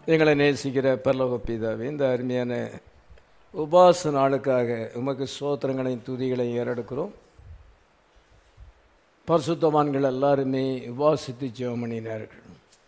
எங்களை நேசிக்கிற பரலோக பிதாவே இந்த அருமையான உபாச நாளுக்காக உமக்கு சோத்திரங்களையும் துதிகளையும் ஏறெடுக்கிறோம் பரிசுத்தவான்கள் எல்லாருமே உபாசித்து ஜெவமணினார்கள்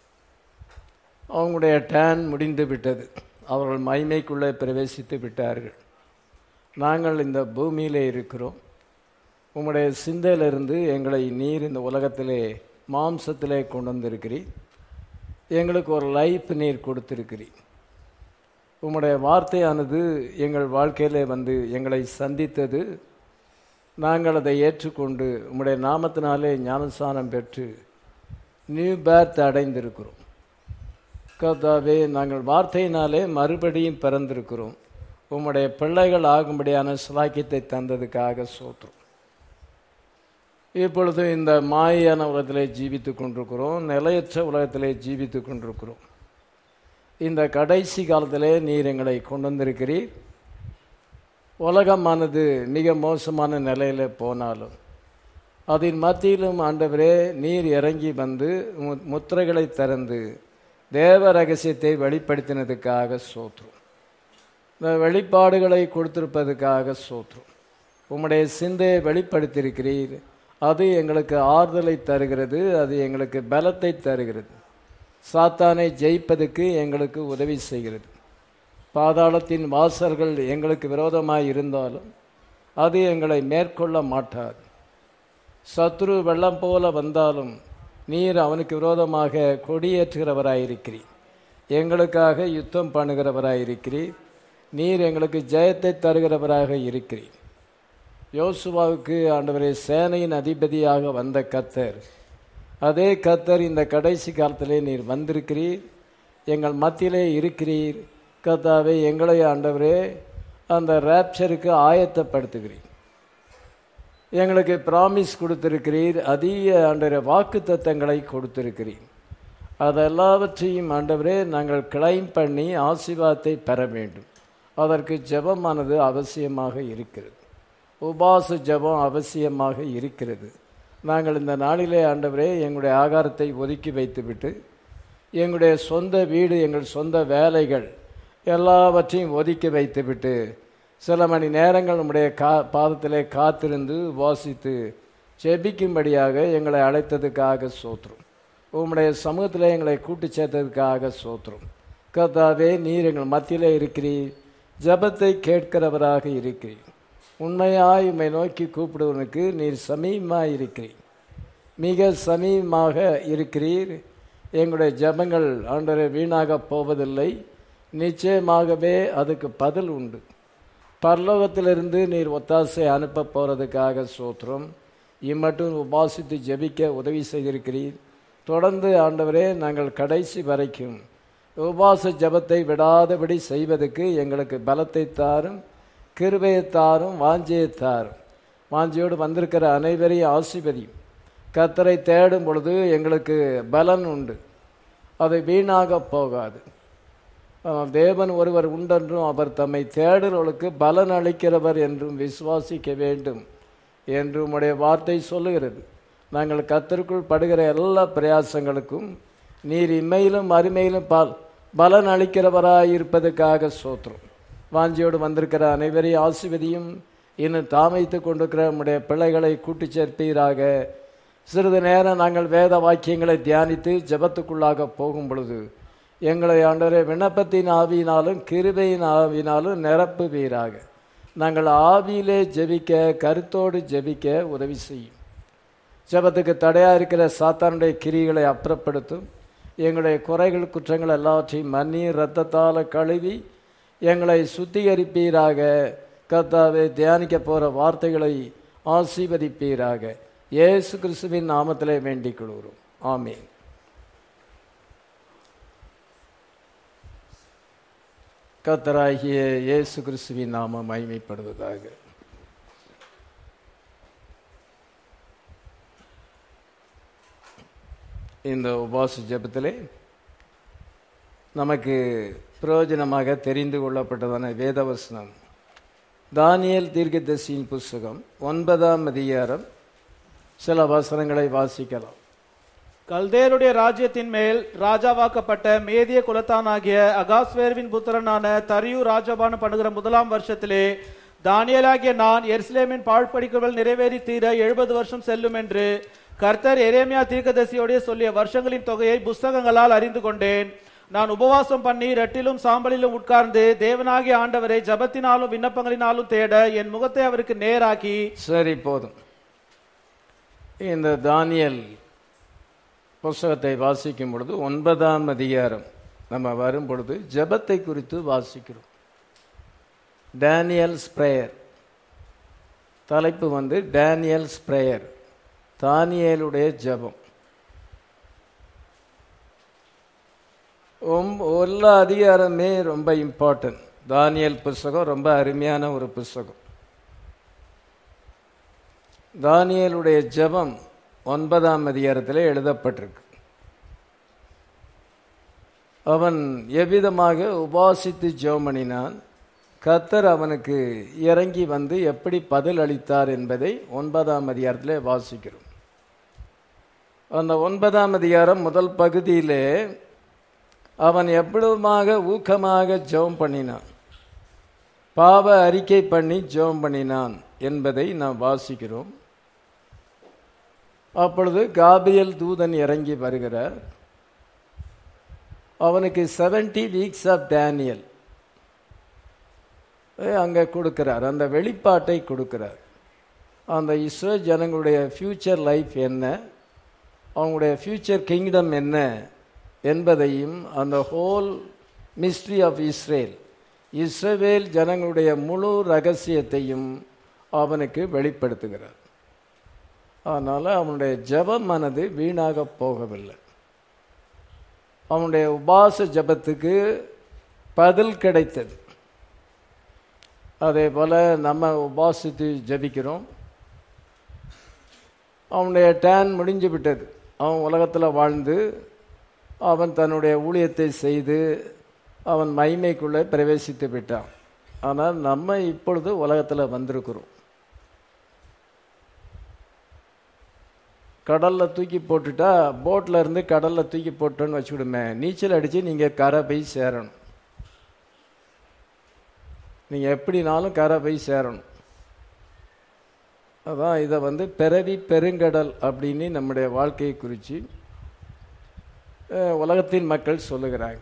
அவங்களுடைய டேன் முடிந்து விட்டது அவர்கள் மைமைக்குள்ளே பிரவேசித்து விட்டார்கள் நாங்கள் இந்த பூமியிலே இருக்கிறோம் உம்முடைய சிந்தையிலிருந்து எங்களை நீர் இந்த உலகத்திலே மாம்சத்திலே கொண்டு வந்திருக்கிறீர் எங்களுக்கு ஒரு லைஃப் நீர் கொடுத்திருக்கிறீர் உம்முடைய வார்த்தையானது எங்கள் வாழ்க்கையிலே வந்து எங்களை சந்தித்தது நாங்கள் அதை ஏற்றுக்கொண்டு உம்முடைய நாமத்தினாலே ஞானஸ்தானம் பெற்று நியூ பேர்த் அடைந்திருக்கிறோம் கர்த்தாவே நாங்கள் வார்த்தையினாலே மறுபடியும் பிறந்திருக்கிறோம் உம்முடைய பிள்ளைகள் ஆகும்படியான சிலாக்கியத்தை தந்ததுக்காக சோற்றுறோம் இப்பொழுது இந்த மாயான உலகத்திலே ஜீவித்து கொண்டிருக்கிறோம் நிலையற்ற உலகத்திலே ஜீவித்து கொண்டிருக்கிறோம் இந்த கடைசி காலத்திலே நீர் எங்களை கொண்டு வந்திருக்கிறீர் உலகமானது மிக மோசமான நிலையில் போனாலும் அதன் மத்தியிலும் ஆண்டவரே நீர் இறங்கி வந்து மு- முத்திரைகளை திறந்து தேவ ரகசியத்தை வெளிப்படுத்தினதுக்காக சோற்றுறோம் இந்த வெளிப்பாடுகளை கொடுத்திருப்பதுக்காக சோற்றுறோம் உம்முடைய சிந்தையை வெளிப்படுத்தியிருக்கிறீர் அது எங்களுக்கு ஆறுதலை தருகிறது அது எங்களுக்கு பலத்தை தருகிறது சாத்தானை ஜெயிப்பதற்கு எங்களுக்கு உதவி செய்கிறது பாதாளத்தின் வாசல்கள் எங்களுக்கு விரோதமாய் இருந்தாலும் அது எங்களை மேற்கொள்ள மாட்டாது சத்ரு வெள்ளம் போல வந்தாலும் நீர் அவனுக்கு விரோதமாக கொடியேற்றுகிறவராயிருக்கிறீர் எங்களுக்காக யுத்தம் பண்ணுகிறவராயிருக்கிறீர் நீர் எங்களுக்கு ஜெயத்தை தருகிறவராக இருக்கிறீர் யோசுவாவுக்கு ஆண்டவரே சேனையின் அதிபதியாக வந்த கத்தர் அதே கத்தர் இந்த கடைசி காலத்திலே நீர் வந்திருக்கிறீர் எங்கள் மத்தியிலே இருக்கிறீர் கத்தாவே எங்களை ஆண்டவரே அந்த ரேப்சருக்கு ஆயத்தப்படுத்துகிறீர் எங்களுக்கு பிராமிஸ் கொடுத்திருக்கிறீர் அதிக ஆண்டவரே வாக்கு தத்தங்களை கொடுத்திருக்கிறீர் அதெல்லாவற்றையும் ஆண்டவரே நாங்கள் கிளைம் பண்ணி ஆசீர்வாதத்தை பெற வேண்டும் அதற்கு ஜெபமானது அவசியமாக இருக்கிறது உபாச ஜெபம் அவசியமாக இருக்கிறது நாங்கள் இந்த நாளிலே ஆண்டவரே எங்களுடைய ஆகாரத்தை ஒதுக்கி வைத்துவிட்டு எங்களுடைய சொந்த வீடு எங்கள் சொந்த வேலைகள் எல்லாவற்றையும் ஒதுக்கி வைத்துவிட்டு சில மணி நேரங்கள் நம்முடைய கா பாதத்திலே காத்திருந்து வாசித்து ஜெபிக்கும்படியாக எங்களை அழைத்ததுக்காக சோத்துரும் உம்முடைய சமூகத்தில் எங்களை கூட்டி சேர்த்ததுக்காக சோத்துரும் கர்த்தாவே நீர் எங்கள் மத்தியிலே இருக்கிறீர் ஜெபத்தை கேட்கிறவராக இருக்கிறீர் உண்மையாய் உம்மை நோக்கி கூப்பிடுவனுக்கு நீர் சமீபமாய் இருக்கிறீர் மிக சமீபமாக இருக்கிறீர் எங்களுடைய ஜெபங்கள் ஆண்டரை வீணாக போவதில்லை நிச்சயமாகவே அதுக்கு பதில் உண்டு பரலோகத்திலிருந்து நீர் ஒத்தாசை அனுப்ப போகிறதுக்காக சோத்திரம் இம்மட்டும் உபாசித்து ஜெபிக்க உதவி செய்திருக்கிறீர் தொடர்ந்து ஆண்டவரே நாங்கள் கடைசி வரைக்கும் உபாச ஜெபத்தை விடாதபடி செய்வதற்கு எங்களுக்கு பலத்தை தாரும் கிருபையை தாரும் வாஞ்சியை தாரும் வாஞ்சியோடு வந்திருக்கிற அனைவரையும் ஆசிபதியும் கத்தரை தேடும் பொழுது எங்களுக்கு பலன் உண்டு அது வீணாக போகாது ஆஹ் தேவன் ஒருவர் உண்டென்றும் அவர் தம்மை தேடுறவர்களுக்கு பலன் அளிக்கிறவர் என்றும் விசுவாசிக்க வேண்டும் என்று உம்முடைய வார்த்தை சொல்லுகிறது நாங்கள் கத்தருக்குள் படுகிற எல்லா பிரயாசங்களுக்கும் நீர் இம்மையிலும் அருமையிலும் பல் பலன் அளிக்கிறவராய் இருப்பதற்காக சோத்திரம் வாஞ்சியோடு வந்திருக்கிற அனைவரையும் ஆசிர்வதியும் இன்னும் தாமைத்து கொண்டிருக்கிற நம்முடைய பிள்ளைகளை கூட்டிச் சேர்ப்பீராக சிறிது நேரம் நாங்கள் வேத வாக்கியங்களை தியானித்து ஜெபத்துக்குள்ளாக போகும் பொழுது எங்களை ஆண்டவரே விண்ணப்பத்தின் ஆவியினாலும் கிருபையின் ஆவியினாலும் நிரப்புவீராக நாங்கள் ஆவியிலே ஜெபிக்க கருத்தோடு ஜெபிக்க உதவி செய்யும் ஜெபத்துக்கு தடையா இருக்கிற சாத்தானுடைய கிரிகளை அப்புறப்படுத்தும் எங்களுடைய குறைகள் குற்றங்கள் எல்லாவற்றையும் மன்னி இரத்தத்தால் கழுவி எங்களை சுத்திகரிப்பீராக கர்த்தாவே தியானிக்க போகிற வார்த்தைகளை ஆசீர்வதிப்பீராக இயேசு கிறிஸ்துவின் நாமத்திலே வேண்டிக் கொள்கிறோம் ஆமென் கர்த்தராகிய இயேசு கிறிஸ்துவின் நாமம் மகிமைப்படுவதாக இந்த உபாச ஜெபத்திலே நமக்கு பிரயோஜனமாக தெரிந்து கொள்ளப்பட்டதான வேதவசனம் தானியேல் தீர்க்கதரிசியின் புஸ்தகம் ஒன்பதாம் அதிகாரம் சில வசனங்களை வாசிக்கலாம் கல்தேருடைய ராஜ்யத்தின் மேல் ராஜாவாக்கப்பட்ட மேதிய குலத்தானாகிய அகாஸ்வேர்வின் புத்திரனான தரியு ராஜபானம் பண்ணுகிற முதலாம் வருஷத்திலே தானியலாகிய நான் எருசலேமின் பாழ்படிக்கவல் நிறைவேறி தீர எழுபது வருஷம் செல்லும் என்று கர்த்தர் எரேமியா தீர்க்கதரிசியோடே சொல்லிய வருஷங்களின் தொகையை புஸ்தகங்களால் அறிந்து கொண்டேன் நான் உபவாசம் பண்ணி ரெட்டிலும் சாம்பலிலும் உட்கார்ந்து தேவனாகிய ஆண்டவரை ஜபத்தினாலும் விண்ணப்பங்களினாலும் தேட என் முகத்தை அவருக்கு நேராக்கி சரி போதும் இந்த தானியல் புஸ்தகத்தை வாசிக்கும் பொழுது ஒன்பதாம் அதிகாரம் நம்ம வரும் பொழுது ஜெபத்தை குறித்து வாசிக்கிறோம் டேனியல்ஸ் பிரேயர் தலைப்பு வந்து டேனியல்ஸ் பிரேயர் தானியேலுடைய ஜெபம் ரொம்ப எல்லா அதிகாரமே ரொம்ப இம்பார்ட்டன்ட் தானியல் புஸ்தகம் ரொம்ப அருமையான ஒரு புஸ்தகம் தானியேலுடைய ஜெபம் ஒன்பதாம் அதிகாரத்தில் எழுதப்பட்டிருக்கு அவன் எவ்விதமாக உபாசித்து ஜெபம் பண்ணினான் கத்தர் அவனுக்கு இறங்கி வந்து எப்படி பதில் அளித்தார் என்பதை ஒன்பதாம் அதிகாரத்தில் வாசிக்கிறோம் அந்த ஒன்பதாம் அதிகாரம் முதல் பகுதியிலே அவன் எவ்வளவுமாக ஊக்கமாக ஜெபம் பண்ணினான் பாவ அறிக்கை பண்ணி ஜெபம் பண்ணினான் என்பதை நாம் வாசிக்கிறோம் அப்பொழுது காபிரியல் தூதன் இறங்கி வருகிறார் அவனுக்கு செவன்டி வீக்ஸ் ஆஃப் டேனியல் அங்கே கொடுக்கிறார் அந்த வெளிப்பாட்டை கொடுக்கிறார் அந்த இஸ்ரோ ஜனங்களுடைய ஃப்யூச்சர் லைஃப் என்ன அவங்களுடைய ஃப்யூச்சர் கிங்டம் என்ன என்பதையும் அந்த whole mystery of Israel Israel ஜனங்களுடைய முழு ரகசியத்தையும் அவனுக்கு வெளிப்படுத்துகிறார் அதனால் அவனுடைய ஜபமானது வீணாக போகவில்லை அவனுடைய உபாச ஜபத்துக்கு பதில் கிடைத்தது அதே போல் நம்ம உபாசித்து ஜபிக்கிறோம் அவனுடைய டேன் முடிஞ்சு விட்டது அவன் உலகத்தில் வாழ்ந்து அவன் தன்னுடைய ஊழியத்தை செய்து அவன் மைமைக்குள்ளே பிரவேசித்து விட்டான் ஆனால் நம்ம இப்பொழுது உலகத்தில் வந்திருக்கிறோம் கடலில் தூக்கி போட்டுட்டா போட்டில் இருந்து கடலில் தூக்கி போட்டோன்னு வச்சுக்கிடுமே நீச்சல் அடித்து நீங்கள் கரை போய் சேரணும் நீங்கள் எப்படினாலும் கரை போய் சேரணும் அதான் இதை வந்து பிறவி பெருங்கடல் அப்படின்னு நம்முடைய வாழ்க்கையை குறித்து உலகத்தின் மக்கள் சொல்லுகிறாங்க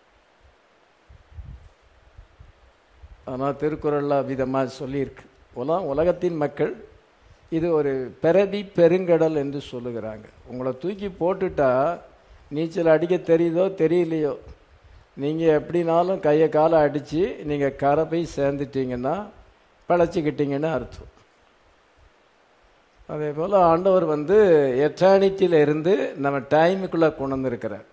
ஆனால் திருக்குறளில் விதமாக சொல்லியிருக்கு உலகம் உலகத்தின் மக்கள் இது ஒரு பிறவி பெருங்கடல் என்று சொல்லுகிறாங்க உங்களை தூக்கி போட்டுட்டா நீச்சல் அடிக்க தெரியுதோ தெரியலையோ நீங்கள் எப்படினாலும் கையை காலை அடித்து நீங்கள் கரை போய் சேர்ந்துட்டீங்கன்னா பிழைச்சிக்கிட்டீங்கன்னு அர்த்தம் அதே போல் ஆண்டவர் வந்து எட்டர்னிட்டியில் இருந்து நம்ம டைமுக்குள்ளே கொண்டு வந்திருக்கிறார்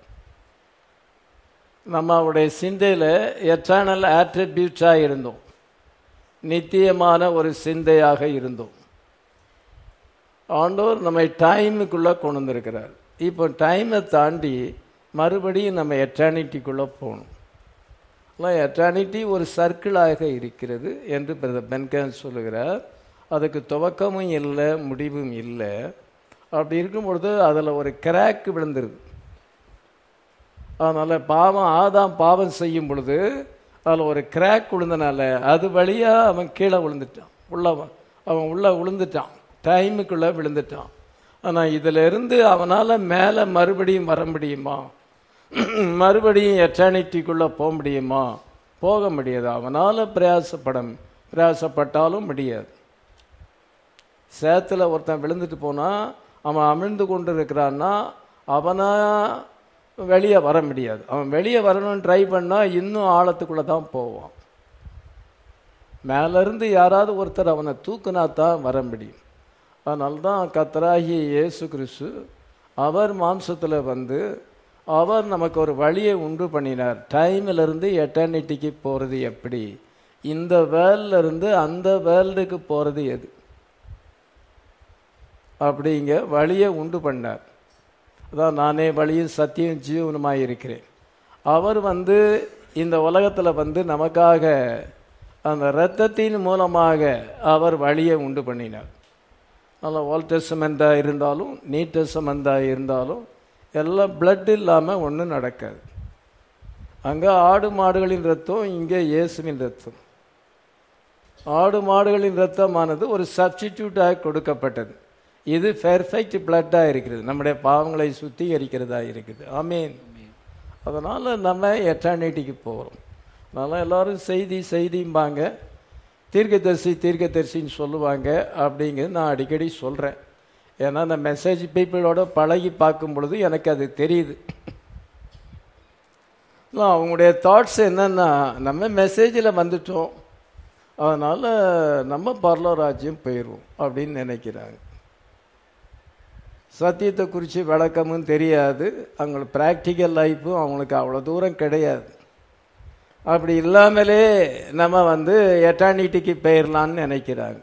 நம்ம அவருடைய சிந்தையில் எட்டர்னல் ஆட்ரிபியூட்டாக இருந்தோம் நித்தியமான ஒரு சிந்தையாக இருந்தோம் ஆண்டவர் நம்மை டைமுக்குள்ளே கொண்டு வந்திருக்கிறார் இப்போ டைமை தாண்டி மறுபடியும் நம்ம எட்டர்னிட்டிக்குள்ளே போகணும் இல்லை எட்டர்னிட்டி ஒரு சர்க்கிளாக இருக்கிறது என்று பிரதர் பென்கன் சொல்லுகிறார் அதுக்கு துவக்கமும் இல்லை முடிவும் இல்லை அப்படி இருக்கும் பொழுது அதில் ஒரு கிராக் விழுந்துருது அதனால் பாவம் ஆதாம் பாவம் செய்யும் பொழுது அதில் ஒரு கிராக் விழுந்தனால அது வழியாக அவன் கீழே விழுந்துட்டான் உள்ள அவன் உள்ளே விழுந்துட்டான் டைமுக்குள்ளே விழுந்துட்டான் ஆனால் இதில் இருந்து அவனால் மேலே மறுபடியும் வர முடியுமா மறுபடியும் எட்டர்னிட்டிக்குள்ளே போக முடியுமா போக முடியாது அவனால் பிரயாசப்பட பிரயாசப்பட்டாலும் முடியாது சேத்துல ஒருத்தன் விழுந்துட்டு போனால் அவன் அமிழ்ந்து கொண்டு இருக்கிறான்னா அவனா வெளியே வர முடியாது அவன் வெளியே வரணும்னு ட்ரை பண்ணால் இன்னும் ஆழத்துக்குள்ளே தான் போவான் மேலேருந்து யாராவது ஒருத்தர் அவனை தூக்குனா தான் வர முடியும் அதனால தான் கத்தராகிய இயேசு கிறிஸ்து அவர் மாம்சத்தில் வந்து அவர் நமக்கு ஒரு வழியை உண்டு பண்ணினார் டைமிலிருந்து எட்டர்னிட்டிக்கு போகிறது எப்படி இந்த வேர்ல்டிலிருந்து அந்த வேர்ல்டுக்கு போகிறது எது அப்படிங்க வழியை உண்டு பண்ணார் அதான் நானே வழியும் சத்தியம் ஜீவனுமாய் இருக்கிறேன் அவர் வந்து இந்த உலகத்தில் வந்து நமக்காக அந்த இரத்தத்தின் மூலமாக அவர் வழியை உண்டு பண்ணினார் அதில் ஓல்ட் டெஸ்டமெண்ட்டாக இருந்தாலும் நீ டெஸ்டமெண்ட்டாக இருந்தாலும் எல்லாம் பிளட் இல்லாமல் ஒன்றும் நடக்காது அங்கே ஆடு மாடுகளின் ரத்தம் இங்கே இயேசுவின் ரத்தம் ஆடு மாடுகளின் ரத்தமானது ஒரு சப்ஸ்டிடியூட்டாக கொடுக்கப்பட்டது இது பெர்ஃபெக்ட் பிளட்டாக இருக்கிறது நம்முடைய பாவங்களை சுத்திகரிக்கிறதா இருக்குது ஆமீன் அதனால் நம்ம எட்டர்னிட்டிக்கு போகிறோம் அதனால் எல்லாரும் செய்தி செய்திம்பாங்க தீர்க்கதரிசி தீர்க்கதரிசின்னு சொல்லுவாங்க அப்படிங்கிறது நான் அடிக்கடி சொல்கிறேன் ஏன்னா அந்த மெசேஜ் பீப்புளோட பழகி பார்க்கும் பொழுது எனக்கு அது தெரியுது இல்லை, அவங்களுடைய தாட்ஸ் என்னன்னா நம்ம மெசேஜில் வந்துட்டோம் அதனால் நம்ம பரலோ ராஜ்யம் போயிடுவோம் அப்படின்னு நினைக்கிறாங்க சத்தியத்தை குறித்து விளக்கமும் தெரியாது அவங்களுக்கு ப்ராக்டிக்கல் லைஃப்பும் அவங்களுக்கு அவ்வளோ தூரம் கிடையாது அப்படி இல்லாமலே நம்ம வந்து எட்டானிட்டிக்கு போயிடலான்னு நினைக்கிறாங்க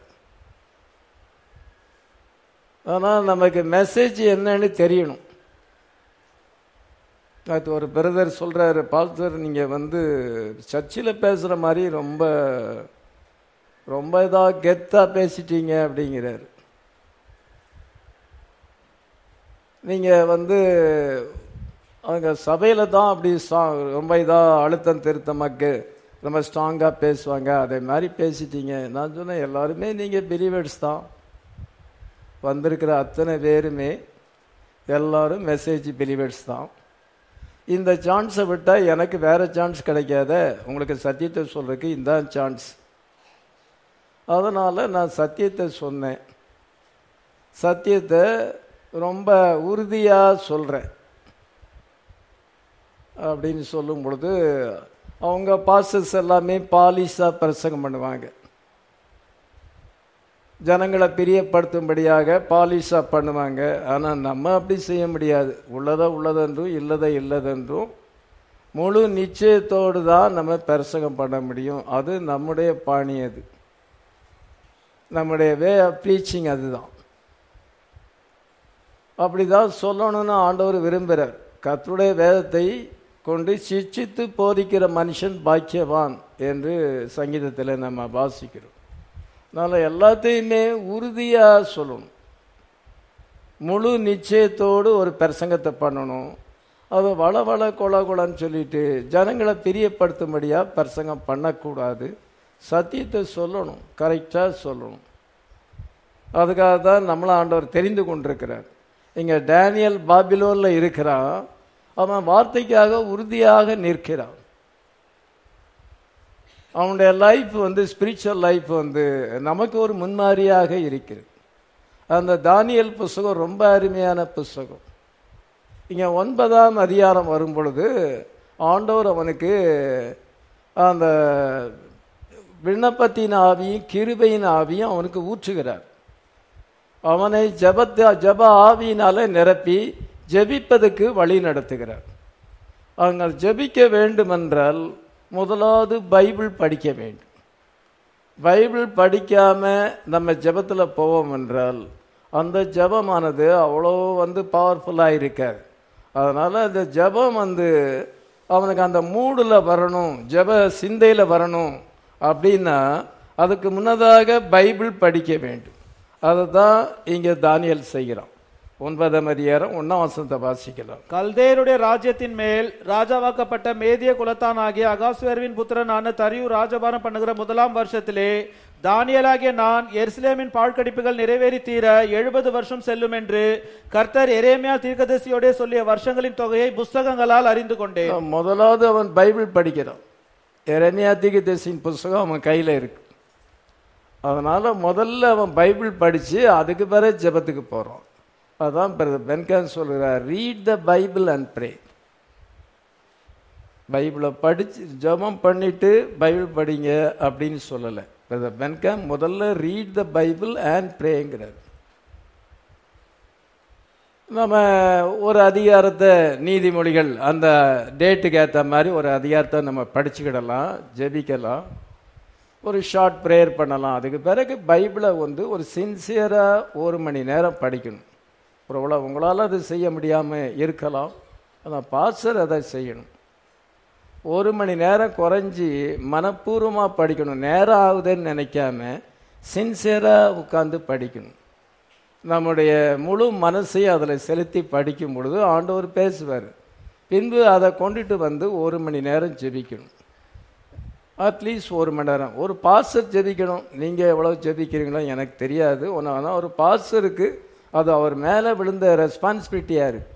ஆனால் நமக்கு மெசேஜ் என்னன்னு தெரியணும் அது ஒரு பிரதர் சொல்கிறாரு பாஸ்டர் நீங்கள் வந்து சர்ச்சில் பேசுகிற மாதிரி ரொம்ப ரொம்ப இதாக கெத்தாக பேசிட்டீங்க அப்படிங்கிறாரு நீங்கள் வந்து அவங்க சபையில் தான் அப்படி ஸ்ட்ரா- ரொம்ப இதாக அழுத்தம் திருத்தமாக்கு ரொம்ப ஸ்ட்ராங்காக பேசுவாங்க அதே மாதிரி பேசிட்டீங்க நான் சொன்னேன் எல்லாருமே நீங்கள் பிலீவர்ஸ் தான் வந்திருக்கிற அத்தனை பேருமே எல்லாரும் மெசேஜ் பிலீவர்ஸ் தான் இந்த சான்ஸை விட்டால் எனக்கு வேற சான்ஸ் கிடைக்காத உங்களுக்கு சத்தியத்தை சொல்றதுக்கு இந்த சான்ஸ் அதனால் நான் சத்தியத்தை சொன்னேன் சத்தியத்தை ரொம்ப உறுதியாக சொல்கிறேன் அப்படின்னு சொல்லும் பொழுது அவங்க பாஸ்டர்ஸ் எல்லாமே பாலிஷாக பிரசங்கம் பண்ணுவாங்க ஜனங்களை பிரியப்படுத்தும்படியாக பாலிஷாக பண்ணுவாங்க ஆனால் நம்ம அப்படி செய்ய முடியாது உள்ளதை உள்ளதென்றும் இல்லதை இல்லதென்றும் முழு நிச்சயத்தோடு தான் நம்ம பிரசங்கம் பண்ண முடியும் அது நம்முடைய பாணி அது நம்முடைய வே ஆஃப் ப்ரீச்சிங் அதுதான் அப்படிதான் சொல்லணும்னு ஆண்டவர் விரும்புகிறார் கர்த்தருடைய வேதத்தை கொண்டு சிச்சித்து போதிக்கிற மனுஷன் பாக்கியவான் என்று சங்கீதத்தில் நம்ம வாசிக்கிறோம் அதனால் எல்லாத்தையுமே உறுதியாக சொல்லணும் முழு நிச்சயத்தோடு ஒரு பிரசங்கத்தை பண்ணணும் அது வள வள கொல கொலன்னு சொல்லிட்டு ஜனங்களை பிரியப்படுத்தும்படியாக பிரசங்கம் பண்ணக்கூடாது சத்தியத்தை சொல்லணும் கரெக்டாக சொல்லணும் அதுக்காக தான் நம்மளை ஆண்டவர் தெரிந்து கொண்டிருக்கிறார் இங்கே டேனியல் பாபிலோனில் இருக்கிறான் அவன் வார்த்தைக்காக உறுதியாக நிற்கிறான் அவனுடைய லைஃப் வந்து ஸ்பிரிச்சுவல் லைஃப் வந்து நமக்கு ஒரு முன்மாதிரியாக இருக்கிறது அந்த தானியல் புஸ்தகம் ரொம்ப அருமையான புஸ்தகம் இங்கே ஒன்பதாம் அதிகாரம் வரும் பொழுது ஆண்டவர் அவனுக்கு அந்த விண்ணப்பத்தின் ஆவியும் கிருபையின் ஆவியும் அவனுக்கு ஊற்றுகிறார் அவனை ஜபத்த ஜப ஆவியினால நிரப்பி ஜெபிப்பதற்கு வழி நடத்துகிறார் அவங்க ஜெபிக்க வேண்டுமென்றால் முதலாவது பைபிள் படிக்க வேண்டும் பைபிள் படிக்காம நம்ம ஜெபத்தில் போவோம் என்றால் அந்த ஜெபமானது அவ்வளோ வந்து பவர்ஃபுல்லாக இருக்காது அதனால் அந்த ஜெபம் வந்து அவனுக்கு அந்த மூடில் வரணும் ஜெப சிந்தையில் வரணும் அப்படின்னா அதுக்கு முன்னதாக பைபிள் படிக்க வேண்டும் அதை தான் இங்கே தானியல் செய்கிறான் ஒன்பதாம் அதிகாரம் ஒன்றாம் வசனத்தை வாசிக்கலாம் கல்தேருடைய ராஜ்யத்தின் மேல் ராஜாவாக்கப்பட்ட மேதிய குலத்தான் ஆகிய அகாஸ்வேர்வின் புத்திரனான தரியு ராஜபாரம் பண்ணுகிற முதலாம் வருஷத்திலே தானியலாகிய நான் எருசலேமின் பாழ்கடிப்புகள் நிறைவேறி தீர எழுபது வருஷம் செல்லும் என்று கர்த்தர் எரேமியா தீர்க்கதரிசியோடே சொல்லிய வருஷங்களின் தொகையை புஸ்தகங்களால் அறிந்து கொண்டேன் முதலாவது அவன் பைபிள் படிக்கிறான் எரமியா தீர்க்கதரிசியின் புஸ்தகம் அவன் கையில் இருக்கு அதனால முதல்ல அவன் பைபிள் படித்து அதுக்கு பிறகு ஜெபத்துக்கு போகிறான் அதான் பிரதர் பென்கான் சொல்கிறார் read the Bible and pray பைபிளை படித்து ஜெபம் பண்ணிட்டு பைபிள் படிங்க அப்படின்னு சொல்லலை பிரதர் பென்கான் முதல்ல ரீட் த பைபிள் அண்ட் ப்ரேங்கிறார் நம்ம ஒரு அதிகாரத்தை நீதிமொழிகள் அந்த டேட்டுக்கு ஏற்ற மாதிரி ஒரு அதிகாரத்தை நம்ம படிச்சுக்கிடலாம் ஜெபிக்கலாம் ஒரு ஷார்ட் ப்ரேயர் பண்ணலாம் அதுக்கு பிறகு பைபிளை வந்து ஒரு சின்சியராக ஒரு மணி நேரம் படிக்கணும் ஒரு உல உங்களால் அது செய்ய முடியாமல் இருக்கலாம் ஆனால் பாஸ்டர் அதை செய்யணும் ஒரு மணி நேரம் குறைஞ்சி மனப்பூர்வமாக படிக்கணும் நேரம் ஆகுதுன்னு நினைக்காம சின்சியராக உட்காந்து படிக்கணும் நம்முடைய முழு மனசையும் அதில் செலுத்தி படிக்கும் பொழுது ஆண்டவர் பேசுவார் பின்பு அதை கொண்டுட்டு வந்து ஒரு மணி நேரம் ஜெபிக்கணும் அட்லீஸ்ட் ஒரு மணி நேரம் ஒரு பாஸ்டர் ஜெபிக்கணும் நீங்கள் எவ்வளோ ஜெபிக்கிறீங்களோ எனக்கு தெரியாது ஒன்று ஆனால் ஒரு பாஸ்டருக்கு அது அவர் மேலே விழுந்த ரெஸ்பான்சிபிலிட்டியாக இருக்கு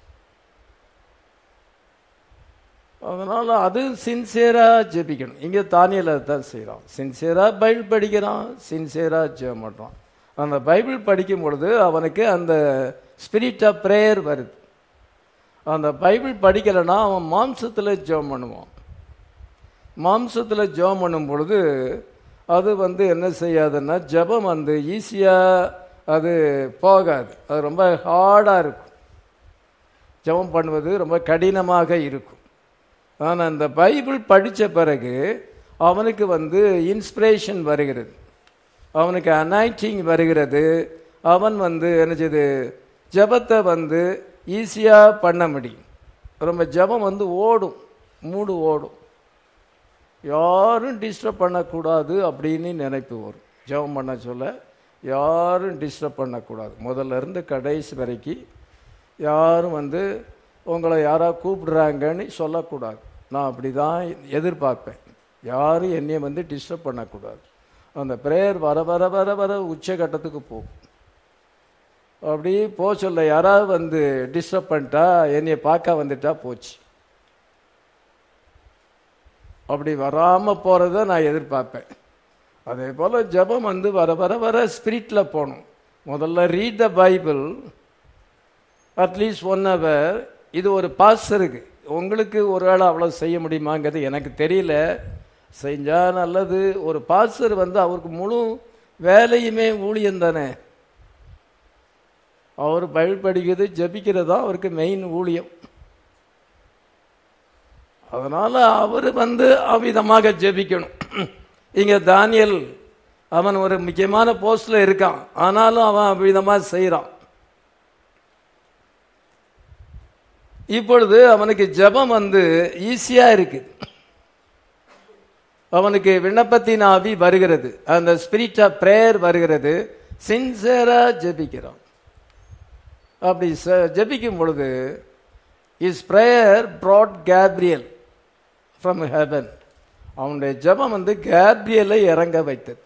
அதனால் அது சின்சியராக ஜெபிக்கணும் இங்கே தானியல் தான் செய்கிறான் சின்சியராக பைபிள் படிக்கிறான் சின்சியராக ஜெபம் பண்ணுறான் அந்த பைபிள் படிக்கும் பொழுது அவனுக்கு அந்த ஸ்பிரிட் ஆஃப் ப்ரேயர் வருது அந்த பைபிள் படிக்கலைன்னா அவன் மாம்சத்தில் ஜெபம் பண்ணுவான் மாம்சத்தில் ஜெபம் பண்ணும் பொழுது அது வந்து என்ன செய்யாதுன்னா ஜெபம் வந்து ஈஸியாக அது போகாது அது ரொம்ப ஹார்டாக இருக்கும் ஜெபம் பண்ணுவது ரொம்ப கடினமாக இருக்கும் ஆனால் அந்த பைபிள் படித்த பிறகு அவனுக்கு வந்து இன்ஸ்பிரேஷன் வருகிறது அவனுக்கு அனாய்டிங் வருகிறது அவன் வந்து என்ன செய்யுது ஜெபத்தை வந்து ஈஸியாக பண்ண முடியும் ரொம்ப ஜெபம் வந்து ஓடும் மூடு ஓடும் யாரும் டிஸ்டர்ப் பண்ணக்கூடாது அப்படின்னு நினைப்பு வரும் ஜெபம் பண்ண சொல்ல யாரும் டிஸ்டர்ப் பண்ணக்கூடாது முதல்ல இருந்து கடைசி வரைக்கும் யாரும் வந்து உங்களை யாராவது கூப்பிடுறாங்கன்னு சொல்லக்கூடாது நான் அப்படி தான் எதிர்பார்ப்பேன் யாரும் என்னைய வந்து டிஸ்டர்ப் பண்ணக்கூடாது அந்த ப்ரேயர் வர வர வர வர உச்சகட்டத்துக்கு போகும் அப்படி போக சொல்ல யாராவது வந்து டிஸ்டர்ப் பண்ணிட்டா என்னைய பார்க்க வந்துட்டா போச்சு அப்படி வராமல் போகிறத நான் எதிர்பார்ப்பேன் அதே போல் ஜெபம் வந்து வர வர வர ஸ்பிரிட்டில் போகணும் முதல்ல read the Bible at least one hour இது ஒரு பாஸ்டருக்கு உங்களுக்கு ஒரு வேளை அவ்வளோ செய்ய முடியுமாங்கிறது எனக்கு தெரியல செஞ்சால் நல்லது ஒரு பாஸ்டர் வந்து அவருக்கு முழு வேலையுமே ஊழியம் தானே அவர் பைபிள் படிக்கிறது ஜபிக்கிறது தான் அவருக்கு மெயின் ஊழியம் அதனால அவர் வந்து அவ்விதமாக ஜெபிக்கணும் இங்க தானியல் அவன் ஒரு முக்கியமான போஸ்ட்ல இருக்கான் ஆனாலும் அவன் அவ்விதமா செய்யறான் இப்பொழுது அவனுக்கு ஜெபம் வந்து ஈஸியா இருக்கு அவனுக்கு விண்ணப்பத்தின் ஆவி வருகிறது அந்த ஸ்பிரிட் ஆஃப் பிரேயர் வருகிறது சின்சியரா ஜெபிக்கிறான் அப்படி ச- ஜெபிக்கும் பொழுது his prayer brought Gabriel from heaven அவனுடைய ஜெபம் வந்து கேப்ரியலை இறங்க வைத்தது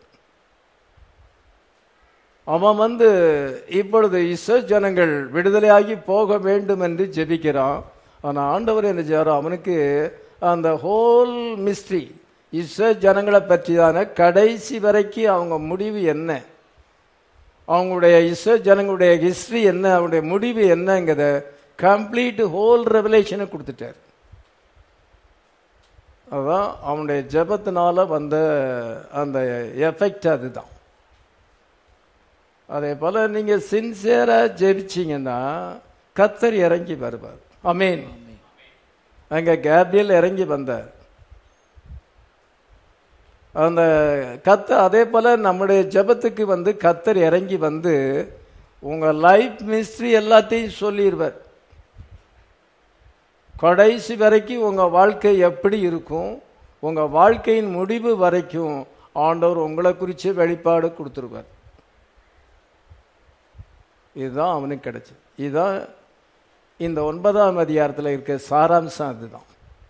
அவன் வந்து இப்பொழுது இஸ்ரோ ஜனங்கள் விடுதலையாகி போக வேண்டும் என்று ஜெபிக்கிறான் ஆனால் ஆண்டவர் என்ன செய்றார் அவனுக்கு அந்த ஹோல் மிஸ்ட்ரி இஸ்ரோ ஜனங்களை பற்றியான கடைசி வரைக்கும் அவங்க முடிவு என்ன அவங்களுடைய இஸ்ரோ ஜனங்களுடைய ஹிஸ்டரி என்ன அவங்களுடைய முடிவு என்னங்கிறத கம்ப்ளீட் ஹோல் ரெவலேஷனை கொடுத்துட்டார் அதான் அவனுடைய ஜெபத்தினால வந்த அந்த எஃபெக்ட் அதுதான் அதே போல நீங்க சின்சியரா ஜெபிச்சீங்கன்னா கத்தர் இறங்கி வருவார் அமீன் அங்க கேப்ரியல் இறங்கி வந்தார் அந்த கத்த அதே போல நம்முடைய ஜெபத்துக்கு வந்து கத்தர் இறங்கி வந்து உங்க லைஃப் மிஸ்ட்ரி எல்லாத்தையும் சொல்லிடுவார் கடைசி வரைக்கும் உங்க வாழ்க்கை எப்படி இருக்கும் உங்க வாழ்க்கையின் முடிவு வரைக்கும் ஆண்டவர் உங்களை குறித்து வெளிப்பாடு கொடுத்துருவார் இதுதான் அவனுக்கு கிடைச்சது இதுதான் இந்த ஒன்பதாம் அதிகாரத்தில் இருக்க சாராம்சம் அதுதான்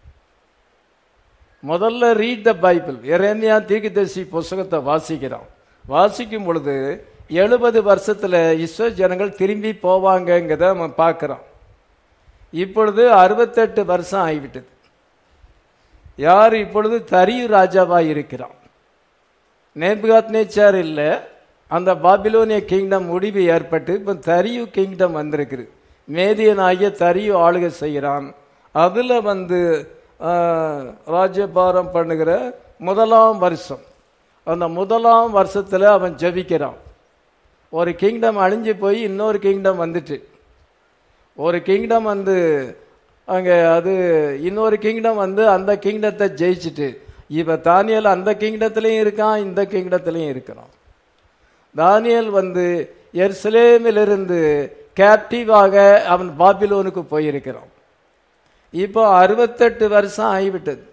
முதல்ல ரீட் த பைபிள் எரேமியா தீர்க்கதரிசி புஸ்தகத்தை வாசிக்கிறான் வாசிக்கும் பொழுது எழுபது வருஷத்துல இஸ்ரோ ஜனங்கள் திரும்பி போவாங்கங்கிறத அவன் பார்க்கறான் இப்பொழுது அறுபத்தெட்டு வருஷம் ஆகிவிட்டது யார் இப்பொழுது தரியு ராஜாவாக இருக்கிறான் நேபுகாத் நேச்சார் இல்லை அந்த பாபிலோனிய கிங்டம் முடிவு ஏற்பட்டு இப்போ தரியு கிங்டம் வந்திருக்குது மேதியன் ஆகிய தரியு ஆளுகை செய்கிறான் அதில் வந்து ஆஹ், ராஜ்யபாரம் பண்ணுகிற முதலாம் வருஷம் அந்த முதலாம் வருஷத்தில் அவன் ஜெபிக்கிறான் ஒரு கிங்டம் அழிஞ்சு போய் இன்னொரு கிங்டம் வந்துட்டு ஒரு கிங்டம் வந்து அங்கே அது இன்னொரு கிங்டம் வந்து அந்த கிங்டத்தை ஜெயிச்சுட்டு இப்போ தானியல் அந்த கிங்டத்துலேயும் இருக்கான் இந்த கிங்டத்துலேயும் இருக்கிறான் தானியல் வந்து எருசலேமிலிருந்து கேப்டிவாக அவன் பாபிலோனுக்கு போயிருக்கிறான் இப்போ அறுபத்தெட்டு வருஷம் ஆகிவிட்டது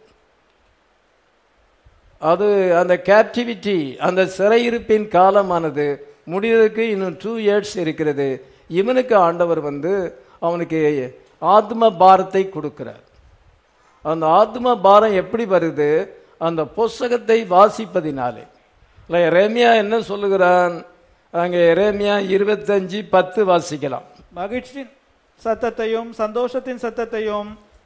அது அந்த கேப்டிவிட்டி அந்த சிறையிருப்பின் காலமானது முடியறதுக்கு இன்னும் டூ இயர்ஸ் இருக்கிறது இவனுக்கு ஆண்டவர் வந்து அவனுக்கு ஆத்ம பாரத்தை கொடுக்கிறார் அந்த ஆத்ம பாரம் எப்படி வருது அந்த புஸ்தகத்தை வாசிப்பதினாலே இல்லை எரேமியா என்ன சொல்லுகிறான் அங்கே எரேமியா இருபத்தஞ்சு பத்து வாசிக்கலாம் மகிழ்ச்சியின் சத்தத்தையும் சந்தோஷத்தின் சத்தத்தையும்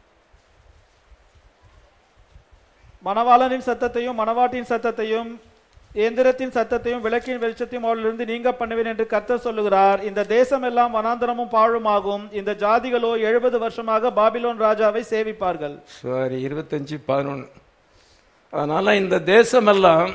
மணவாளனின் சத்தத்தையும் மணவாட்டின் சத்தத்தையும் இயந்திரத்தின் சத்தத்தையும் விளக்கின் வெளிச்சத்தையும் அவளிலிருந்து நீங்க பண்ணுவேன் என்று கர்த்தர் சொல்லுகிறார் இந்த தேசம் எல்லாம் வனாந்தரமும் பாழுமாகும் இந்த ஜாதிகளோ எழுபது வருஷமாக பாபிலோன் ராஜாவை சேவிப்பார்கள் சரி இருபத்தஞ்சு பதினொன்று அதனால இந்த தேசமெல்லாம்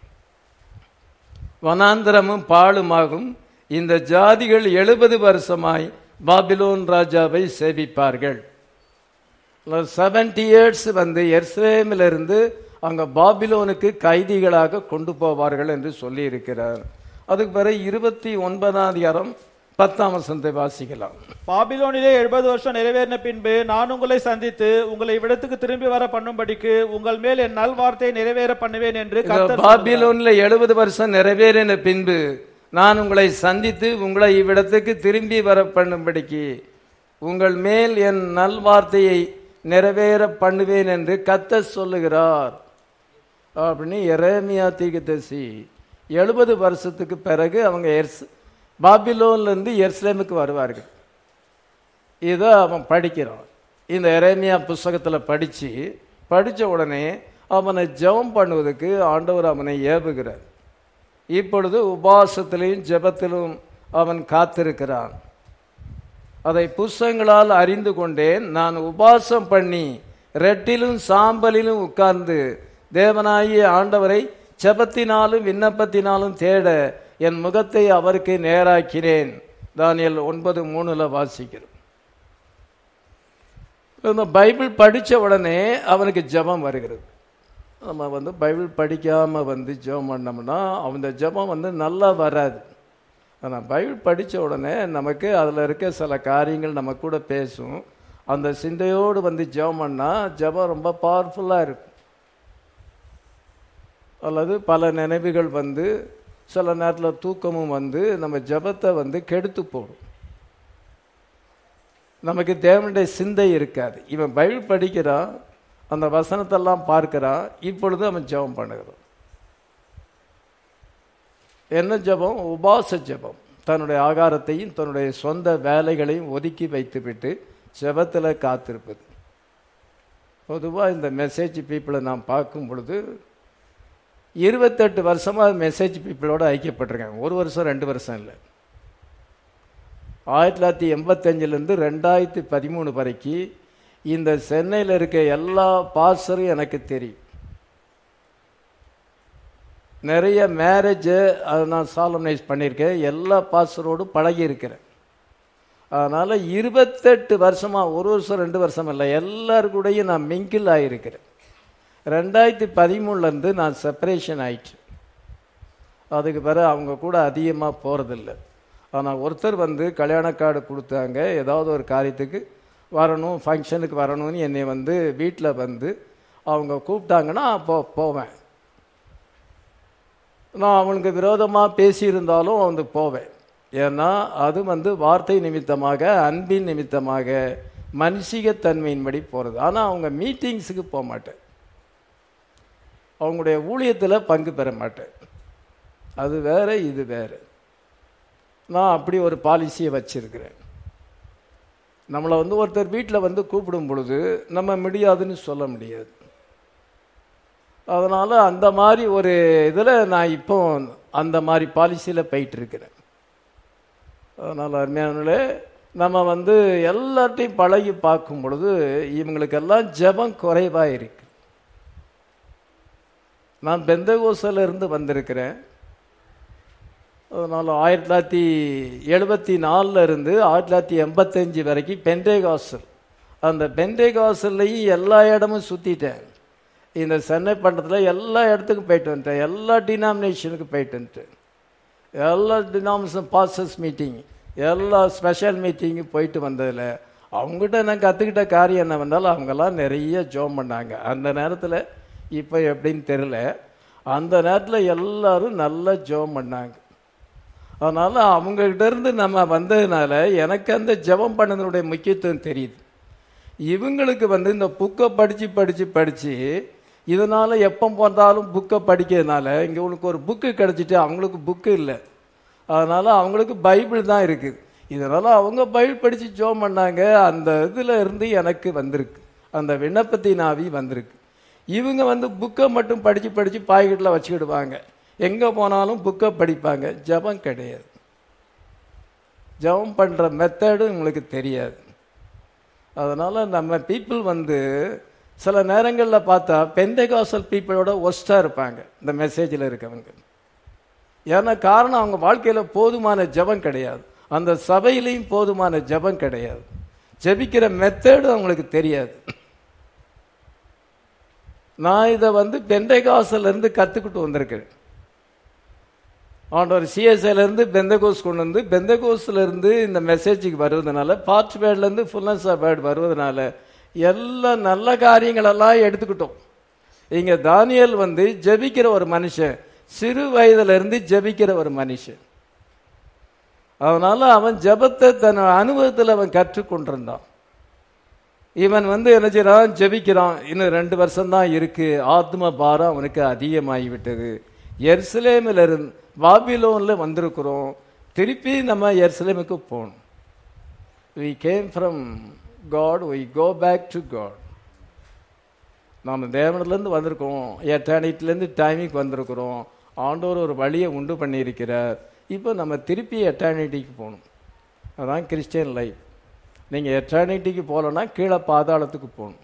வனாந்திரமும் பாழுமாகும் இந்த ஜாதிகள் எழுபது வருஷமாய் பாபிலோன் ராஜாவை சேவிப்பார்கள் செவன்டி இயர்ஸ் வந்து எர்ஸ்லேமிலிருந்து அங்க பாபிலோனுக்கு கைதிகளாக கொண்டு போவார்கள் என்று சொல்லி இருக்கிறார் அதுக்கு பிறகு இருபத்தி ஒன்பதாம் அதிகாரம் பத்தாம் வசனத்தை வாசிக்கலாம் பாபிலோனிலே எழுபது வருஷம் நிறைவேறின பின்பு நான் உங்களை சந்தித்து உங்களை இவ்விடத்துக்கு திரும்பி வர பண்ணும்படிக்கு உங்கள் மேல் என் நல்வார்த்தையை நிறைவேற பண்ணுவேன் என்று இதோ கர்த்தர் பாபிலோன்ல எழுபது வருஷம் நிறைவேறின பின்பு நான் உங்களை சந்தித்து உங்களை இவ்விடத்துக்கு திரும்பி வர பண்ணும்படிக்கு உங்கள் மேல் என் நல்வார்த்தையை நிறைவேற பண்ணுவேன் என்று கத்த சொல்லுகிறார் அப்படின்னு எரேமியா தீர்க்கதரிசி எழுபது வருஷத்துக்கு பிறகு அவங்க எர்ஸ் பாபிலோன்ல இருந்து எருசலேமுக்கு வருவார்கள் இதை அவன் படிக்கிறான் இந்த எரேமியா புஸ்தகத்தில் படித்து படித்த உடனே அவனை ஜெபம் பண்ணுவதற்கு ஆண்டவர் அவனை ஏவுகிறார் இப்பொழுது உபாசத்திலும் ஜெபத்திலும் அவன் காத்திருக்கிறான் அதை புஸ்தகங்களால் அறிந்து கொண்டேன் நான் உபாசம் பண்ணி ரெட்டிலும் சாம்பலிலும் உட்கார்ந்து தேவனாகிய ஆண்டவரை ஜெபத்தினாலும் விண்ணப்பத்தினாலும் தேட என் முகத்தை அவருக்கு நேராக்கினேன் தானியல் ஒன்பது மூணுல வாசிக்கிறோம் இந்த பைபிள் படிச்ச உடனே அவனுக்கு ஜெபம் வருகிறது நம்ம வந்து பைபிள் படிக்காம வந்து ஜெபம் பண்ணோம்னா அந்த ஜெபம் வந்து நல்லா வராது ஆனால் பைபிள் படிச்ச உடனே நமக்கு அதில் இருக்க சில காரியங்கள் நம்ம கூட பேசும் அந்த சிந்தையோடு வந்து ஜெபம் பண்ணா ஜெபம் ரொம்ப பவர்ஃபுல்லாக இருக்கும் அல்லது பல நினைவுகள் வந்து சில நேரத்தில் தூக்கமும் வந்து நம்ம ஜெபத்தை வந்து கெடுத்து போடும் நமக்கு தேவனுடைய சிந்தை இருக்காது இவன் பைபிள் படிக்கிறான் அந்த வசனத்தெல்லாம் பார்க்கிறான் இப்பொழுது அவன் ஜெபம் பண்ணுகிறான் என்ன ஜெபம் உபாச ஜெபம் தன்னுடைய ஆகாரத்தையும் தன்னுடைய சொந்த வேலைகளையும் ஒதுக்கி வைத்துவிட்டு ஜெபத்தில் காத்திருப்பது பொதுவாக இந்த மெசேஜ் பீப்புளை நாம் பார்க்கும் பொழுது இருபத்தெட்டு வருஷமாக மெசேஜ் பீப்புளோட ஐக்கியப்பட்டிருக்காங்க ஒரு வருஷம் ரெண்டு வருஷம் இல்லை ஆயிரத்தி தொள்ளாயிரத்தி எண்பத்தஞ்சிலேருந்து ரெண்டாயிரத்தி பதிமூணு வரைக்கும் இந்த சென்னையில் இருக்க எல்லா பாஸ்டரும் எனக்கு தெரியும் நிறைய மேரேஜு அதை நான் சாலனைஸ் பண்ணியிருக்கேன் எல்லா பாஸ்டரோடும் பழகி இருக்கிறேன் அதனால் இருபத்தெட்டு வருஷமாக ஒரு வருஷம் ரெண்டு வருஷம் இல்லை எல்லாரு கூடயும் நான் மிங்கிள் ஆகியிருக்கிறேன் ரெண்டாயிரத்தி பதிமூணுலேருந்து நான் செப்பரேஷன் ஆயிட்டு அதுக்கு பிறகு அவங்க கூட அதிகமாக போகிறதில்ல ஆனால் ஒருத்தர் வந்து கல்யாண கார்டு கொடுத்தாங்க ஏதாவது ஒரு காரியத்துக்கு வரணும் ஃபங்க்ஷனுக்கு வரணும்னு என்னை வந்து வீட்டில் வந்து அவங்க கூப்பிட்டாங்கன்னா போ போவேன் நான் அவனுக்கு விரோதமாக பேசியிருந்தாலும் வந்து போவேன் ஏன்னா அது வந்து வார்த்தை நிமித்தமாக அன்பின் நிமித்தமாக மனுஷிகத்தன்மையின்படி போகிறது ஆனால் அவங்க மீட்டிங்ஸுக்கு போக மாட்டேன் அவங்களுடைய ஊழியத்தில் பங்கு பெற மாட்டேன் அது வேற இது வேற நான் அப்படி ஒரு பாலிசியை வச்சிருக்கிறேன் நம்மளை வந்து ஒருத்தர் வீட்டில் வந்து கூப்பிடும் பொழுது நம்ம முடியாதுன்னு சொல்ல முடியாது அதனால் அந்த மாதிரி ஒரு இதில் நான் இப்போ அந்த மாதிரி பாலிசியில் போயிட்டு இருக்கிறேன் அதனால் அருமையானே நம்ம வந்து எல்லார்ட்டையும் பழகி பார்க்கும் பொழுது இவங்களுக்கெல்லாம் ஜெபம் குறைவாக இருக்கு நான் பெந்தகோசில இருந்து வந்திருக்கிறேன் அதனால் ஆயிரத்தி தொள்ளாயிரத்தி எழுபத்தி நாலில் இருந்து ஆயிரத்தி தொள்ளாயிரத்தி எண்பத்தஞ்சு வரைக்கும் பெண்டேகாசல் அந்த பெண்டேகாசல்லையும் எல்லா இடமும் சுற்றிட்டேன் இந்த சென்னை பண்டத்தில் எல்லா இடத்துக்கும் போயிட்டு வந்துட்டேன் எல்லா டினாமினேஷனுக்கு போயிட்டு வந்துட்டேன் எல்லா டினாமினேஷன் பாஸ்டர்ஸ் மீட்டிங் எல்லா ஸ்பெஷல் மீட்டிங்கு போயிட்டு வந்ததில் அவங்ககிட்ட நான் கற்றுக்கிட்ட காரியம் என்ன வந்தாலும் அவங்கெல்லாம் நிறைய ஜோம் பண்ணாங்க அந்த நேரத்தில் இப்போ எப்படின்னு தெரில அந்த நேரத்தில் எல்லாரும் நல்லா ஜோம் பண்ணாங்க அதனால அவங்ககிட்ட இருந்து நம்ம வந்ததுனால எனக்கு அந்த ஜெபம் பண்ணதனுடைய முக்கியத்துவம் தெரியுது இவங்களுக்கு வந்து இந்த புக்கை படிச்சு படிச்சு படிச்சு இதனால எப்போ பார்த்தாலும் புக்கை படிக்கிறதுனால இங்க உனக்கு ஒரு புக்கு கிடைச்சிட்டு அவங்களுக்கு புக்கு இல்லை அதனால அவங்களுக்கு பைபிள் தான் இருக்குது இதனால அவங்க பைபிள் படிச்சு ஜோம் பண்ணாங்க அந்த இதுல இருந்து எனக்கு வந்திருக்கு அந்த விண்ணப்பத்தின் ஆவி வந்திருக்கு இவங்க வந்து புக்கை மட்டும் படிச்சு படிச்சு பாக்கெட்டில் வச்சுக்கிடுவாங்க எங்க போனாலும் புக்கை படிப்பாங்க ஜெபம் கிடையாது ஜெபம் பண்ற மெத்தடு உங்களுக்கு தெரியாது அதனால நம்ம பீப்புள் வந்து சில நேரங்களில் பார்த்தா பெந்தைகாசல் பீப்புளோட ஒஸ்டாக இருப்பாங்க இந்த மெசேஜில் இருக்கவங்க ஏன்னா காரணம் அவங்க வாழ்க்கையில போதுமான ஜெபம் கிடையாது அந்த சபையிலையும் போதுமான ஜெபம் கிடையாது ஜெபிக்கிற மெத்தடு அவங்களுக்கு தெரியாது நான் இதை வந்து பெந்தைகாசல்ல இருந்து கத்துக்கிட்டு வந்திருக்கிறேன் ஆண்டவர் சிஎஸ்ஐல இருந்து பெந்தகோஸ் கொண்டு வந்து பெந்தகோஸ்ல இருந்து இந்த மெசேஜுக்கு வருவதனால பார்ட் பேர்ட்ல இருந்து ஃபுல்னஸ் ஆஃப் பேர்ட் வருவதனால எல்லா நல்ல காரியங்களெல்லாம் எடுத்துக்கிட்டோம் இங்க தானியல் வந்து ஜெபிக்கிற ஒரு மனுஷன் சிறு வயதுல இருந்து ஜெபிக்கிற ஒரு மனுஷன் அதனால அவன் ஜெபத்தை தன் அனுபவத்தில் அவன் கற்றுக்கொண்டிருந்தான் இவன் வந்து என்ன செய்யறான் ஜெபிக்கிறான் இன்னும் ரெண்டு வருஷம் தான் இருக்கு ஆத்ம பாரம் அவனுக்கு அதிகமாகி விட்டது எருசலேமில் இருந்து பாபிலோன்ல வந்திருக்கிறோம் திருப்பி நம்ம எருசலேமுக்கு போகணும் we came from God we go back to God நாம் தேவனிலேருந்து வந்திருக்கோம் எட்டானிட்டிலேருந்து டைமிக்கு வந்திருக்கிறோம் ஆண்டவர் ஒரு வழியை உண்டு பண்ணியிருக்கிறார் இப்போ நம்ம திருப்பி எட்டானிட்டிக்கு போகணும் அதான் கிறிஸ்டியன் லைஃப் நீங்கள் எட்டானிட்டிக்கு போகலன்னா கீழே பாதாளத்துக்கு போகணும்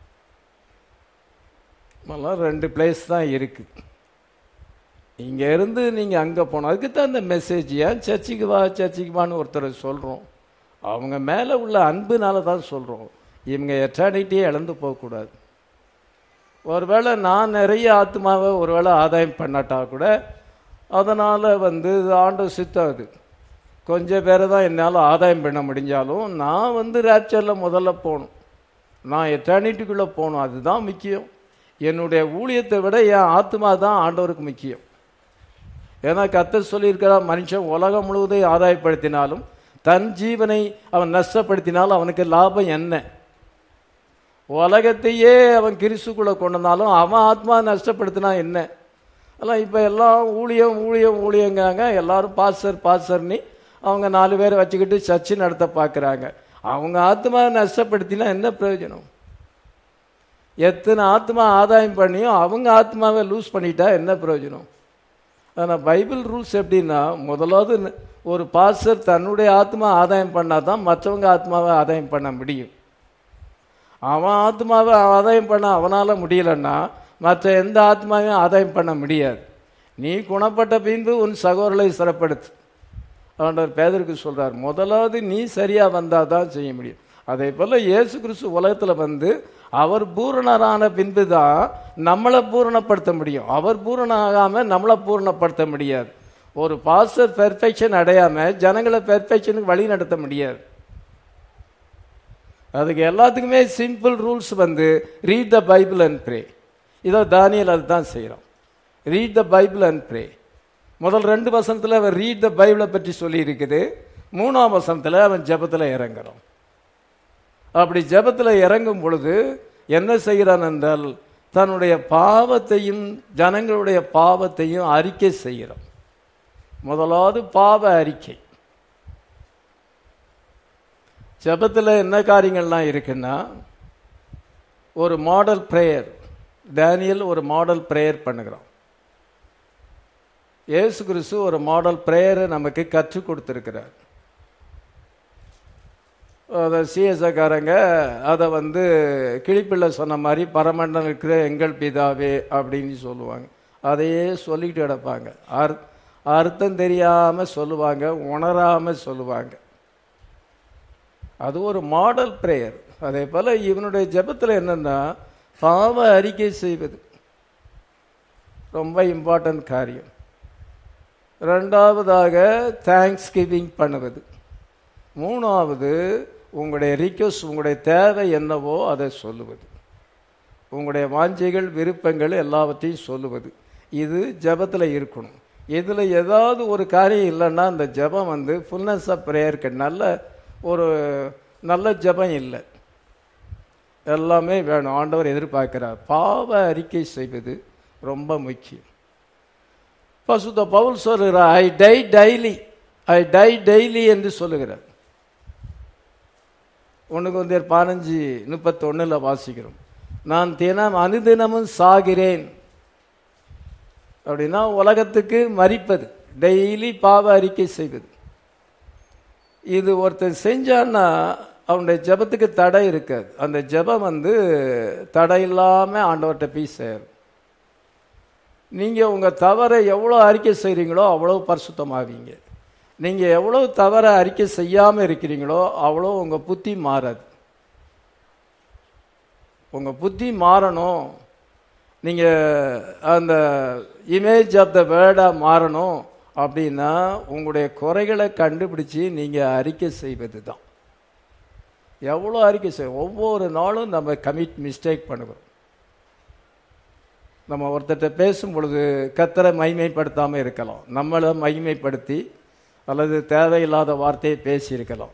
அதெல்லாம் ரெண்டு பிளேஸ் தான் இருக்குது இங்க இருந்து நீங்க அங்க போனோம் அதுக்கு தான் இந்த மெசேஜ் ஏன் சர்ச்சுக்கு வா சர்ச்சுக்கு வான்னு ஒருத்தர் சொல்றோம் அவங்க மேல உள்ள அன்புனால தான் சொல்றோம் இவங்க எட்டானிட்டியே இழந்து போகக்கூடாது ஒருவேளை நான் நிறைய ஆத்மாவை ஒருவேளை ஆதாயம் பண்ணாட்டா கூட அதனால வந்து ஆண்டு சித்தம் அது கொஞ்சம் பேரை தான் என்னால் ஆதாயம் பண்ண முடிஞ்சாலும் நான் வந்து ரேப்சரில் முதல்ல போகணும் நான் எட்டர்னிட்டிக்குள்ளே போகணும் அதுதான் முக்கியம் என்னுடைய ஊழியத்தை விட என் ஆத்மா தான் ஆண்டவருக்கு முக்கியம் ஏன்னா கத்த சொல்லியிருக்கிறா மனுஷன் உலகம் முழுவதையும் ஆதாயப்படுத்தினாலும் தன் ஜீவனை அவன் நஷ்டப்படுத்தினாலும் அவனுக்கு லாபம் என்ன உலகத்தையே அவன் கிறிஸ்துக்குள்ள கொண்டு வந்தாலும் அவன் ஆத்மா நஷ்டப்படுத்தினா என்ன எல்லாம் இப்போ எல்லாம் ஊழியம் ஊழியம் ஊழியங்காங்க எல்லாரும் பாஸ்டர் பாஸ்டர்னி அவங்க நாலு பேரை வச்சுக்கிட்டு சர்ச்சு நடத்த பார்க்குறாங்க அவங்க ஆத்மா நஷ்டப்படுத்தினா என்ன பிரயோஜனம் எத்தனை ஆத்மா ஆதாயம் பண்ணியும் அவங்க ஆத்மாவை லூஸ் பண்ணிட்டா என்ன பிரயோஜனம் ஆனால் பைபிள் ரூல்ஸ் எப்படின்னா முதலாவது ஒரு பாஸ்டர் தன்னுடைய ஆத்மா ஆதாயம் பண்ணாதான் தான் மற்றவங்க ஆத்மாவை ஆதாயம் பண்ண முடியும் அவன் ஆத்மாவை ஆதாயம் பண்ண அவனால முடியலன்னா மற்ற எந்த ஆத்மாவையும் ஆதாயம் பண்ண முடியாது நீ குணப்பட்ட பின்பு உன் சகோதரலை சிறப்படுத்து ஆண்டவர் பேதருக்கு சொல்றார் முதலாவது நீ சரியா வந்தா தான் செய்ய முடியும் அதே போல இயேசு கிறிஸ்து உலகத்துல வந்து அவர் பூரணரான பின்பு தான் நம்மளை பூரணப்படுத்த முடியும் அவர் பூரணாகாம நம்மளை பூரணப்படுத்த முடியாது ஒரு பாஸ்டர் பெர்ஃபெக்ஷன் அடையாம ஜனங்களை பெர்ஃபெக்ஷனுக்கு வழி நடத்த முடியாது அதுக்கு எல்லாத்துக்குமே சிம்பிள் ரூல்ஸ் வந்து read the Bible and pray இதோ தானியல் அதுதான் செய்கிறோம் read the Bible and pray முதல் ரெண்டு வசனத்தில் அவன் ரீட் த பைபிளை பற்றி சொல்லி இருக்குது மூணாம் வசனத்தில் அவன் ஜெபத்தில் இறங்குறோம் அப்படி ஜெபத்தில் இறங்கும் பொழுது என்ன செய்கிறான் என்றால் தன்னுடைய பாவத்தையும் ஜனங்களுடைய பாவத்தையும் அறிக்கை செய்கிறான் முதலாவது பாவ அறிக்கை ஜெபத்தில் என்ன காரியங்கள்லாம் இருக்குன்னா ஒரு மாடல் ப்ரேயர் டேனியல் ஒரு மாடல் ப்ரேயர் பண்ணுகிறோம் இயேசு கிறிஸ்து ஒரு மாடல் ப்ரேயரை நமக்கு கற்றுக் கொடுத்துருக்கிறார் அதை சிஎஸ்ஐக்காரங்க அதை வந்து கிளிப்பிள்ளை சொன்ன மாதிரி பரமண்டம் இருக்கிற எங்கள் பிதாவே அப்படின்னு சொல்லுவாங்க அதையே சொல்லிக்கிட்டு கிடப்பாங்க அர் அர்த்தம் தெரியாமல் சொல்லுவாங்க உணராமல் சொல்லுவாங்க அது ஒரு மாடல் ப்ரேயர் அதே போல் இவனுடைய ஜெபத்தில் என்னென்னா பாவ அறிக்கை செய்வது ரொம்ப இம்பார்ட்டன்ட் காரியம் ரெண்டாவதாக தேங்க்ஸ் கிவிங் பண்ணுவது மூணாவது உங்களுடைய ரிக்வஸ்ட் உங்களுடைய தேவை என்னவோ அதை சொல்லுவது உங்களுடைய வாஞ்சைகள் விருப்பங்கள் எல்லாவற்றையும் சொல்லுவது இது ஜபத்தில் இருக்கணும் இதில் ஏதாவது ஒரு காரியம் இல்லைன்னா அந்த ஜெபம் வந்து ஃபுல்னஸ் ஆஃப் ப்ரேயருக்கு நல்ல ஒரு நல்ல ஜெபம் இல்லை எல்லாமே வேணும் ஆண்டவர் எதிர்பார்க்கிறார் பாவ அறிக்கை செய்வது ரொம்ப முக்கியம் பசுத்த பவுல் சொல்லுகிறார் I die daily I die daily என்று சொல்லுகிறார் ஒன்றுக்கு வந்து பதினஞ்சு முப்பத்தொன்னில் வாசிக்கிறோம் நான் தினம் அனுதினமும் சாகிறேன் அப்படின்னா உலகத்துக்கு மறிப்பது டெய்லி பாவ அறிக்கை செய்வது இது ஒருத்தன் செஞ்சான்னா அவனுடைய ஜெபத்துக்கு தடை இருக்காது அந்த ஜெபம் வந்து தடை இல்லாமல் ஆண்டவர்கிட்ட போய் சேரும் நீங்கள் உங்கள் தவறை எவ்வளோ அறிக்கை செய்கிறீங்களோ அவ்வளோ பரிசுத்தமாவீங்க நீங்கள் எவ்வளோ தவறை அறிக்கை செய்யாமல் இருக்கிறீங்களோ அவ்வளோ உங்கள் புத்தி மாறாது உங்கள் புத்தி மாறணும் நீங்கள் அந்த இமேஜ் ஆஃப் த வேர்டாக மாறணும் அப்படின்னா உங்களுடைய குறைகளை கண்டுபிடிச்சி நீங்கள் அறிக்கை செய்வது தான் எவ்வளோ அறிக்கை செய்ய ஒவ்வொரு நாளும் நம்ம கமிட் மிஸ்டேக் பண்ணுகிறோம் நம்ம ஒருத்தர்கிட்ட பேசும் பொழுது கத்தரை மகிமைப்படுத்தாமல் இருக்கலாம் நம்மளை மகிமைப்படுத்தி அல்லது தேவையில்லாத வார்த்தையை பேசியிருக்கலாம்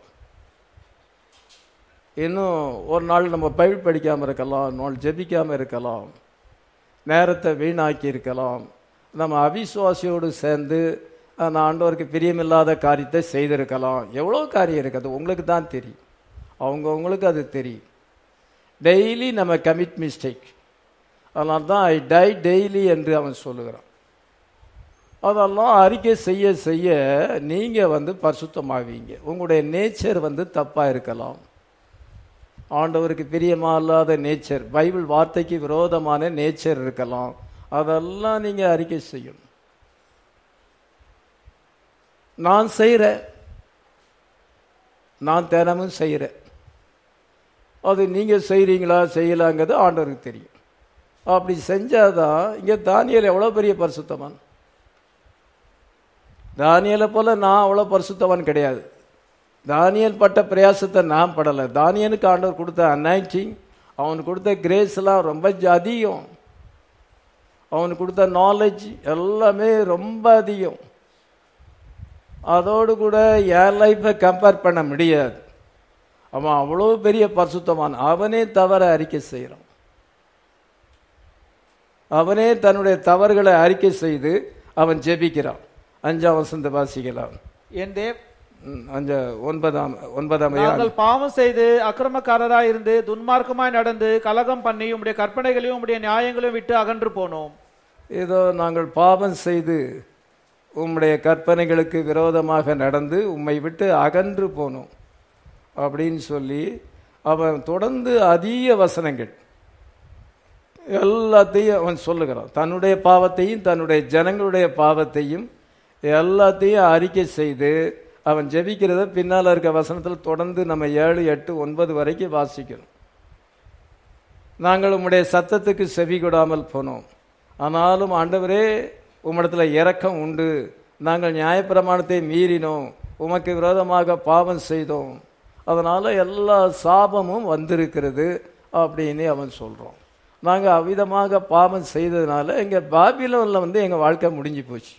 இன்னும் ஒரு நாள் நம்ம பைபிள் படிக்காமல் இருக்கலாம் ஒரு நாள் ஜெபிக்காமல் இருக்கலாம் நேரத்தை வீணாக்கி இருக்கலாம் நம்ம அவிசுவாசியோடு சேர்ந்து அந்த ஆண்டவருக்கு பிரியமில்லாத காரியத்தை செய்திருக்கலாம் எவ்வளோ காரியம் இருக்குது உங்களுக்கு தான் தெரியும் அவங்கவுங்களுக்கு அது தெரியும் டெய்லி நம்ம கமிட் மிஸ்டேக் அதனால தான் ஐ டை டெய்லி என்று அவன் சொல்லுகிறான் அதெல்லாம் அறிக்கை செய்ய செய்ய நீங்கள் வந்து பரிசுத்தமாவீங்க உங்களுடைய நேச்சர் வந்து தப்பாக இருக்கலாம் ஆண்டவருக்கு பிரியமா இல்லாத நேச்சர் பைபிள் வார்த்தைக்கு விரோதமான நேச்சர் இருக்கலாம் அதெல்லாம் நீங்கள் அறிக்கை செய்யணும் நான் செய்கிறேன் நான் தினமும் செய்கிறேன் அது நீங்கள் செய்கிறீங்களா செய்யலாங்கிறது ஆண்டவருக்கு தெரியும் அப்படி செஞ்சாதான் இங்கே தானியல் எவ்வளோ பெரிய பரிசுத்தவான் தானியலை போல நான் அவ்வளோ பரிசுத்தவான் கிடையாது தானியல் பட்ட பிரயாசத்தை நான் படலை தானியனுக்கு ஆண்டவர் கொடுத்த அனாய்டிங் அவனுக்கு கொடுத்த கிரேஸ்லாம் ரொம்ப அதிகம் அவனுக்கு கொடுத்த நாலேஜ் எல்லாமே ரொம்ப அதிகம் அதோடு கூட என் லைஃப்பை கம்பேர் பண்ண முடியாது அவன் அவ்வளோ பெரிய பரிசுத்தவான் அவனே தவற அறிக்கை செய்கிறான் அவனே தன்னுடைய தவறுகளை அறிக்கை செய்து அவன் ஜெபிக்கிறான் அஞ்சாம் வசந்த வாசிக்கலாம் என் தேவ் ம், அஞ்ச ஒன்பதாம் ஒன்பதாம் அதிகாரம். நாங்கள் பாவம் செய்து அக்கிரமக்காரராய் இருந்து துன்மார்க்கமாய் நடந்து கலகம் பண்ணி உம்முடைய கற்பனைகளையும் உம்முடைய நியாயங்களையும் விட்டு அகன்று போனோம் இதோ நாங்கள் பாவம் செய்து உம்முடைய கற்பனைகளுக்கு விரோதமாக நடந்து உம்மை விட்டு அகன்று போனோம் அப்படின்னு சொல்லி அவன் தொடர்ந்து அதிக வசனங்கள் எல்லாத்தையும் அவன் சொல்லுகிறான் தன்னுடைய பாவத்தையும் தன்னுடைய ஜனங்களுடைய பாவத்தையும் எல்லாத்தையும் அறிக்கை செய்து அவன் ஜெபிக்கிறத பின்னால் இருக்க வசனத்தில் தொடர்ந்து நம்ம ஏழு எட்டு ஒன்பது வரைக்கும் வாசிக்கிறோம் நாங்கள் உம்முடைய சத்தத்துக்கு செவி கொடாமல் போனோம் ஆனாலும் ஆண்டவரே உம்மிடத்தில் இரக்கம் உண்டு நாங்கள் நியாயப்பிரமாணத்தை மீறினோம் உமக்கு விரோதமாக பாவம் செய்தோம் அதனால் எல்லா சாபமும் வந்திருக்கிறது அப்படின்னு அவன் சொல்கிறோம் நாங்கள் அவ்விதமாக பாவம் செய்ததுனால எங்கள் பாபிலோனில் வந்து எங்கள் வாழ்க்கை முடிஞ்சு போச்சு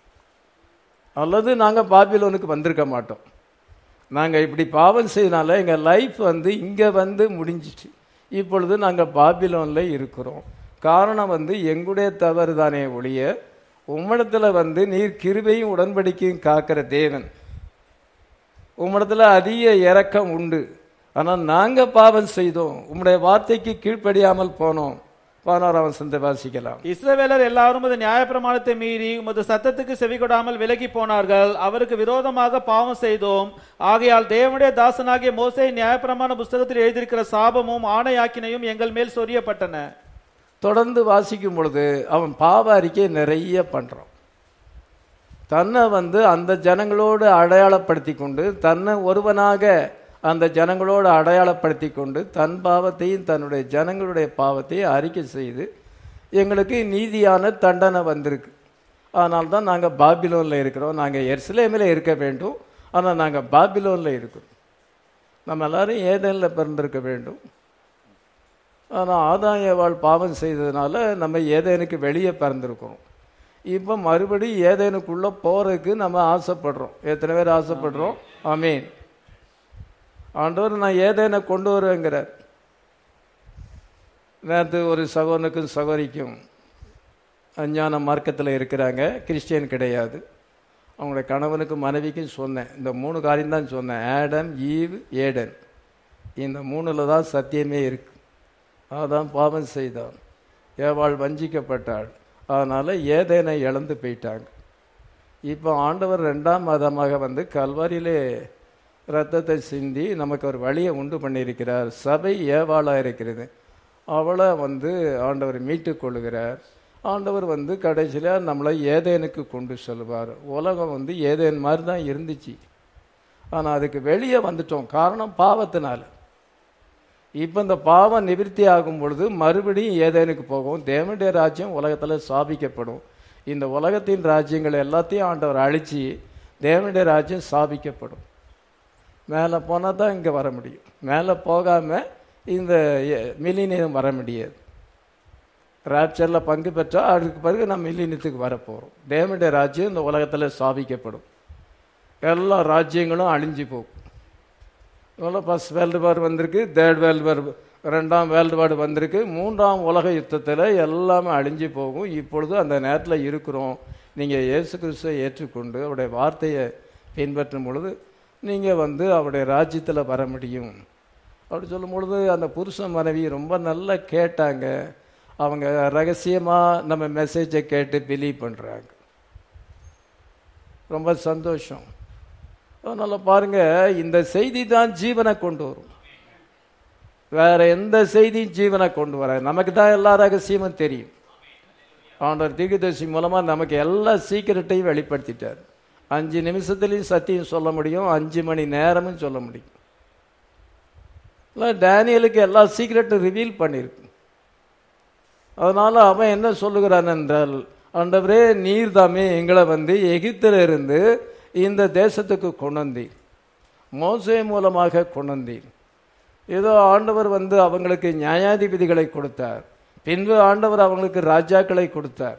அல்லது நாங்கள் பாபிலோனுக்கு வந்திருக்க மாட்டோம் நாங்கள் இப்படி பாவம் செய்தனால எங்கள் லைஃப் வந்து இங்கே வந்து முடிஞ்சிச்சு இப்பொழுது நாங்கள் பாபிலோனில் இருக்கிறோம் காரணம் வந்து எங்களுடைய தவறு தானே ஒழிய உம்மிடத்தில் வந்து நீர் கிருபையும் உடன்படிக்கையும் காக்கிற தேவன் உம்மிடத்தில் அதிக இரக்கம் உண்டு ஆனால் நாங்கள் பாவம் செய்தோம் உம்முடைய வார்த்தைக்கு கீழ்ப்படியாமல் போனோம் பதினோராம் வசனத்தை வாசிக்கலாம் இஸ்ரவேலர் எல்லாரும் உமது நியாயப்பிரமாணத்தை மீறி உமது சத்தத்துக்கு செவிகொடாமல் விலகி போனார்கள் அவருக்கு விரோதமாக பாவம் செய்தோம் ஆகையால் தேவனுடைய தாசனாகிய மோசே நியாயப்பிரமாண புஸ்தகத்தில் எழுதியிருக்கிற சாபமும் ஆணையாக்கினையும் எங்கள் மேல் சொரியப்பட்டன தொடர்ந்து வாசிக்கும் பொழுது அவன் பாவ அறிக்கை நிறைய பண்ணுறான் தன்னை வந்து அந்த ஜனங்களோடு அடையாளப்படுத்தி கொண்டு தன்னை ஒருவனாக அந்த ஜனங்களோடு அடையாளப்படுத்தி கொண்டு தன் பாவத்தையும் தன்னுடைய ஜனங்களுடைய பாவத்தையும் அறிக்கை செய்து எங்களுக்கு நீதியான தண்டனை வந்திருக்கு அதனால தான் நாங்கள் பாபிலோனில் இருக்கிறோம் நாங்கள் எர்சிலேமில் இருக்க வேண்டும் ஆனால் நாங்கள் பாபிலோனில் இருக்கிறோம் நம்ம எல்லாரும் ஏதேனில் பிறந்திருக்க வேண்டும் ஆனால் ஆதாம் ஏவாள் பாவம் செய்ததுனால நம்ம ஏதேனுக்கு வெளியே பிறந்திருக்கிறோம் இப்போ மறுபடியும் ஏதேனுக்குள்ள போறதுக்கு நம்ம ஆசைப்படுறோம் எத்தனை பேர் ஆசைப்படுறோம் ஆமீன் ஆண்டவர் நான் ஏதேனை கொண்டு வருவேங்கிறார் நேற்று ஒரு சகோதரனுக்கும் சகோதரிக்கும் அஞ்ஞான மார்க்கத்தில் இருக்கிறாங்க கிறிஸ்டியன் கிடையாது அவங்களுடைய கணவனுக்கும் மனைவிக்கும் சொன்னேன் இந்த மூணு காரியம் தான் சொன்னேன் ஆடம் ஈவ் ஏடன் இந்த மூணில் தான் சத்தியமே இருக்கு அதான் பாவம் செய்தான் ஏவாள் வஞ்சிக்கப்பட்டாள் அதனால் ஏதேனை இழந்து போயிட்டாங்க இப்போ ஆண்டவர் ரெண்டாம் மாதமாக வந்து கல்வாரியிலே ரத்தத்தை சிந்தி நமக்கு ஒரு வழியை உண்டு பண்ணியிருக்கிறார் சபை ஏவாளாக இருக்கிறது அவளை வந்து ஆண்டவர் மீட்டு கொள்ளுகிறார் ஆண்டவர் வந்து கடைசியில் நம்மளை ஏதேனுக்கு கொண்டு செல்வார் உலகம் வந்து ஏதேன் மாதிரி தான் இருந்துச்சு ஆனால் அதுக்கு வெளியே வந்துட்டோம் காரணம் பாவத்தினால இப்போ இந்த பாவம் நிவர்த்தி ஆகும் பொழுது மறுபடியும் ஏதேனுக்கு போகும் தேவனுடைய ராஜ்யம் உலகத்தில் ஸ்தாபிக்கப்படும் இந்த உலகத்தின் ராஜ்யங்கள் எல்லாத்தையும் ஆண்டவர் அழிச்சு தேவனுடைய ராஜ்யம் ஸ்தாபிக்கப்படும் மேலே போனால் தான் இங்கே வர முடியும் மேலே போகாமல் இந்த மில்லினியம் வர முடியாது ராப்சரில் பங்கு பெற்றால் அதுக்கு பிறகு நம்ம மில்லினியத்துக்கு வரப்போகிறோம் தேவனுடைய ராஜ்யம் இந்த உலகத்தில் ஸ்தாபிக்கப்படும் எல்லா ராஜ்யங்களும் அழிஞ்சு போகும் இவ்வளோ ஃபஸ்ட் வேர்ல்டு வார் வந்திருக்கு தேர்ட் வேர்ல்டு வார் ரெண்டாம் வேர்ல்டு வார் வந்திருக்கு மூன்றாம் உலக யுத்தத்தில் எல்லாமே அழிஞ்சு போகும் இப்பொழுது அந்த நேரத்தில் இருக்கிறோம் நீங்கள் இயேசு கிறிஸ்துவை ஏற்றுக்கொண்டு அவருடைய வார்த்தையை பின்பற்றும் பொழுது நீங்கள் வந்து அவருடைய ராஜ்யத்தில் வர முடியும் அப்படி சொல்லும் பொழுது அந்த புருஷன் மனைவி ரொம்ப நல்லா கேட்டாங்க அவங்க ரகசியமாக நம்ம மெசேஜை கேட்டு பிலீவ் பண்ணுறாங்க ரொம்ப சந்தோஷம் அதனால் பாருங்க இந்த செய்தி தான் ஜீவனை கொண்டு வரும் வேற எந்த செய்தியும் ஜீவனை கொண்டு வர நமக்கு தான் எல்லா ரகசியமும் தெரியும் ஆண்டவர் தீர்க்கதரிசி மூலமா நமக்கு எல்லா சீக்கிரட்டையும் வெளிப்படுத்திட்டார் அஞ்சு நிமிஷத்துலையும் சத்தியம் சொல்ல முடியும் அஞ்சு மணி நேரமும் சொல்ல முடியும் டேனியலுக்கு எல்லா சீக்கிரட்டும் ரிவீல் பண்ணியிருக்கு அதனால அவன் என்ன சொல்லுகிறான் என்றால் ஆண்டவரே நீர் தாமே எங்களை வந்து எகிப்தில இருந்து இந்த தேசத்துக்கு கொண்டு வந்தீர் மோசே மூலமாக கொண்டு வந்தீர் ஏதோ ஆண்டவர் வந்து அவங்களுக்கு நியாயாதிபதிகளை கொடுத்தார் பின்பு ஆண்டவர் அவங்களுக்கு ராஜாக்களை கொடுத்தார்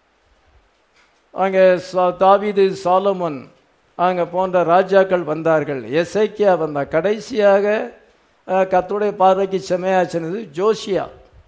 அங்கே தாவீது சாலமன் அங்கே போன்ற ராஜாக்கள் வந்தார்கள் எசைக்கியா வந்தார் கடைசியாக கத்துடைய பார்வைக்கு செமையாச்சினது ஜோஷியா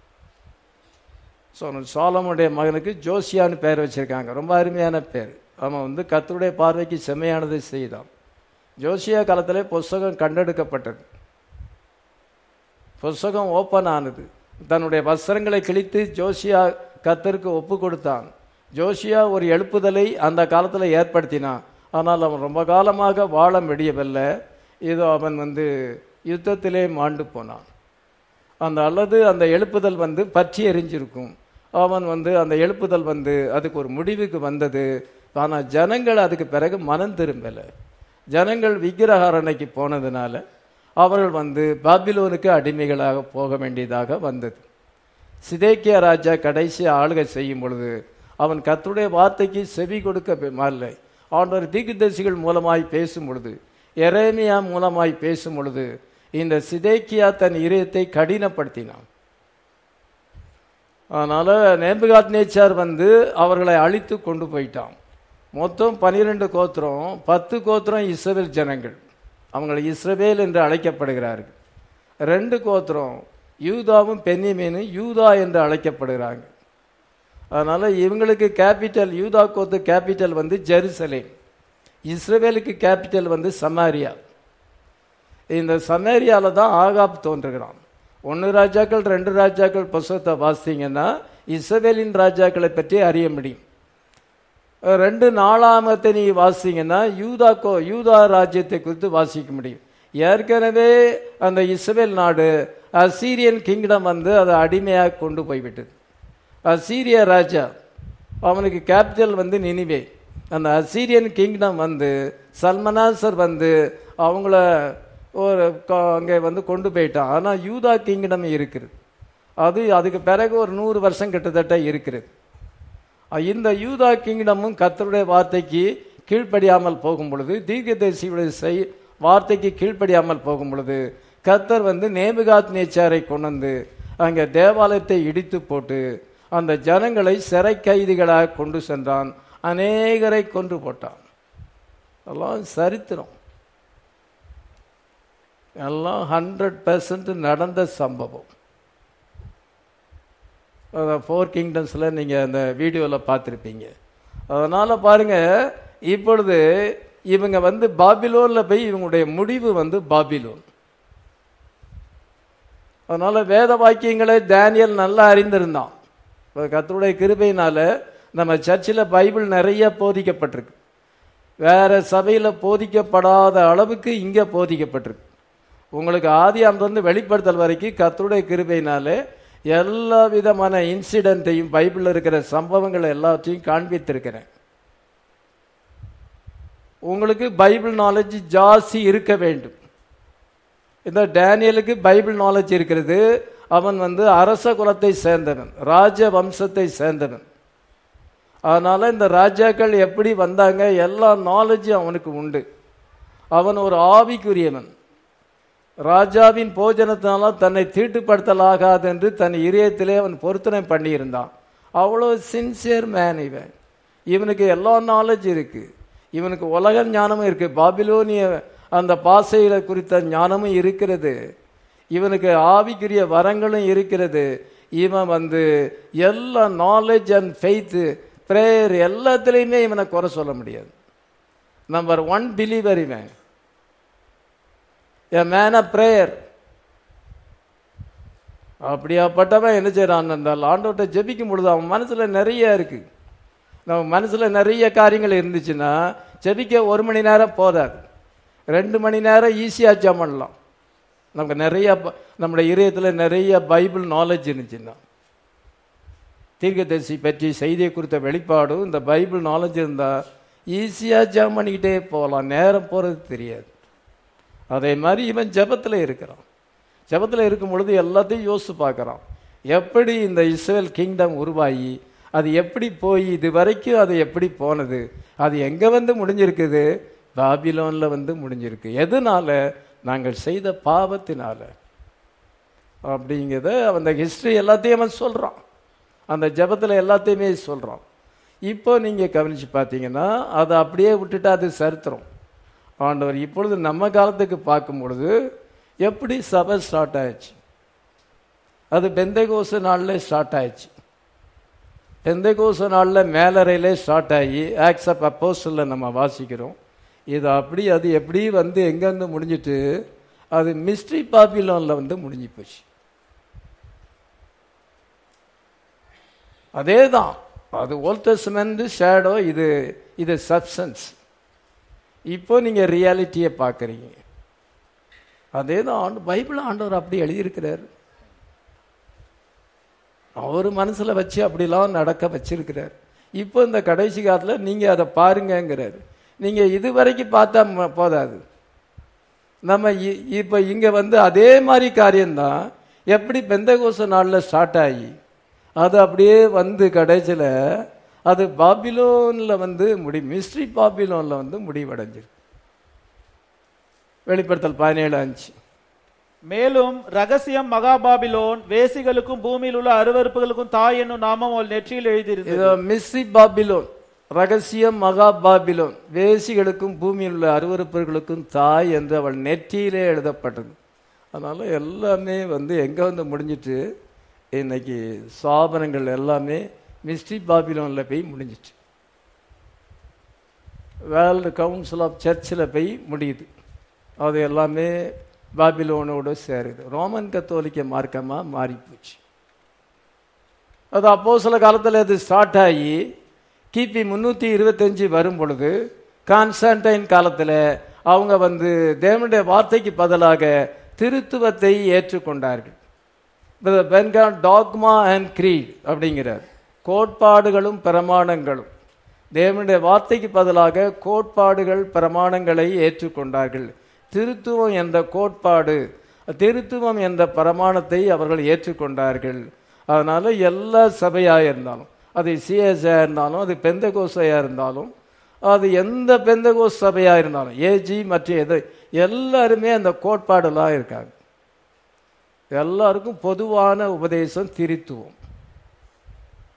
ஸோ சாலமுடைய மகனுக்கு ஜோசியான்னு பேர் வச்சிருக்காங்க ரொம்ப அருமையான பேர் அவன் வந்து கத்தருடைய பார்வைக்கு செம்மையானதை செய்தான் ஜோசியா காலத்தில் புஸ்தகம் கண்டெடுக்கப்பட்டது புஸ்தகம் ஓப்பன் ஆனது தன்னுடைய வஸ்திரங்களை கிழித்து ஜோசியா கத்தருக்கு ஒப்பு கொடுத்தான் ஜோசியா ஒரு எழுப்புதலை அந்த காலத்தில் ஏற்படுத்தினான் ஆனால் அவன் ரொம்ப காலமாக வாழ முடியவில்லை இதோ அவன் வந்து யுத்தத்திலே மாண்டு போனான் அந்த அல்லது அந்த எழுப்புதல் வந்து பற்றி எரிஞ்சிருக்கும் அவன் வந்து அந்த எழுப்புதல் வந்து அதுக்கு ஒரு முடிவுக்கு வந்தது ஆனால் ஜனங்கள் அதுக்கு பிறகு மனம் திரும்பலை ஜனங்கள் விக்கிரகாரணைக்கு போனதுனால அவர்கள் வந்து பாபிலோனுக்கு அடிமைகளாக போக வேண்டியதாக வந்தது சிதேக்கிய ராஜா கடைசி ஆளுகை செய்யும் பொழுது அவன் கத்துடைய வார்த்தைக்கு செவி கொடுக்க மாறலை ஆண்டவர் தீக்குதரிசிகள் மூலமாய் பேசும் பொழுது எரேமியா மூலமாய் பேசும் பொழுது இந்த சிதேக்கியா தன் இதயத்தை கடினப்படுத்தினான் அதனால நேபுகாத் நேச்சார் வந்து அவர்களை அழித்து கொண்டு போயிட்டான் மொத்தம் பனிரெண்டு கோத்திரம் பத்து கோத்திரம் இஸ்ரவேல் ஜனங்கள் அவங்களை இஸ்ரவேல் என்று அழைக்கப்படுகிறார்கள் ரெண்டு கோத்திரம் யூதாவும் பென்னிமீனும் யூதா என்று அழைக்கப்படுகிறாங்க அதனால இவங்களுக்கு கேபிட்டல் யூதா கோத்து கேபிட்டல் வந்து ஜெருசலேம் இஸ்ரவேலுக்கு கேபிட்டல் வந்து சமாரியா இந்த சமேரியாவில் தான் ஆகாப் தோன்றுகிறான் ஒன்று ராஜாக்கள் ரெண்டு ராஜாக்கள் புஸ்தகத்தை வாசித்தீங்கன்னா இஸ்ரவேலின் ராஜாக்களை பற்றி அறிய முடியும் ரெண்டு நாலாமத்தை நீ வாசிங்கன்னா யூதா கோ யூதா ராஜ்யத்தை குறித்து வாசிக்க முடியும் ஏற்கனவே அந்த இஸ்ரேல் நாடு அசீரியன் கிங்டம் வந்து அதை அடிமையாக கொண்டு போய்விட்டது அசீரிய ராஜா அவனுக்கு கேபிட்டல் வந்து நினிவே அந்த அசீரியன் கிங்டம் வந்து சல்மனாசர் வந்து அவங்கள ஒரு அங்கே வந்து கொண்டு போயிட்டான் ஆனால் யூதா கிங்டம் இருக்குது அது அதுக்கு பிறகு ஒரு நூறு வருஷம் கிட்டத்தட்ட இருக்கிறது இந்த யூதா கிங்டமும் கத்தருடைய வார்த்தைக்கு கீழ்ப்படியாமல் போகும் பொழுது தீர்க்கதரிசியுடைய செய் வார்த்தைக்கு கீழ்ப்படியாமல் போகும் பொழுது கத்தர் வந்து நேபுகாத் நேச்சாரை கொண்டு வந்து அங்கே தேவாலயத்தை இடித்து போட்டு அந்த ஜனங்களை சிறை கைதிகளாக கொண்டு சென்றான் அநேகரை கொன்று போட்டான் எல்லாம் சரித்திரம் எல்லாம் ஹண்ட்ரட் பெர்சன்ட் நடந்த சம்பவம் ஃபோர் கிங்டம்ஸில் நீங்கள் அந்த வீடியோவில் பார்த்துருப்பீங்க அதனால் பாருங்க இப்பொழுது இவங்க வந்து பாபிலோனில் போய் இவங்களுடைய முடிவு வந்து பாபிலோன் அதனால வேத வாக்கியங்களை டேனியல் நல்லா அறிந்திருந்தான் இப்போ கர்த்தருடைய கிருபையினால நம்ம சர்ச்சில் பைபிள் நிறைய போதிக்கப்பட்டிருக்கு வேற சபையில் போதிக்கப்படாத அளவுக்கு இங்கே போதிக்கப்பட்டிருக்கு உங்களுக்கு ஆதியாமிலிருந்து வெளிப்படுத்தல் வரைக்கும் கர்த்தருடைய கிருபையினாலே எல்லா விதமான இன்சிடென்ட்டையும் பைபிளில் இருக்கிற சம்பவங்கள் எல்லாத்தையும் காண்பித்திருக்கிறேன் உங்களுக்கு பைபிள் நாலேஜ் ஜாஸ்தி இருக்க வேண்டும் இந்த டேனியலுக்கு பைபிள் நாலேஜ் இருக்கிறது அவன் வந்து அரச குலத்தை சேர்ந்தவன் ராஜ வம்சத்தை சேர்ந்தவன் அதனால இந்த ராஜாக்கள் எப்படி வந்தாங்க எல்லா நாலேஜும் அவனுக்கு உண்டு அவன் ஒரு ஆவிக்குரியவன் ராஜாவின் போஜனத்தினால தன்னை தீட்டுப்படுத்தலாகாது என்று தன் இதயத்திலே அவன் பொருத்தனை பண்ணியிருந்தான் அவ்வளோ சின்சியர் மேன் இவன் இவனுக்கு எல்லா நாலேஜ் இருக்கு இவனுக்கு உலக ஞானமும் இருக்கு பாபிலோனிய அந்த பாசைகளை குறித்த ஞானமும் இருக்கிறது இவனுக்கு ஆவிக்குரிய வரங்களும் இருக்கிறது இவன் வந்து எல்லா நாலேஜ் அண்ட் ஃபெய்த்து ப்ரேயர் எல்லாத்துலேயுமே இவனை குறை சொல்ல முடியாது நம்பர் ஒன் பிலீவர் இவன் எ மேன் ஆஃப் ப்ரேயர் அப்படியாப்பட்டவன் என்ன செய்யறான் அந்த ஆண்டவர்கிட்ட ஜெபிக்கும் பொழுது அவன் மனசுல நிறைய இருக்கு நம்ம மனசுல நிறைய காரியங்கள் இருந்துச்சுன்னா ஜெபிக்க ஒரு மணி நேரம் போதாது ரெண்டு மணி நேரம் ஈஸியாக ஜெபம் பண்ணலாம் நமக்கு நிறைய ப- நம்முடைய இதயத்தில் நிறைய பைபிள் நாலேஜ் இருந்துச்சுன்னா தீர்க்கதரிசி பற்றி செய்தியை குறித்த வெளிப்பாடும் இந்த பைபிள் நாலேஜ் இருந்தால் ஈஸியாக ஜெபம் பண்ணிக்கிட்டே போகலாம் நேரம் போகிறது தெரியாது அதே மாதிரி இவன் ஜெபத்தில் இருக்கிறான் ஜெபத்தில் இருக்கும் பொழுது எல்லாத்தையும் யோசித்து பார்க்குறான் எப்படி இந்த இஸ்ரேல் கிங்டம் உருவாகி அது எப்படி போய் இது வரைக்கும் அது எப்படி போனது அது எங்கே வந்து முடிஞ்சிருக்குது பாபிலோனில் வந்து முடிஞ்சிருக்கு எதனால நாங்கள் செய்த பாவத்தினால அப்படிங்கிறத அந்த ஹிஸ்டரி எல்லாத்தையும் அவன் சொல்கிறான் அந்த ஜெபத்தில் எல்லாத்தையுமே சொல்கிறான் இப்போ நீங்கள் கவனித்து பார்த்தீங்கன்னா அதை அப்படியே விட்டுட்டு அது சரித்திரம் ஆண்டவர் இப்பொழுது நம்ம காலத்துக்கு பார்க்கும் பொழுது எப்படி சபை ஸ்டார்ட் ஆயிடுச்சு அது பெந்தைகோச நாளில் ஸ்டார்ட் ஆயிடுச்சு பெந்தைகோச நாளில் மேலறையிலே ஸ்டார்ட் ஆகி ஆக்ஸ் ஆஃப் அப்போஸ்டில் நம்ம வாசிக்கிறோம் இது அப்படி அது எப்படி வந்து எங்கேருந்து முடிஞ்சிட்டு அது மிஸ்ட்ரி பாபிலோனில் வந்து முடிஞ்சு போச்சு அதே தான் அது ஓல்டஸ்மெண்ட் ஷேடோ இது இது சப்சன்ஸ் இப்போ நீங்க ரியாலிட்டியை பார்க்குறீங்க அதே தான் ஆண்டு பைபிள் ஆண்டவர் அப்படி எழுதியிருக்கிறார் அவர் மனசுல வச்சு அப்படிலாம் நடக்க வச்சிருக்கிறார் இப்போ இந்த கடைசி காலத்தில் நீங்க அதை பாருங்கங்கிறார் நீங்க இது வரைக்கும் பார்த்தா ம- போதாது நம்ம இ- இப்போ இங்க வந்து அதே மாதிரி காரியம்தான் எப்படி பெந்தகோச நாளில் ஸ்டார்ட் ஆகி அது அப்படியே வந்து கடைசியில் அது பாபிலோன்ல வந்து முடி மிஸ்ட்ரி பாபிலோன்ல வந்து முடிவடைஞ்சிருக்கு வெளிப்படுத்தல் பதினேழு அஞ்சு மேலும் ரகசியம் மகாபாபிலோன் வேசிகளுக்கும் பூமியில் உள்ள அருவருப்புகளுக்கும் தாய் என்னும் நாமம் அவள் நெற்றியில் எழுதியிருந்தது இதோ மிஸ்ரி பாபிலோன் ரகசியம் மகா பாபிலோன் வேசிகளுக்கும் பூமியில் உள்ள அருவருப்பர்களுக்கும் தாய் என்று அவள் நெற்றியிலே எழுதப்பட்டது அதனால எல்லாமே வந்து எங்க வந்து முடிஞ்சிட்டு இன்னைக்கு சாபனங்கள் எல்லாமே மிஸ்ட்ரி பாபிலோன்ல போய் முடிஞ்சிட்டு வேர்ல்டு கவுன்சில் ஆஃப் சர்ச்சில் போய் முடியுது அது எல்லாமே பாபிலோனோடு சேருது ரோமன் கத்தோலிக்க மார்க்கமாக மாறி போச்சு அது அப்போ சில காலத்தில் அது ஸ்டார்ட் ஆகி கிபி முன்னூற்றி இருபத்தஞ்சு வரும் பொழுது கான்ஸ்டன்டைன் காலத்தில் அவங்க வந்து தேவனுடைய வார்த்தைக்கு பதிலாக திருத்துவத்தை ஏற்றுக்கொண்டார்கள் பென்கான் டாக்மா அண்ட் creed அப்படிங்கிறார் கோட்பாடுகளும் பிரமாணங்களும் தேவனுடைய வார்த்தைக்கு பதிலாக கோட்பாடுகள் பிரமாணங்களை ஏற்றுக்கொண்டார்கள் திருத்துவம் என்ற கோட்பாடு திருத்துவம் என்ற பிரமாணத்தை அவர்கள் ஏற்றுக்கொண்டார்கள் அதனால எல்லா சபையாக இருந்தாலும் அது சிஎஸ்ஐ இருந்தாலும் அது பெந்தகோசையா இருந்தாலும் அது எந்த பெந்தகோஸ் சபையா இருந்தாலும் ஏஜி மற்றும் எதை எல்லாருமே அந்த கோட்பாடுலாம் இருக்காங்க எல்லாருக்கும் பொதுவான உபதேசம் திருத்துவம்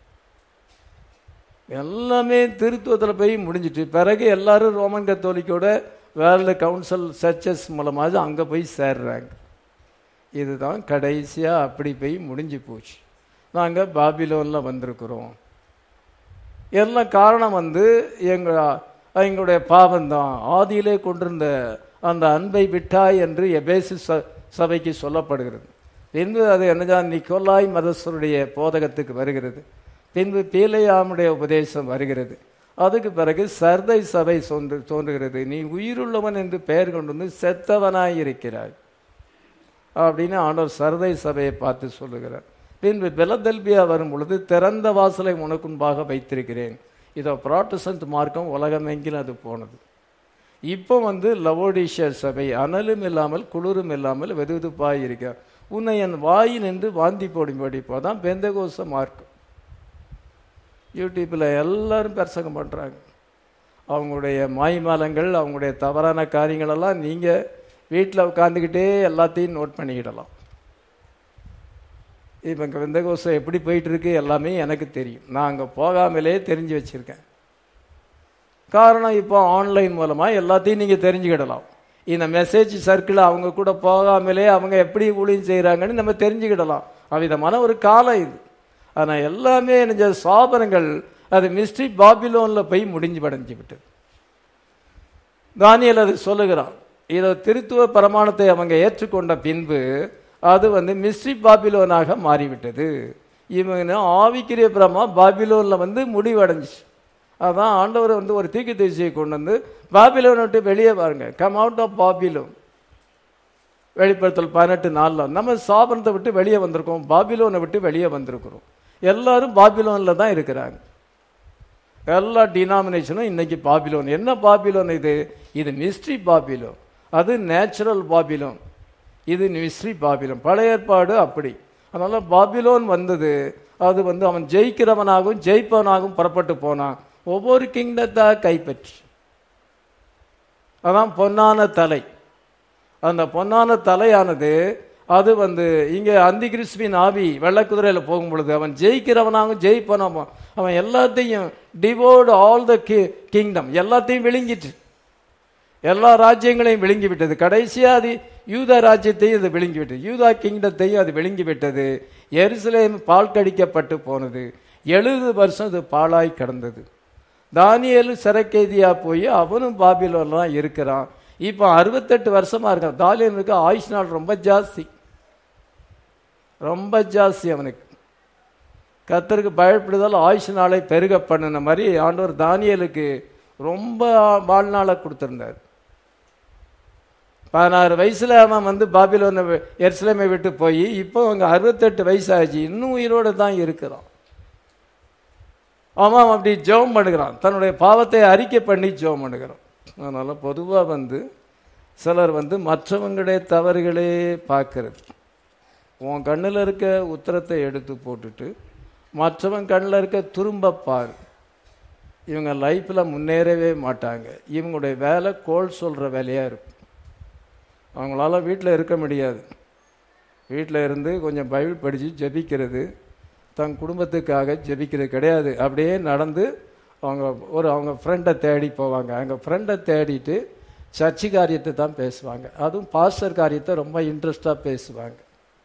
எல்லாமே திருத்துவத்தில் போய் முடிஞ்சிட்டு பிறகு எல்லாரும் ரோமன் கத்தோலிக்கோட வேர்ல்டு கவுன்சில் சர்ச்சஸ் மூலமாக அங்கே போய் சேர்றாங்க இதுதான் கடைசியாக அப்படி போய் முடிஞ்சு போச்சு நாங்கள் பாபிலோனில் வந்திருக்கிறோம் எல்லாம் காரணம் வந்து எங்கள் எங்களுடைய பாவம்தான் ஆதியிலே கொண்டிருந்த அந்த அன்பை விட்டாய் என்று எபேசு ச சபைக்கு சொல்லப்படுகிறது பின்பு அது என்னதான் நிக்கோலாய் மதஸ்வருடைய போதகத்துக்கு வருகிறது பின்பு பீலையாமுடைய உபதேசம் வருகிறது அதுக்கு பிறகு சர்தை சபை தோன்று தோன்றுகிறது நீ உயிருள்ளவன் என்று பெயர் கொண்டு வந்து செத்தவனாய் இருக்கிறாய் அப்படின்னு ஆண்டவர் சர்தை சபையை பார்த்து சொல்லுகிறார் பின்பு பெலதெல்பியா வரும் பொழுது திறந்த வாசலை உனக்கு முன்பாக வைத்திருக்கிறேன் இதோ ப்ராட்டசன்ட் மார்க்கம் உலகமெங்கிலும் அது போனது இப்போ வந்து லவோடிஷியா சபை அனலும் இல்லாமல் குளிரும் இல்லாமல் வெதுவெதுப்பாய் இருக்க உன்னை என் வாயில் நின்று வாந்தி போடும்படி போதான் பெந்தகோச மார்க்கம் யூடியூப்பில் எல்லாரும் பிரசங்கம் பண்ணுறாங்க அவங்களுடைய மாய்மாலங்கள் அவங்களுடைய தவறான காரியங்களெல்லாம் நீங்கள் வீட்டில் உட்காந்துக்கிட்டே எல்லாத்தையும் நோட் பண்ணிக்கிடலாம் இப்போ இங்கே வெந்தகோசம் எப்படி போயிட்டு இருக்கு எல்லாமே எனக்கு தெரியும் நான் அங்கே போகாமலே தெரிஞ்சு வச்சுருக்கேன் காரணம் இப்போ ஆன்லைன் மூலமாக எல்லாத்தையும் நீங்கள் தெரிஞ்சுக்கிடலாம் இந்த மெசேஜ் சர்க்கிள் அவங்க கூட போகாமலே அவங்க எப்படி ஊழியம் செய்கிறாங்கன்னு நம்ம தெரிஞ்சுக்கிடலாம் அவ்விதமான ஒரு காலம் இது ஆனால் எல்லாமே நினைஞ்ச சாபனங்கள் அது மிஸ்ட்ரி பாபிலோனில் போய் முடிஞ்சு படைஞ்சு விட்டது தானியல் அது சொல்லுகிறான் இதை திருத்துவ பிரமாணத்தை அவங்க ஏற்றுக்கொண்ட பின்பு அது வந்து மிஸ்ட்ரி பாபிலோனாக மாறிவிட்டது இவங்க ஆவிக்கிரிய பிரமா பாபிலோனில் வந்து முடிவடைஞ்சிச்சு அதான் ஆண்டவர் வந்து ஒரு தீக்கு தேசியை கொண்டு வந்து பாபிலோனை விட்டு வெளியே பாருங்க கம் அவுட் ஆஃப் பாபிலோன் வெளிப்படுத்தல் பதினெட்டு நாளில் நம்ம சாபனத்தை விட்டு வெளியே வந்திருக்கோம் பாபிலோனை விட்டு வெளியே வந்திருக்கிறோம் எல்லாரும் பாபிலோனில் தான் இருக்கிறாங்க எல்லா டினாமினேஷனும் இன்னைக்கு பாபிலோன் என்ன பாபிலோன் இது இது மிஸ்ட்ரி பாபிலோன் அது நேச்சுரல் பாபிலோன் இது மிஸ்ட்ரி பாபிலோன் பழைய ஏற்பாடு அப்படி அதனால பாபிலோன் வந்தது அது வந்து அவன் ஜெயிக்கிறவனாகவும் ஜெயிப்பவனாகவும் புறப்பட்டு போனான் ஒவ்வொரு கிங்டத்தை கைப்பற்றி அதான் பொன்னான தலை அந்த பொன்னான தலையானது அது வந்து இங்கே அந்தி கிறிஸ்துவின் ஆவி வெள்ளக்குதிரையில் போகும் பொழுது அவன் ஜெயிக்கிறவனாகவும் ஜெயிப்பனாகவும் அவன் எல்லாத்தையும் டிவோர்டு ஆல் த கி கிங்டம் எல்லாத்தையும் விழுங்கிட்டு எல்லா ராஜ்யங்களையும் விழுங்கி விட்டது கடைசியாக அது யூதா ராஜ்யத்தையும் அது விழுங்கி விட்டது யூதா கிங்டத்தையும் அது விழுங்கி விட்டது எருசலேம் பால் கடிக்கப்பட்டு போனது எழுபது வருஷம் அது பாலாய் கடந்தது தானியலும் சிறைக்கைதியா போய் அவனும் பாபிலோன்லாம் இருக்கிறான் இப்போ அறுபத்தெட்டு வருஷமா இருக்கான் தானியலுக்கு ஆயுஷ் நாள் ரொம்ப ஜாஸ்தி ரொம்ப ஜாஸ்தி அவனுக்கு கத்தருக்கு பயப்படுதல் ஆயுஷ் நாளை பெருக பண்ணின மாதிரி ஆண்டவர் தானியலுக்கு ரொம்ப வாழ்நாளை கொடுத்திருந்தார் பதினாறு வயசுல அவன் வந்து பாபிலோனை எருசலேமை விட்டு போய் இப்போ அவங்க அறுபத்தெட்டு வயசு ஆச்சு இன்னும் உயிரோடு தான் இருக்கிறான் அவன் அப்படி ஜெபம் பண்ணுகிறான் தன்னுடைய பாவத்தை அறிக்கை பண்ணி ஜெபம் பண்ணுகிறான் அதனால பொதுவாக வந்து சிலர் வந்து மற்றவங்களுடைய தவறுகளே பார்க்கறது உன் கண்ணில் இருக்க உத்தரத்தை எடுத்து போட்டுட்டு மற்றவன் கண்ணில் இருக்க துரும்ப பார் இவங்க லைஃப்பில் முன்னேறவே மாட்டாங்க இவங்களுடைய வேலை கோல் சொல்கிற வேலையாக இருக்கும் அவங்களால வீட்டில் இருக்க முடியாது வீட்டில் இருந்து கொஞ்சம் பைபிள் படித்து ஜெபிக்கிறது தன் குடும்பத்துக்காக ஜெபிக்கிறது கிடையாது அப்படியே நடந்து அவங்க ஒரு அவங்க ஃப்ரெண்டை தேடி போவாங்க அவங்க ஃப்ரெண்டை தேடிட்டு சர்ச்சு காரியத்தை தான் பேசுவாங்க அதுவும் பாஸ்டர் காரியத்தை ரொம்ப இன்ட்ரெஸ்டாக பேசுவாங்க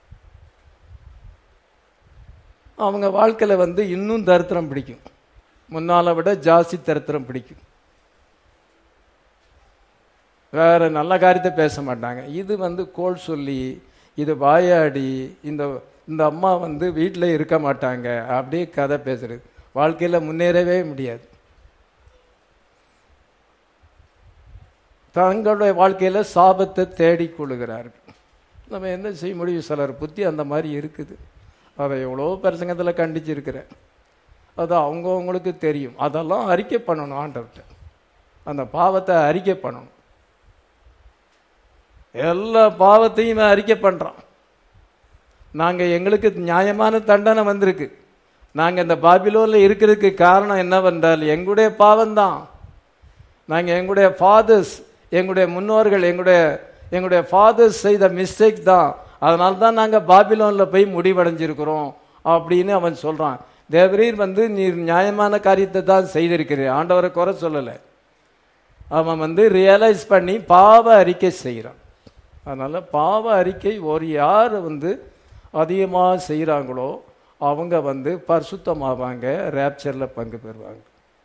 அவங்க வாழ்க்கையில் வந்து இன்னும் தரித்திரம் பிடிக்கும் முன்னால விட ஜாஸ்தி தரித்திரம் பிடிக்கும் வேற நல்ல காரியத்தை பேச மாட்டாங்க இது வந்து கோல் சொல்லி இது வாயாடி இந்த இந்த அம்மா வந்து வீட்டில் இருக்க மாட்டாங்க அப்படியே கதை பேசுறது வாழ்க்கையில் முன்னேறவே முடியாது தங்களுடைய வாழ்க்கையில் சாபத்தை தேடிக் கொள்ளுகிறார்கள் நம்ம என்ன செய்ய முடியும் சிலர் புத்தி அந்த மாதிரி இருக்குது அதை எவ்வளோ பிரசங்கத்தில் கண்டிச்சிருக்கிறேன் அது அவங்கவுங்களுக்கு தெரியும் அதெல்லாம் அறிக்கை பண்ணணும் ஆண்டவர்கிட்ட அந்த பாவத்தை அறிக்கை பண்ணணும் எல்லா பாவத்தையும் இவன் அறிக்கை பண்ணுறான் நாங்கள் எங்களுக்கு நியாயமான தண்டனை வந்திருக்கு நாங்கள் இந்த பாபிலோனில் இருக்கிறதுக்கு காரணம் என்னவென்றால் எங்களுடைய பாவம்தான் நாங்கள் எங்களுடைய ஃபாதர்ஸ் எங்களுடைய முன்னோர்கள் எங்களுடைய எங்களுடைய ஃபாதர்ஸ் செய்த மிஸ்டேக் தான் அதனால தான் நாங்கள் பாபிலோனில் போய் முடிவடைஞ்சிருக்கிறோம் அப்படின்னு அவன் சொல்கிறான் தேவரீர் வந்து நீர் நியாயமான காரியத்தை தான் செய்திருக்கிறீர் ஆண்டவரை குறை சொல்லலை அவன் வந்து ரியலைஸ் பண்ணி பாவ அறிக்கை செய்கிறான் அதனால பாவ அறிக்கை ஒரு யார் வந்து அதிகமாக செய்கிறாங்களோ அவங்க வந்து பரிசுத்தமாவாங்க ரேப்சரில் பங்கு பெறுவாங்க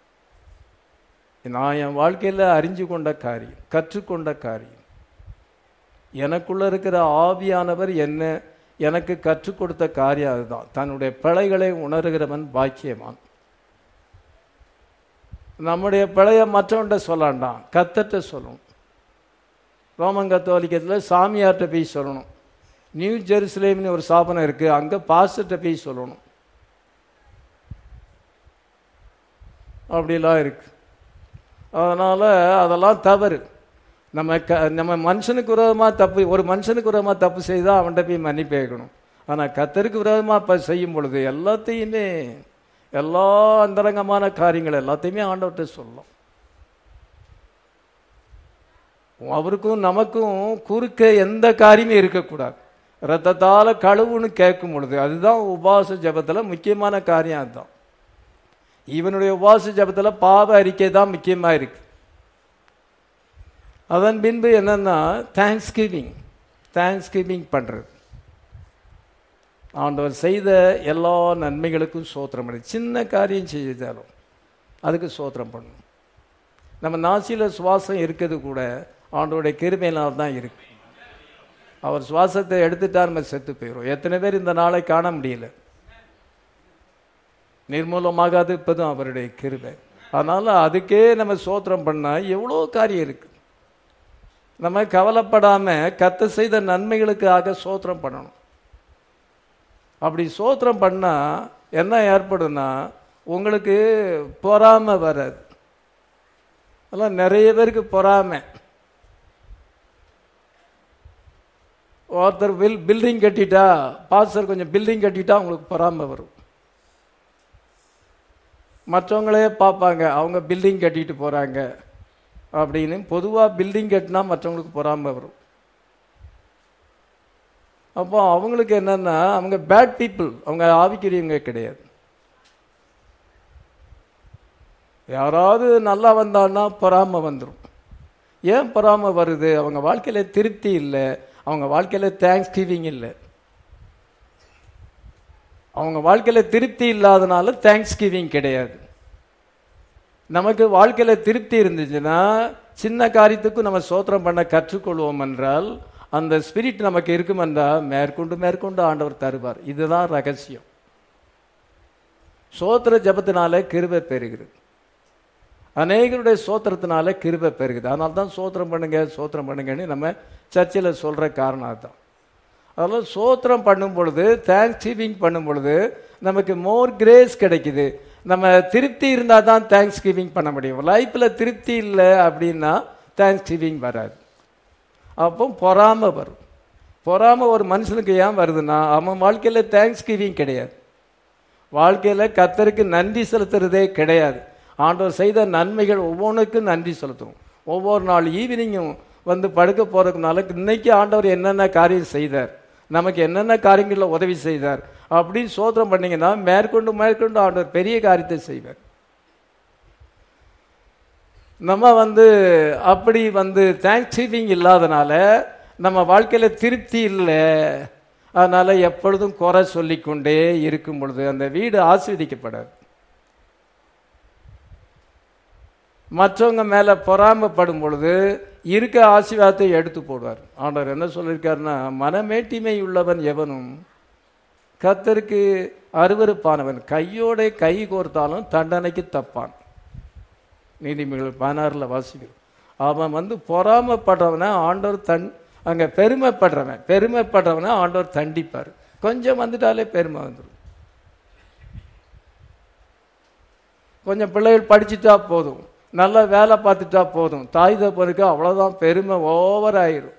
நான் என் வாழ்க்கையில் அறிஞ்சு கொண்ட காரியம் கற்றுக்கொண்ட காரியம் எனக்குள்ள இருக்கிற ஆவியானவர் என்ன எனக்கு கற்றுக் கொடுத்த காரியம் அதுதான் தன்னுடைய பிழைகளை உணர்கிறவன் பாக்கியவான் நம்முடைய பிழைய மற்றவன்கிட்ட சொல்லாண்டாம் கத்தட்ட சொல்லணும் ரோமன் கத்தோலிக்கத்தில் சாமியார்கிட்ட போய் சொல்லணும் நியூ ஜெருசலேம்னு ஒரு ஸ்தாபனம் இருக்கு அங்கே பாஸ்டர்கிட்ட போய் சொல்லணும் அப்படிலாம் இருக்கு அதனால அதெல்லாம் தவறு நம்ம க நம்ம மனுஷனுக்கு விரோதமாக தப்பு ஒரு மனுஷனுக்கு விரோதமாக தப்பு செய்தால் அவன்கிட்ட போய் மன்னிப்பு கேட்கணும் ஆனால் கத்தருக்கு விரோதமாக இப்போ செய்யும் பொழுது எல்லாத்தையுமே எல்லா அந்தரங்கமான காரியங்கள் எல்லாத்தையுமே ஆண்டவர்கிட்ட சொல்லலாம் அவருக்கும் நமக்கும் குறுக்க எந்த காரியமும் இருக்கக்கூடாது ரத்தத்தால் கழுவுன்னு கேட்கும் பொழுது அதுதான் உபாச ஜபத்தில் முக்கியமான காரியம் அதுதான் இவனுடைய உபாச ஜபத்தில் பாவ அறிக்கை தான் முக்கியமாக இருக்கு அதன் பின்பு என்னன்னா தேங்க்ஸ் கிவிங் தேங்க்ஸ் கிவிங் பண்ணுறது ஆண்டவர் செய்த எல்லா நன்மைகளுக்கும் சோத்திரம் பண்ணு சின்ன காரியம் செய்தாலும் அதுக்கு சோத்திரம் பண்ணணும் நம்ம நாசியில் சுவாசம் இருக்கிறது கூட ஆண்டோடைய கிருமையினால் தான் இருக்கு அவர் சுவாசத்தை எடுத்துட்டா நம்ம செத்து போயிடும் எத்தனை பேர் இந்த நாளை காண முடியல நிர்மூலமாகாது இப்போதும் அவருடைய கிருபை அதனால அதுக்கே நம்ம சோத்திரம் பண்ணால் எவ்வளோ காரியம் இருக்கு நம்ம கவலைப்படாம கத்த செய்த நன்மைகளுக்காக சோத்திரம் பண்ணணும் அப்படி சோத்திரம் பண்ணா என்ன ஏற்படும்னா உங்களுக்கு பொறாம வராது அதெல்லாம் நிறைய பேருக்கு பொறாமை ஒருத்தர் பில் பில்டிங் கட்டிட்டா பாஸ்டர் கொஞ்சம் பில்டிங் கட்டிட்டா உங்களுக்கு பொறாமை வரும் மற்றவங்களே பார்ப்பாங்க அவங்க பில்டிங் கட்டிட்டு போகிறாங்க அப்படின்னு பொதுவாக பில்டிங் கட்டினா மற்றவங்களுக்கு பொறாமை வரும் அப்போ அவங்களுக்கு என்னன்னா அவங்க பேட் பீப்புள் அவங்க ஆவிக்குரியவங்க கிடையாது யாராவது நல்லா வந்தான்னா பொறாமை வந்துடும் ஏன் பொறாமை வருது அவங்க வாழ்க்கையில திருப்தி இல்லை அவங்க வாழ்க்கையில தேங்க்ஸ் கிவிங் இல்லை அவங்க வாழ்க்கையில திருப்தி இல்லாதனால தேங்க்ஸ் கிவிங் கிடையாது நமக்கு வாழ்க்கையில திருப்தி இருந்துச்சுன்னா சின்ன காரியத்துக்கும் நம்ம சோத்திரம் பண்ண கற்றுக்கொள்வோம் என்றால் அந்த ஸ்பிரிட் நமக்கு இருக்கும் என்றால் மேற்கொண்டு மேற்கொண்டு ஆண்டவர் தருவார் இதுதான் ரகசியம் சோத்திர ஜபத்தினால கிருபை பெறுகிறது அநேகருடைய சோத்திரத்தினால கிருபை பெருகுது அதனால தான் சோத்திரம் பண்ணுங்க சோத்திரம் பண்ணுங்கன்னு நம்ம சர்ச்சில் சொல்ற காரணம் அதுதான் அதெல்லாம் சோத்திரம் பண்ணும் பொழுது தேங்க்ஸ் கிவிங் பண்ணும் பொழுது நமக்கு மோர் கிரேஸ் கிடைக்குது நம்ம திருப்தி இருந்தால் தான் தேங்க்ஸ் கிவிங் பண்ண முடியும் லைஃப்பில் திருப்தி இல்லை அப்படின்னா தேங்க்ஸ் கிவிங் வராது அப்போ பொறாம வரும் பொறாம ஒரு மனுஷனுக்கு ஏன் வருதுன்னா அவன் வாழ்க்கையில் தேங்க்ஸ் கிவிங் கிடையாது வாழ்க்கையில் கத்தருக்கு நன்றி செலுத்துறதே கிடையாது ஆண்டவர் செய்த நன்மைகள் ஒவ்வொன்றுக்கும் நன்றி செலுத்துவோம் ஒவ்வொரு நாள் ஈவினிங்கும் வந்து படுக்க போறதுனால இன்னைக்கு ஆண்டவர் என்னென்ன காரியம் செய்தார் நமக்கு என்னென்ன காரியங்களில் உதவி செய்தார் அப்படின்னு சோதனம் பண்ணீங்கன்னா மேற்கொண்டு மேற்கொண்டு ஆண்டவர் பெரிய காரியத்தை செய்வார் நம்ம வந்து அப்படி வந்து தேங்க்ஸ் கிவிங் இல்லாதனால நம்ம வாழ்க்கையில திருப்தி இல்லை அதனால எப்பொழுதும் குறை சொல்லிக்கொண்டே இருக்கும் பொழுது அந்த வீடு ஆஸ்வதிக்கப்படாது மற்றவங்க மேல பொறாமப்படும் பொழுது இருக்க ஆசீர்வாதத்தை எடுத்து போடுவார் ஆண்டவர் என்ன சொல்லியிருக்காருன்னா மனமேட்டிமை உள்ளவன் எவனும் கத்தருக்கு அருவருப்பானவன் கையோட கை கோர்த்தாலும் தண்டனைக்கு தப்பான் நீதிமொழிகள் பதினாறுல வாசிக்கிறோம் அவன் வந்து பொறாமப்படுறவனை ஆண்டவர் தன் அங்க பெருமைப்படுறவன் பெருமைப்படுறவனை ஆண்டவர் தண்டிப்பார் கொஞ்சம் வந்துட்டாலே பெருமை வந்துடும் கொஞ்சம் பிள்ளைகள் படிச்சுட்டா போதும் நல்லா வேலை பார்த்துட்டா போதும் தாய் தப்பனுக்கு அவ்வளோதான் பெருமை ஓவர் ஆயிரும்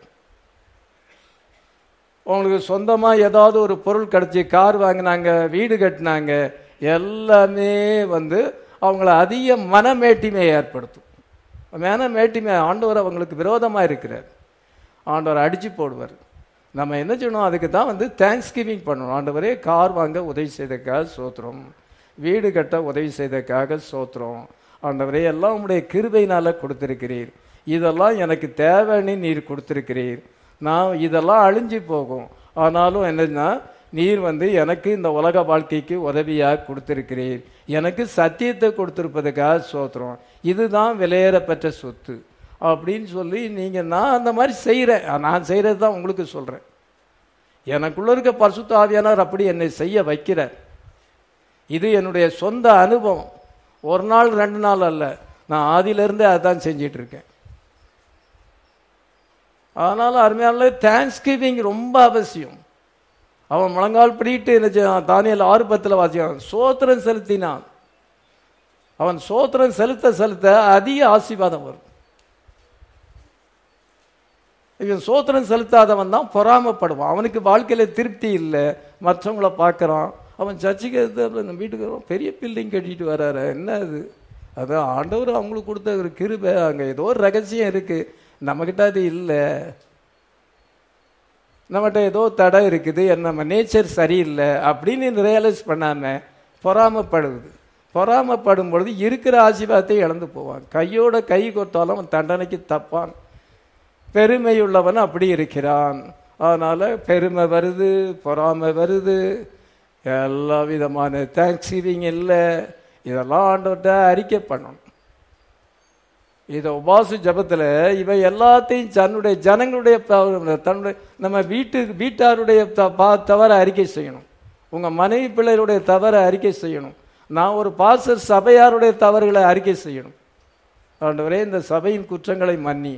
உங்களுக்கு சொந்தமாக ஏதாவது ஒரு பொருள் கிடச்சி கார் வாங்கினாங்க வீடு கட்டினாங்க எல்லாமே வந்து அவங்கள அதிக மனமேட்டிமையை ஏற்படுத்தும் மனமேட்டிமை ஆண்டவர் அவங்களுக்கு விரோதமாக இருக்கிறார் ஆண்டவர் அடித்து போடுவார் நம்ம என்ன செய்யணும் அதுக்கு தான் வந்து தேங்க்ஸ் கிவிங் பண்ணணும் ஆண்டவரே கார் வாங்க உதவி செய்தக்காக சோத்திரம் வீடு கட்ட உதவி செய்ததுக்காக சோத்திரம் ஆண்டவரே எல்லாம் உம்முடைய கிருபையினால கொடுத்திருக்கிறீர் இதெல்லாம் எனக்கு தேவைன்னு நீர் கொடுத்திருக்கிறீர் நான் இதெல்லாம் அழிஞ்சு போகும் ஆனாலும் என்னன்னா நீர் வந்து எனக்கு இந்த உலக வாழ்க்கைக்கு உதவியாக கொடுத்திருக்கிறீர் எனக்கு சத்தியத்தை கொடுத்திருப்பதுக்காக சோத்திரம் இதுதான் விலையேறப்பெற்ற சொத்து அப்படின்னு சொல்லி நீங்க நான் அந்த மாதிரி செய்கிறேன் நான் செய்கிறது தான் உங்களுக்கு சொல்றேன் எனக்குள்ள இருக்க பரிசுத்த ஆவியானவர் அப்படி என்னை செய்ய வைக்கிறார் இது என்னுடைய சொந்த அனுபவம் ஒரு நாள் ரெண்டு நாள் அல்ல நான் ஆதியிலிருந்தே அதான் செஞ்சிட்டு இருக்கேன் அதனால அருமையான தேங்க்ஸ் கிவிங் ரொம்ப அவசியம் அவன் முழங்கால் பிடிட்டு என்ன செய்தான் தானியல் ஆறு பத்தில் வாசிக்கிறான் சோத்திரம் செலுத்தினான் அவன் சோத்திரம் செலுத்த செலுத்த அதிக ஆசீர்வாதம் வரும் இவன் சோத்திரம் செலுத்தாதவன் தான் பொறாமப்படுவான் அவனுக்கு வாழ்க்கையில திருப்தி இல்லை மற்றவங்கள பார்க்கறான் அவன் சர்ச்சுக்கு எதிர்த்தாப்புல இந்த வீட்டுக்கு வரான், பெரிய பில்டிங் கட்டிட்டு வராரு என்ன அது அதான் ஆண்டவர் அவங்களுக்கு கொடுத்த ஒரு கிருபை அங்க ஏதோ ஒரு ரகசியம் இருக்கு நம்மகிட்ட அது இல்லை நம்மகிட்ட ஏதோ தடை இருக்குது என்ன நம்ம நேச்சர் சரியில்லை அப்படின்னு ரியலைஸ் பண்ணாம பொறாமப்படுவது பொறாமப்படும் பொழுது இருக்கிற ஆசீர்வாதத்தை இழந்து போவான் கையோட கை கொடுத்தாலும் அவன் தண்டனைக்கு தப்பான் பெருமையுள்ளவன் அப்படி இருக்கிறான் அதனால பெருமை வருது பொறாமை வருது எல்லா விதமான தேங்க்ஸ் கிவிங் இல்லை இதெல்லாம் ஆண்டவர்கிட்ட அறிக்கை பண்ணணும் இதை உபாச ஜபத்தில் இவை எல்லாத்தையும் தன்னுடைய ஜனங்களுடைய ப- தன்னுடைய நம்ம வீட்டு வீட்டாருடைய த- பா- தவற அறிக்கை செய்யணும் உங்க மனைவி பிள்ளைகளுடைய தவற அறிக்கை செய்யணும் நான் ஒரு பாச சபையாருடைய தவறுகளை அறிக்கை செய்யணும் ஆண்டவரே இந்த சபையின் குற்றங்களை மன்னி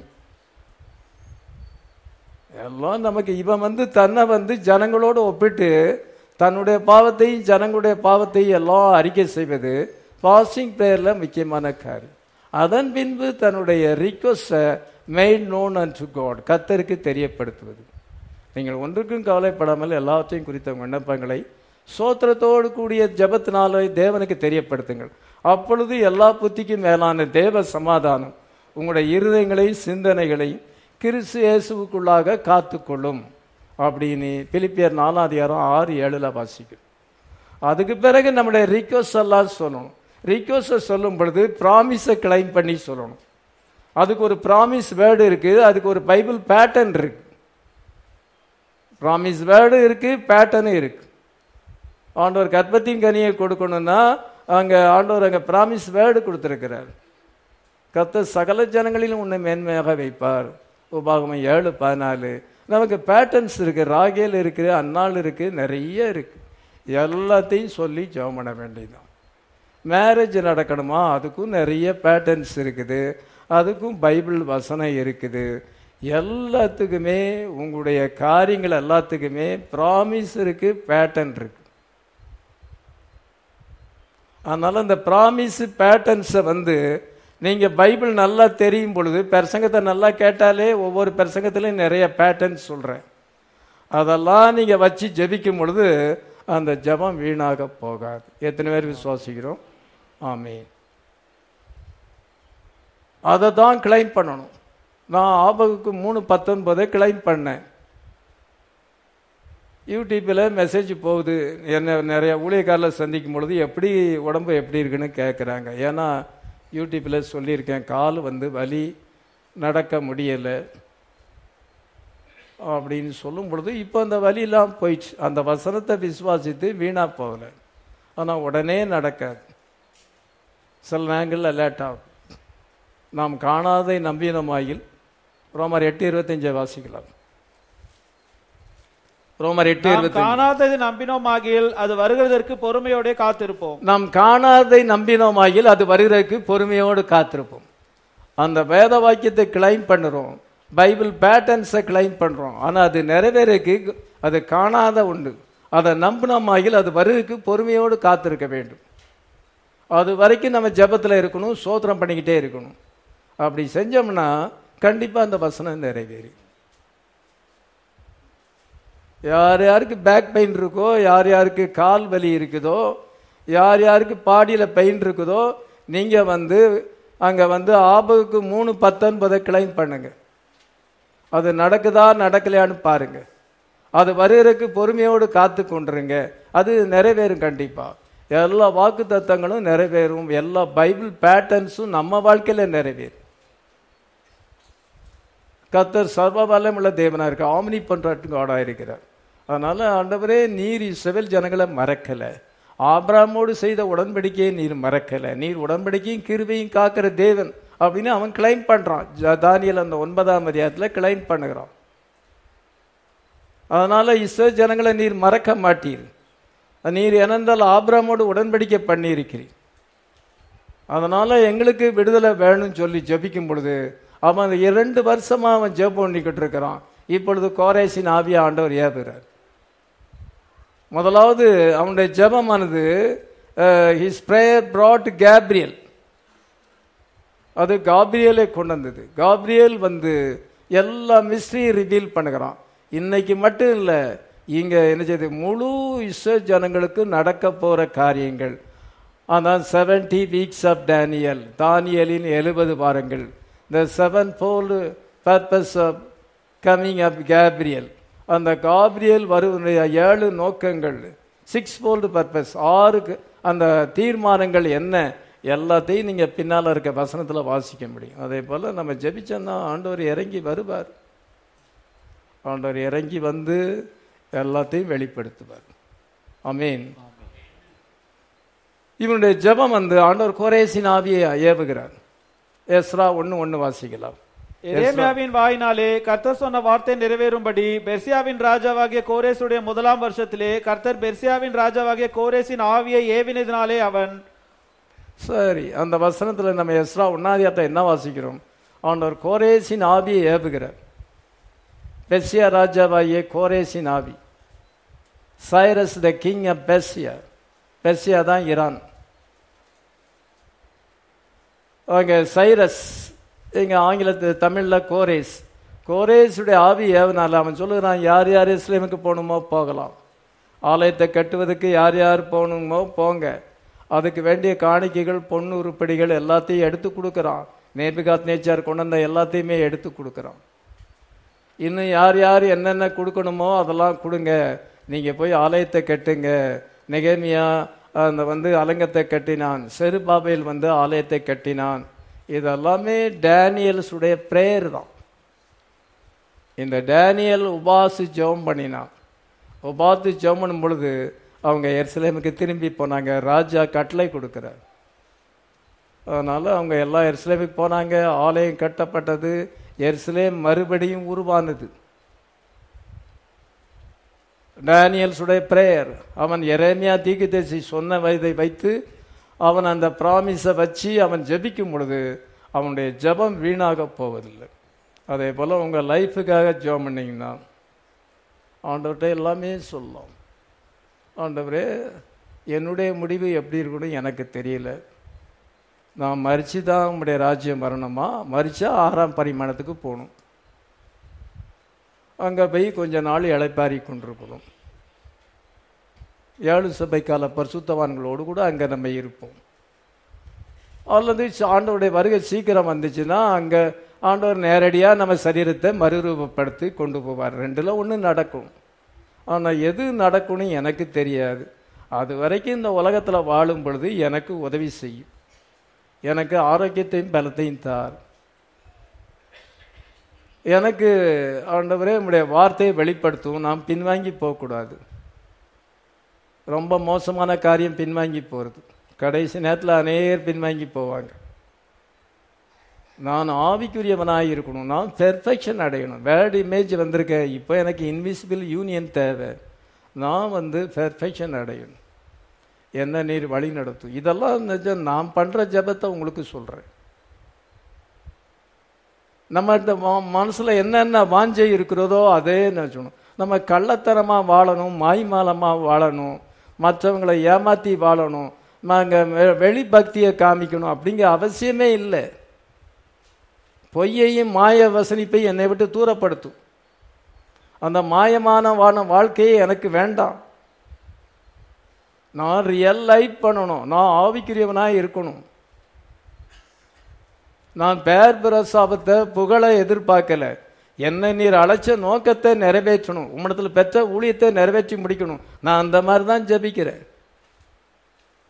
எல்லாம் நமக்கு இவன் வந்து தன்னை வந்து ஜனங்களோடு ஒப்பிட்டு தன்னுடைய பாவத்தையும் ஜனங்களுடைய பாவத்தையும் எல்லாம் அறிக்கை செய்வது பாசிங் பிரேயரில் முக்கியமான காரியம் அதன் பின்பு தன்னுடைய ரிக்வஸ்டை made known unto God கத்தருக்கு தெரியப்படுத்துவது நீங்கள் ஒன்றுக்கும் கவலைப்படாமல் எல்லாவற்றையும் குறித்த விண்ணப்பங்களை சோத்திரத்தோடு கூடிய ஜெபத்தினாலே தேவனுக்கு தெரியப்படுத்துங்கள் அப்பொழுது எல்லா புத்திக்கும் மேலான தேவ சமாதானம் உங்களுடைய இருதயங்களையும் சிந்தனைகளையும் கிறிஸ்து இயேசுவுக்குள்ளாக காத்துக்கொள்ளும் அப்படின்னு பிலிப்பியர் நாலாம் அதிகாரம் ஆறு ஏழுல வாசிக்கும் அதுக்கு பிறகு நம்முடைய ரிக்வஸ்ட் எல்லாம் சொல்லணும் ரிக்வஸ்ட்டை சொல்லும் பொழுது ப்ராமிஸை கிளைம் பண்ணி சொல்லணும் அதுக்கு ஒரு ப்ராமிஸ் வேர்டு இருக்கு அதுக்கு ஒரு பைபிள் பேட்டர்ன் இருக்கு ப்ராமிஸ் வேர்டு இருக்கு பேட்டர்னும் இருக்கு ஆண்டவர் கற்பத்தின் கனியை கொடுக்கணும்னா அங்க ஆண்டவர் அங்க ப்ராமிஸ் வேர்டு கொடுத்திருக்கிறார் கர்த்தர் சகல ஜனங்களிலும் உன்னை மேன்மையாக வைப்பார் உபாகமம் ஏழு பதினாலு நமக்கு பேட்டர்ன்ஸ் இருக்கு ராகேல் இருக்கு அன்னாள் இருக்கு நிறைய இருக்கு எல்லாத்தையும் சொல்லி ஜெபம் பண்ண வேண்டியதுதான் மேரேஜ் நடக்கணுமா அதுக்கும் நிறைய பேட்டர்ன்ஸ் இருக்குது அதுக்கும் பைபிள் வசனம் இருக்குது எல்லாத்துக்குமே உங்களுடைய காரியங்கள் எல்லாத்துக்குமே ப்ராமிஸ் இருக்கு பேட்டர்ன் இருக்கு அதனால இந்த ப்ராமிஸ் பேட்டர்ன்ஸை வந்து நீங்க பைபிள் நல்லா தெரியும் பொழுது பிரசங்கத்தை நல்லா கேட்டாலே ஒவ்வொரு பிரசங்கத்திலையும் நிறைய பேட்டர்ன்ஸ் சொல்றேன் அதெல்லாம் நீங்க வச்சு ஜெபிக்கும் பொழுது அந்த ஜெபம் வீணாக போகாது எத்தனை பேர் விசுவாசிக்கிறோம் ஆமென் அதை தான் கிளைம் பண்ணணும் நான் ஆபகுக்கு மூணு பத்தொன்பதை கிளைம் பண்ணேன் யூடியூப்பில் மெசேஜ் போகுது என்ன நிறைய ஊழியக்காரில் சந்திக்கும் பொழுது எப்படி உடம்பு எப்படி இருக்குன்னு கேட்குறாங்க ஏன்னா யூடியூப்பில் சொல்லியிருக்கேன் கால் வந்து வலி நடக்க முடியலை அப்படின்னு சொல்லும் பொழுது இப்போ அந்த வலியெல்லாம் போயிடுச்சு அந்த வசனத்தை விசுவாசித்து வீணாக போகலை ஆனால் உடனே நடக்காது சில நேரங்களில் லேட் ஆகும் நாம் காணாதை நம்பினமாயில் ரோமர் எட்டு இருபத்தஞ்சை வாசிக்கலாம் ரோமர் எட்டு நாம் இருபத்தஞ்சு காணாதது நம்பினோமாகில் அது வருகிறதற்கு பொறுமையோட காத்திருப்போம் நாம் காணாதை நம்பினோமாயில் அது வருகிறதுக்கு பொறுமையோடு காத்திருப்போம் அந்த வேத வாக்கியத்தை கிளைம் பண்ணுறோம் பைபிள் பேட்டர்ன்ஸை கிளைம் பண்ணுறோம் ஆனால் அது நிறைவேறக்கு அது காணாத உண்டு அதை நம்பினோமாயில் அது வருகிறதுக்கு பொறுமையோடு காத்திருக்க வேண்டும் அது வரைக்கும் நம்ம ஜெபத்தில் இருக்கணும் சோத்திரம் பண்ணிக்கிட்டே இருக்கணும் அப்படி செஞ்சோம்னா கண்டிப்பாக அந்த வசனம் நிறைவேறி யார் யாருக்கு பேக் பெயின் இருக்கோ யார் யாருக்கு கால் வலி இருக்குதோ யார் யாருக்கு பாடியில் பெயின் இருக்குதோ நீங்கள் வந்து அங்கே வந்து ஆபகுக்கு மூணு பத்தொன்பதை கிளைம் பண்ணுங்க அது நடக்குதா நடக்கலையான்னு பாருங்க அது வருகிறதுக்கு பொறுமையோடு காத்து கொண்டுருங்க அது நிறைவேறும் கண்டிப்பா எல்லா வாக்கு தத்தங்களும் நிறைவேறும் எல்லா பைபிள் பேட்டர்ன்ஸும் நம்ம வாழ்க்கையில நிறைவேறும் கத்தர் சர்வ வல்லமுள்ள தேவனா இருக்க ஆம்னி பண்றாட்டு காடா இருக்கிறார் அதனால ஆண்டவரே நீர் இஸ்ரவேல் ஜனங்களை மறக்கல ஆபிராமோடு செய்த உடன்படிக்கையை நீர் மறக்கல நீர் உடன்படிக்கையும் கிருபையும் காக்கிற தேவன் அப்படின்னு அவன் கிளைம் பண்றான் ஜ- தானியேல் அந்த ஒன்பதாம் அதிகாரத்துல கிளைம் பண்ணுகிறான் அதனால இஸ்ரேல் ஜனங்களை நீர் மறக்க மாட்டீர் நீர் இனந்தால் ஆபிராமோடு உடன்படிக்கை பண்ணியிருக்கிறீர் அதனால எங்களுக்கு விடுதலை வேணும்னு சொல்லி ஜெபிக்கும் பொழுது அவன் அந்த இரண்டு வருஷமா அவன் ஜெபம் பண்ணிக்கிட்டு இருக்கிறான் இப்பொழுது கோரேசின் ஆவியா ஆண்டவர் ஏவுகிறார் முதலாவது அவனுடைய ஜெபமானது ஹிஸ் பிரேயர் brought கேப்ரியல் அது காப்ரியலை கொண்டு வந்தது காப்ரியல் வந்து எல்லா மிஸ்ட்ரியும் ரிவீல் பண்ணுகிறான் இன்னைக்கு மட்டும் இல்லை இங்க என்ன செய்யுது முழு இஸ்ரோ ஜனங்களுக்கு நடக்க போற காரியங்கள் அதான் செவன்டி வீக்ஸ் ஆஃப் டேனியல் தானியலின் எழுபது வாரங்கள் the sevenfold purpose of coming of Gabriel அந்த காப்ரியல் வருவனுடைய ஏழு நோக்கங்கள் சிக்ஸ் ஃபோல்டு பர்பஸ் ஆறுக்கு அந்த தீர்மானங்கள் என்ன எல்லாத்தையும் நீங்க பின்னால இருக்க வசனத்துல வாசிக்க முடியும் அதே போல நம்ம ஜெபிச்சோம்னா ஆண்டவர் இறங்கி வருவார் ஆண்டவர் இறங்கி வந்து எல்லாத்தையும் வெளிப்படுத்துவார் அமீன் இவனுடைய ஜெபம் வந்து ஆண்டவர் கோரேசின் ஆவியை ஏவுகிறார் எஸ்ரா ஒன்னு ஒன்னு வாசிக்கலாம் எரேமியாவின் வாயினாலே கர்த்தர் சொன்ன வார்த்தை நிறைவேறும்படி பெர்சியாவின் ராஜாவாகிய கோரேசுடைய முதலாம் வருஷத்திலே கர்த்தர் பெர்சியாவின் ராஜாவாகிய கோரேசின் ஆவியை ஏவினதினாலே அவன் சரி அந்த வசனத்துல நம்ம எஸ்ரா ஒன்னாதியாத்தை என்ன வாசிக்கிறோம் ஆண்டவர் கோரேசின் ஆவியை ஏவுகிறார் பெர்சியா ராஜாவாகிய கோரேசின் ஆவி Cyrus the king of Persia Persia தான் ஈரான் அவங்க சைரஸ் இங்க ஆங்கிலத்து தமிழ்ல கோரேஸ் கோரேஸுடைய ஆவி ஏவனால அவன் சொல்லுகிறான் யார் யார் இஸ்லேமுக்கு போகணுமோ போகலாம் ஆலயத்தை கட்டுவதற்கு யார் யார் போகணுமோ போங்க அதுக்கு வேண்டிய காணிக்கைகள் பொண்ணு உருப்படிகள் எல்லாத்தையும் எடுத்து கொடுக்குறான் நேபிகாத் நேச்சார் கொண்டு வந்த எல்லாத்தையுமே எடுத்து கொடுக்குறான் இன்னும் யார் யார் என்னென்ன கொடுக்கணுமோ அதெல்லாம் கொடுங்க நீங்க போய் ஆலயத்தை கட்டுங்க நெகேமியா அந்த வந்து அலங்கத்தை கட்டினான் செருபாபேல் வந்து ஆலயத்தை கட்டினான் இதெல்லாமே டேனியல்ஸுடைய பிரேயர் தான் இந்த டேனியல் உபாசு ஜெபம் பண்ணினான் உபாத்து ஜெபம் பண்ணும் பொழுது அவங்க எருசலேமுக்கு திரும்பி போனாங்க ராஜா கட்டளை கொடுக்கிறார் அதனால அவங்க எல்லா எருசலேமுக்கு போனாங்க ஆலயம் கட்டப்பட்டது எருசலேம் மறுபடியும் உருவானது டேனியல்ஸுடைய பிரேயர் அவன் எரேமியா தீக்குதேசி சொன்ன வயதை வைத்து அவன் அந்த ப்ராமிஸை வச்சு அவன் ஜெபிக்கும் பொழுது அவனுடைய ஜெபம் வீணாக போவதில்லை அதே போல் உங்கள் லைஃபுக்காக ஜெபம் பண்ணீங்கன்னா ஆண்டவர்கிட்ட எல்லாமே சொல்லலாம் ஆண்டவரே என்னுடைய முடிவு எப்படி இருக்கணும் எனக்கு தெரியல நான் மறிச்சு தான் உங்களுடைய ராஜ்யம் வரணுமா மறிச்சா ஆறாம் பரிமாணத்துக்கு போகணும் அங்கே போய் கொஞ்ச நாள் இளைப்பாரி கொண்டிருக்கணும் ஏழு சபை கால பரிசுத்தவான்களோடு கூட அங்கே நம்ம இருப்போம் அல்லது ஆண்டவருடைய வருகை சீக்கிரம் வந்துச்சுன்னா அங்கே ஆண்டவர் நேரடியாக நம்ம சரீரத்தை மறுரூபப்படுத்தி கொண்டு போவார் ரெண்டுல ஒன்று நடக்கும் ஆனால் எது நடக்கும்னு எனக்கு தெரியாது அது வரைக்கும் இந்த உலகத்தில் வாழும் பொழுது எனக்கு உதவி செய்யும் எனக்கு ஆரோக்கியத்தையும் பலத்தையும் தார் எனக்கு ஆண்டவரே உங்களுடைய வார்த்தையை வெளிப்படுத்தும் நாம் பின்வாங்கி போகக்கூடாது ரொம்ப மோசமான காரியம் பின்வாங்கி போகிறது கடைசி நேரத்தில் அநேகர் பின்வாங்கி போவாங்க நான் ஆவிக்குரியவனாக இருக்கணும் நான் பெர்ஃபெக்ஷன் அடையணும் வேர்ட் இமேஜ் வந்திருக்கேன் இப்போ எனக்கு இன்விசிபிள் யூனியன் தேவை நான் வந்து பெர்ஃபெக்ஷன் அடையணும் என்ன நீர் வழி நடத்தும் இதெல்லாம் நிஜம் நான் பண்ணுற ஜபத்தை உங்களுக்கு சொல்கிறேன் நம்ம இந்த மனசில் என்னென்ன வாஞ்சை இருக்கிறதோ அதே நினச்சணும் நம்ம கள்ளத்தனமாக வாழணும் மாய்மாலமாக வாழணும் மற்றவங்களை ஏமாற்றி வாழணும் நாங்கள் வெளி பக்தியை காமிக்கணும் அப்படிங்கிற அவசியமே இல்லை பொய்யையும் மாய வசனிப்பை என்னை விட்டு தூரப்படுத்தும் அந்த மாயமான வான வாழ்க்கையே எனக்கு வேண்டாம் நான் ரியல் லைஃப் பண்ணணும் நான் ஆவிக்குரியவனாக இருக்கணும் நான் பேர் பிரசாபத்தை புகழை எதிர்பார்க்கல என்ன நீர் அழைச்ச நோக்கத்தை நிறைவேற்றணும் உம்மிடத்தில் பெற்ற ஊழியத்தை நிறைவேற்றி முடிக்கணும் நான் அந்த மாதிரி தான் ஜபிக்கிறேன்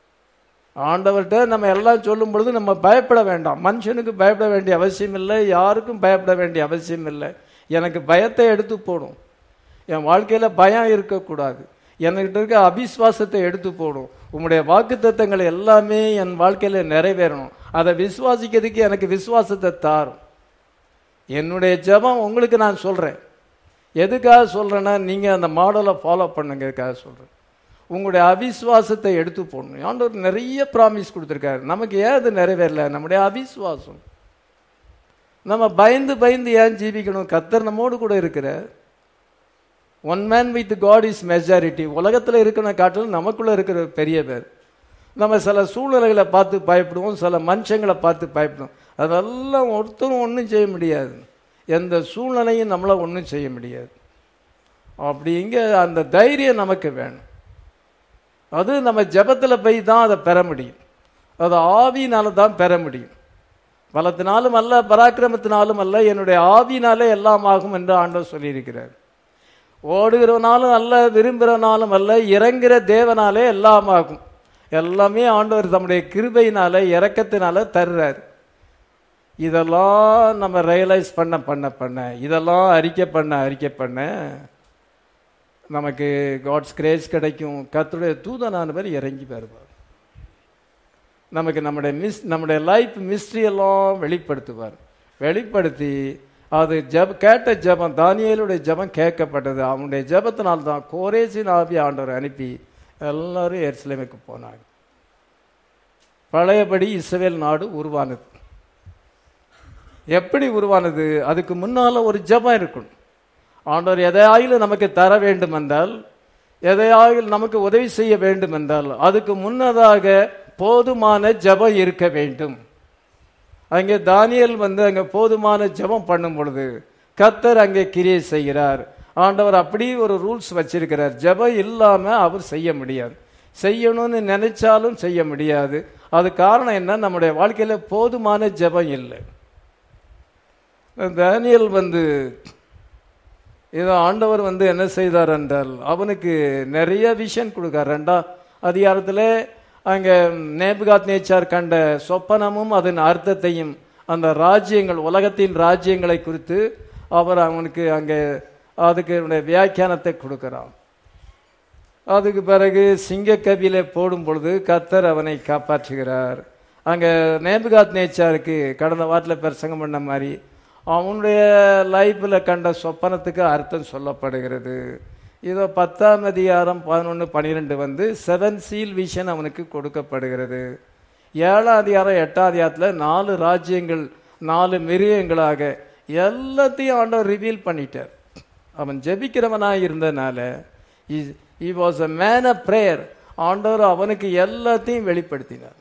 ஆண்டவர்கிட்ட நம்ம எல்லாம் சொல்லும் பொழுது நம்ம பயப்பட வேண்டாம் மனுஷனுக்கு பயப்பட வேண்டிய அவசியம் இல்லை யாருக்கும் பயப்பட வேண்டிய அவசியம் இல்லை எனக்கு பயத்தை எடுத்து போடும் என் வாழ்க்கையில் பயம் இருக்கக்கூடாது என்கிட்ட இருக்க அபிஸ்வாசத்தை எடுத்து போடும் உம்முடைய வாக்குத்தத்தங்கள் எல்லாமே என் வாழ்க்கையில் நிறைவேறணும் அதை விசுவாசிக்கிறதுக்கு எனக்கு விசுவாசத்தை தாரும் என்னுடைய ஜெபம் உங்களுக்கு நான் சொல்கிறேன் எதுக்காக சொல்கிறேன்னா நீங்கள் அந்த மாடலை ஃபாலோ பண்ணுங்கிறதுக்காக சொல்கிறேன் உங்களுடைய அவிசுவாசத்தை எடுத்து போடணும் ஆண்டவர் நிறைய ப்ராமிஸ் கொடுத்துருக்காரு நமக்கு ஏன் அது நிறைவேறல நம்முடைய அவிசுவாசம் நம்ம பயந்து பயந்து ஏன் ஜீவிக்கணும் கத்தர் நம்மோடு கூட இருக்கிற one man with God is majority உலகத்தில் இருக்கிற காட்டிலும் நமக்குள்ள இருக்கிற பெரிய பேர் நம்ம சில சூழ்நிலைகளை பார்த்து பயப்படுவோம் சில மனுஷங்களை பார்த்து பயப்படுவோம் அதெல்லாம் ஒருத்தரும் ஒன்றும் செய்ய முடியாது எந்த சூழ்நிலையும் நம்மளை ஒன்றும் செய்ய முடியாது அப்படிங்க அந்த தைரியம் நமக்கு வேணும் அது நம்ம ஜெபத்தில் போய் தான் அதை பெற முடியும் அது ஆவியினால தான் பெற முடியும் பலத்தினாலும் அல்ல பராக்கிரமத்தினாலும் அல்ல என்னுடைய ஆவியினாலே எல்லாம் ஆகும் என்று ஆண்டவர் சொல்லியிருக்கிறார் ஓடுகிறவனாலும் அல்ல விரும்புகிறவனாலும் அல்ல இறங்குகிற தேவனாலே எல்லாம் ஆகும் எல்லாமே ஆண்டவர் தம்முடைய கிருபையினால இறக்கத்தினால தர்றார் இதெல்லாம் நம்ம ரியலைஸ் பண்ண பண்ண பண்ண இதெல்லாம் அறிக்கை பண்ண அறிக்கை பண்ண நமக்கு காட்ஸ் கிரேஸ் கிடைக்கும் கர்த்தருடைய தூதனானவர் இறங்கி வருவார் நமக்கு நம்முடைய மிஸ் நம்முடைய லைஃப் மிஸ்ட்ரி எல்லாம் வெளிப்படுத்துவார் வெளிப்படுத்தி அது ஜப் கேட்ட ஜெபம் தானியேலுடைய ஜெபம் கேட்கப்பட்டது அவனுடைய ஜெபத்தினால் தான் கோரேசின் ஆவி ஆண்டவர் அனுப்பி எல்லாரும் எருசலேமுக்கு போனாங்க பழையபடி இஸ்ரவேல் நாடு உருவானது எப்படி உருவானது அதுக்கு முன்னால ஒரு ஜெபம் இருக்கணும் ஆண்டவர் எதையாயிலும் நமக்கு தர வேண்டும் என்றால் எதையாயில் நமக்கு உதவி செய்ய வேண்டும் என்றால் அதுக்கு முன்னதாக போதுமான ஜெபம் இருக்க வேண்டும் அங்கே தானியல் வந்து அங்கே போதுமான ஜெபம் பண்ணும் பொழுது கத்தர் அங்கே கிரியை செய்கிறார் ஆண்டவர் அப்படி ஒரு ரூல்ஸ் வச்சிருக்கிறார் ஜெபம் இல்லாம அவர் செய்ய முடியாது செய்யணும்னு நினைச்சாலும் செய்ய முடியாது அது காரணம் என்ன நம்முடைய வாழ்க்கையில போதுமான ஜெபம் இல்லை தானியல் வந்து இதோ ஆண்டவர் வந்து என்ன செய்தார் என்றால் அவனுக்கு நிறைய விஷன் கொடுக்கார் ரெண்டாம் அதிகாரத்தில் அங்கே நேபுகாத் நேச்சார் கண்ட சொப்பனமும் அதன் அர்த்தத்தையும் அந்த ராஜ்யங்கள் உலகத்தின் ராஜ்யங்களை குறித்து அவர் அவனுக்கு அங்கே அதுக்கு என்னுடைய வியாக்கியானத்தை கொடுக்கிறான் அதுக்கு பிறகு சிங்கக்கவியில போடும் பொழுது கத்தர் அவனை காப்பாற்றுகிறார் அங்கே நேபுகாத் நேச்சாருக்கு கடந்த வாரத்தில் பிரசங்கம் பண்ண மாதிரி அவனுடைய லைஃப்பில் கண்ட சொப்பனத்துக்கு அர்த்தம் சொல்லப்படுகிறது இதோ பத்தாம் அதிகாரம் பதினொன்று பன்னிரெண்டு வந்து செவன் சீல் விஷன் அவனுக்கு கொடுக்கப்படுகிறது ஏழாம் அதிகாரம் எட்டாம் அதிகாரத்தில் நாலு ராஜ்யங்கள் நாலு மிருகங்களாக எல்லாத்தையும் ஆண்டவர் ரிவீல் பண்ணிட்டார் அவன் ஜெபிக்கிறவனாக இருந்தனால he was a man a prayer ஆண்டவர் அவனுக்கு எல்லாத்தையும் வெளிப்படுத்தினார்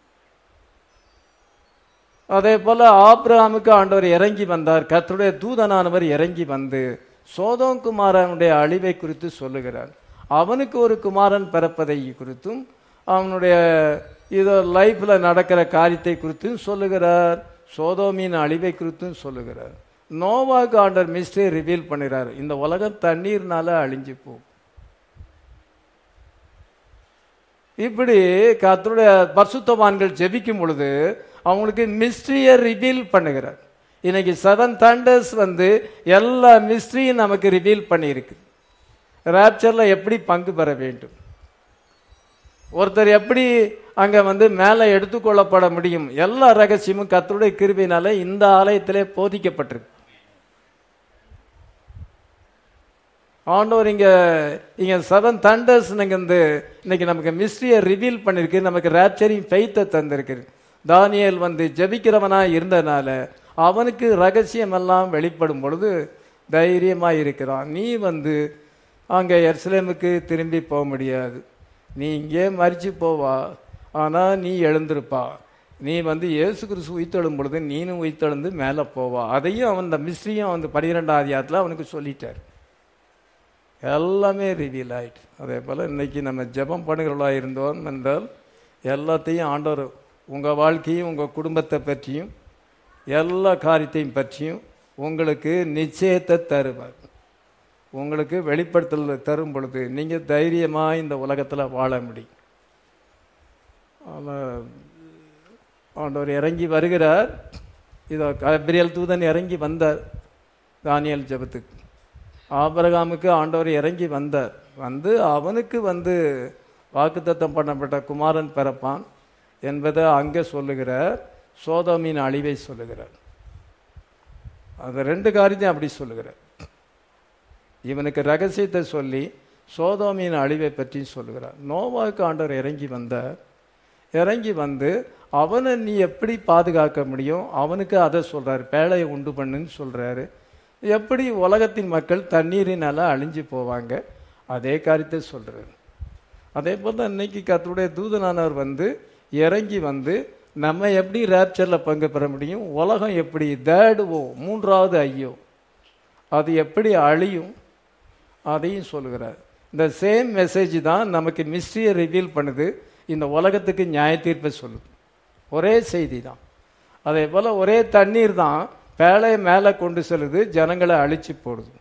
அதே போல ஆப்ரஹாமுக்கு ஆண்டவர் இறங்கி வந்தார் கர்த்தருடைய தூதனானவர் இறங்கி வந்து சோதோம் குமாரனுடைய அழிவை குறித்து சொல்லுகிறார் அவனுக்கு ஒரு குமாரன் பிறப்பதை குறித்தும் அவனுடைய இதோ லைஃப்ல நடக்கிற காரியத்தை குறித்தும் சொல்லுகிறார் சோதோமின் அழிவை குறித்தும் சொல்லுகிறார் நோவாக்கு ஆண்டர் மிஸ்டே ரிவீல் பண்ணுகிறார் இந்த உலகம் தண்ணீர்னால அழிஞ்சு போகும் இப்படி கர்த்தருடைய பரிசுத்தவான்கள் ஜெபிக்கும் பொழுது அவங்களுக்கு மிஸ்ட்ரியை ரிவீல் பண்ணுகிறார் இன்னைக்கு செவன் தண்டர்ஸ் வந்து எல்லா மிஸ்ட்ரியும் நமக்கு ரிவீல் பண்ணியிருக்கு ராப்சர்ல எப்படி பங்கு பெற வேண்டும் ஒருத்தர் எப்படி அங்க வந்து மேலே எடுத்துக்கொள்ளப்பட முடியும் எல்லா ரகசியமும் கத்தருடைய கிருபினால இந்த ஆலயத்திலே போதிக்கப்பட்டிருக்கு ஆண்டவர் இங்க இங்க செவன் தண்டர்ஸ் வந்து இன்னைக்கு நமக்கு மிஸ்ட்ரியை ரிவீல் பண்ணிருக்கு நமக்கு ரேப்சரிங் ஃபெய்த்தை தந்திருக்கு தானியல் வந்து ஜெபிக்கிறவனா இருந்தனால அவனுக்கு ரகசியம் எல்லாம் வெளிப்படும் பொழுது தைரியமா இருக்கிறான் நீ வந்து அங்க எர்சலேமுக்கு திரும்பி போக முடியாது நீ இங்கே மறிச்சு போவா ஆனா நீ எழுந்திருப்பா நீ வந்து இயேசு கிறிஸ்து உயிர்த்தெழும் பொழுது நீனும் உயிர்த்தெழுந்து மேலே போவா அதையும் அவன் இந்த மிஸ்ட்ரியும் வந்து பனிரெண்டாம் அதிகாரத்தில் அவனுக்கு சொல்லிட்டார் எல்லாமே ரிவீல் ஆயிட்டு அதே போல் இன்னைக்கு நம்ம ஜெபம் பண்ணுகிறவர்களா இருந்தோம் என்றால் எல்லாத்தையும் ஆண்டவர் உங்கள் வாழ்க்கையும் உங்கள் குடும்பத்தை பற்றியும் எல்லா காரியத்தையும் பற்றியும் உங்களுக்கு நிச்சயத்தை தருவார் உங்களுக்கு வெளிப்படுத்தல் தரும் பொழுது நீங்கள் தைரியமாக இந்த உலகத்தில் வாழ முடியும் ஆனால் ஆண்டவர் இறங்கி வருகிறார் இதோ கபிரியல் தூதன் இறங்கி வந்தார் தானியல் ஜெபத்துக்கு ஆபிரகாமுக்கு ஆண்டவர் இறங்கி வந்தார் வந்து அவனுக்கு வந்து வாக்குத்தத்தம் பண்ணப்பட்ட குமாரன் பிறப்பான் என்பதை அங்கே சொல்லுகிறார் சோதோமின் அழிவை சொல்லுகிறார் அது ரெண்டு காரியத்தையும் அப்படி சொல்லுகிறார் இவனுக்கு ரகசியத்தை சொல்லி சோதோமியின் அழிவை பற்றி சொல்லுகிறார் நோவாவுக்கு ஆண்டவர் இறங்கி வந்தார் இறங்கி வந்து அவனை நீ எப்படி பாதுகாக்க முடியும் அவனுக்கு அதை சொல்றாரு பேழையை உண்டு பண்ணுன்னு சொல்றாரு எப்படி உலகத்தின் மக்கள் தண்ணீரினால அழிஞ்சு போவாங்க அதே காரியத்தை சொல்றாரு அதே போல் தான் இன்னைக்கு கர்த்தருடைய தூதனானவர் வந்து இறங்கி வந்து நம்ம எப்படி ரேப்சரில் பங்கு பெற முடியும் உலகம் எப்படி தேடுவோ மூன்றாவது ஐயோ அது எப்படி அழியும் அதையும் சொல்லுகிறார் இந்த சேம் மெசேஜ் தான் நமக்கு மிஸ்ட்ரியை ரிவீல் பண்ணுது இந்த உலகத்துக்கு நியாய தீர்ப்பை சொல்லுது ஒரே செய்தி தான் அதே போல் ஒரே தண்ணீர் தான் பேழையை மேலே கொண்டு செல்லுது ஜனங்களை அழிச்சு போடுது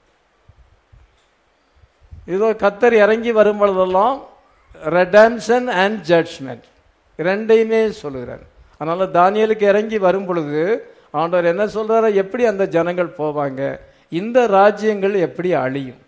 இதோ கத்தர் இறங்கி வரும் பொழுதெல்லாம் ரெடம்ஷன் அண்ட் ஜட்ஜ்மெண்ட் ரெண்டையுமே சொல்லுகிறார் அதனால தானியலுக்கு இறங்கி வரும் பொழுது ஆண்டவர் என்ன சொல்றாரு எப்படி அந்த ஜனங்கள் போவாங்க இந்த ராஜ்யங்கள் எப்படி அழியும்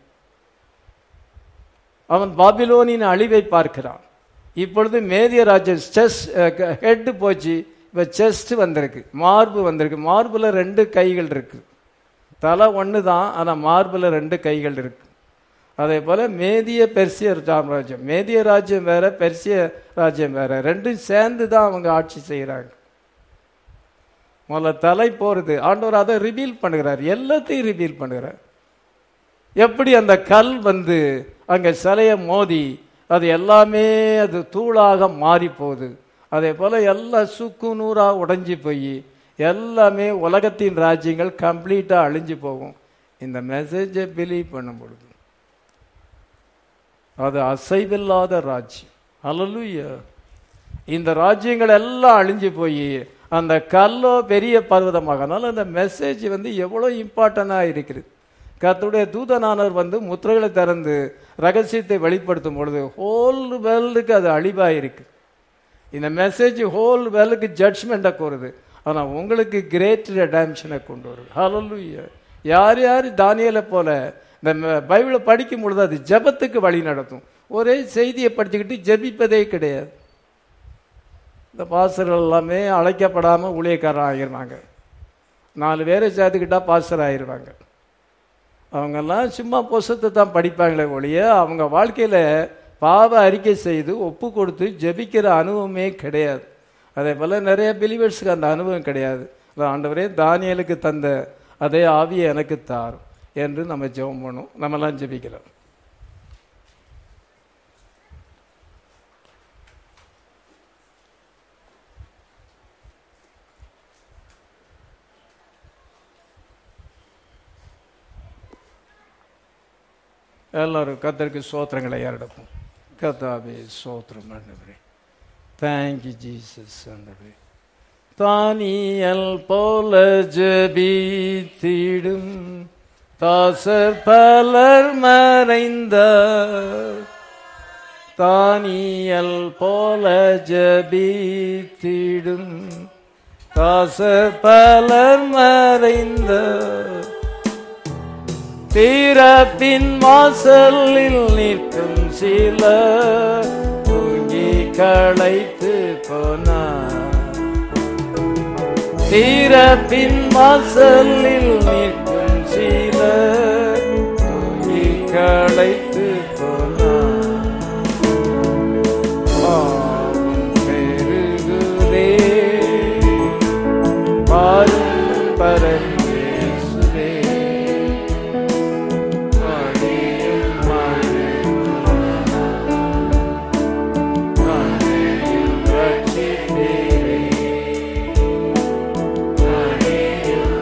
அவன் பாபிலோனின் அழிவை பார்க்கிறான் இப்பொழுது மேதிய ராஜ்யம் செஸ் ஹெட் போச்சு இப்போ செஸ்ட் வந்திருக்கு மார்பு வந்திருக்கு மார்புல ரெண்டு கைகள் இருக்கு தலை ஒன்று தான் ஆனால் மார்புல ரெண்டு கைகள் இருக்கு அதே போல மேதிய பெர்சிய சாம்ராஜ்யம் மேதிய ராஜ்யம் வேற பெர்சிய ராஜ்யம் வேற ரெண்டும் சேர்ந்து தான் அவங்க ஆட்சி செய்கிறாங்க முதல்ல தலை போறது ஆண்டவர் அதை ரிவீல் பண்ணுகிறார் எல்லாத்தையும் ரிவீல் பண்ணுகிறார் எப்படி அந்த கல் வந்து அங்க சிலைய மோதி அது எல்லாமே அது தூளாக மாறி போகுது அதே போல எல்லாம் சுக்கு நூறா உடைஞ்சு போய் எல்லாமே உலகத்தின் ராஜ்யங்கள் கம்ப்ளீட்டா அழிஞ்சு போகும் இந்த மெசேஜை பிலீவ் பண்ணும் பொழுது அது அசைவில்லாத ராஜ்யம் அல்லலுயா இந்த ராஜ்யங்கள் எல்லாம் அழிஞ்சு போய் அந்த கல்லோ பெரிய பர்வதமாக அதனால அந்த மெசேஜ் வந்து எவ்வளோ இம்பார்ட்டண்டாக இருக்குது கர்த்தருடைய தூதனானவர் வந்து முத்திரைகளை திறந்து ரகசியத்தை வெளிப்படுத்தும் பொழுது ஹோல் வேர்ல்டுக்கு அது அழிவாக இருக்கு இந்த மெசேஜ் ஹோல் வேர்ல்டுக்கு ஜட்ஜ்மெண்ட்டை கோருது ஆனால் உங்களுக்கு கிரேட் ரெடாம்ஷனை கொண்டு வருது ஹalleluya யார் யார் தானியலை போல இந்த ம- பைபிளை படிக்கும் பொழுது அது ஜெபத்துக்கு வழி நடத்தும் ஒரே செய்தியை படிச்சுக்கிட்டு ஜெபிப்பதே கிடையாது இந்த பாஸ்டர்கள் எல்லாமே அழைக்கப்படாமல் ஊழியக்காரர் ஆகிருவாங்க நாலு பேரை சேர்த்துக்கிட்டா பாஸ்டர் ஆகிருவாங்க அவங்கெல்லாம் சும்மா புஸ்தத்தை தான் படிப்பாங்களே ஒழிய அவங்க வாழ்க்கையில் பாவ அறிக்கை செய்து ஒப்பு கொடுத்து ஜெபிக்கிற அனுபவமே கிடையாது அதே போல் நிறைய பிலிவர்ஸுக்கு அந்த அனுபவம் கிடையாது அதான் ஆண்டவரே தானியலுக்கு தந்த அதே ஆவியை எனக்கு தார் என்று நம்ம ஜெபம் பண்ணோம் நம்மலாம் ஜெபிக்கிறோம் எல்லாரும் கத்தருக்கு சோத்திரங்களை ஏறெடுப்போம் கத்தாவே சோத்திரம் ஆண்டவரே தேங்க்யூ ஜீசஸ் ஆண்டவரே தானியல் போல ஜெபித்திடும் தாசர் பலர் மறைந்தார் தானியல் போல ஜெபித்திடும் தாசர் பலர் மறைந்தார் தீரப்பின் வாசலில் நிற்கும் சில தூங்கி களைத்து போனார் தீரப்பின் வாசலில் நிற்கும் சில தூங்கி களைத்து போனார் பாவம் பெருகுதே பாரும் பரந்தேசுதே மடியும் மழையும் மழையும் ரட்சித்தீரே. மழையும்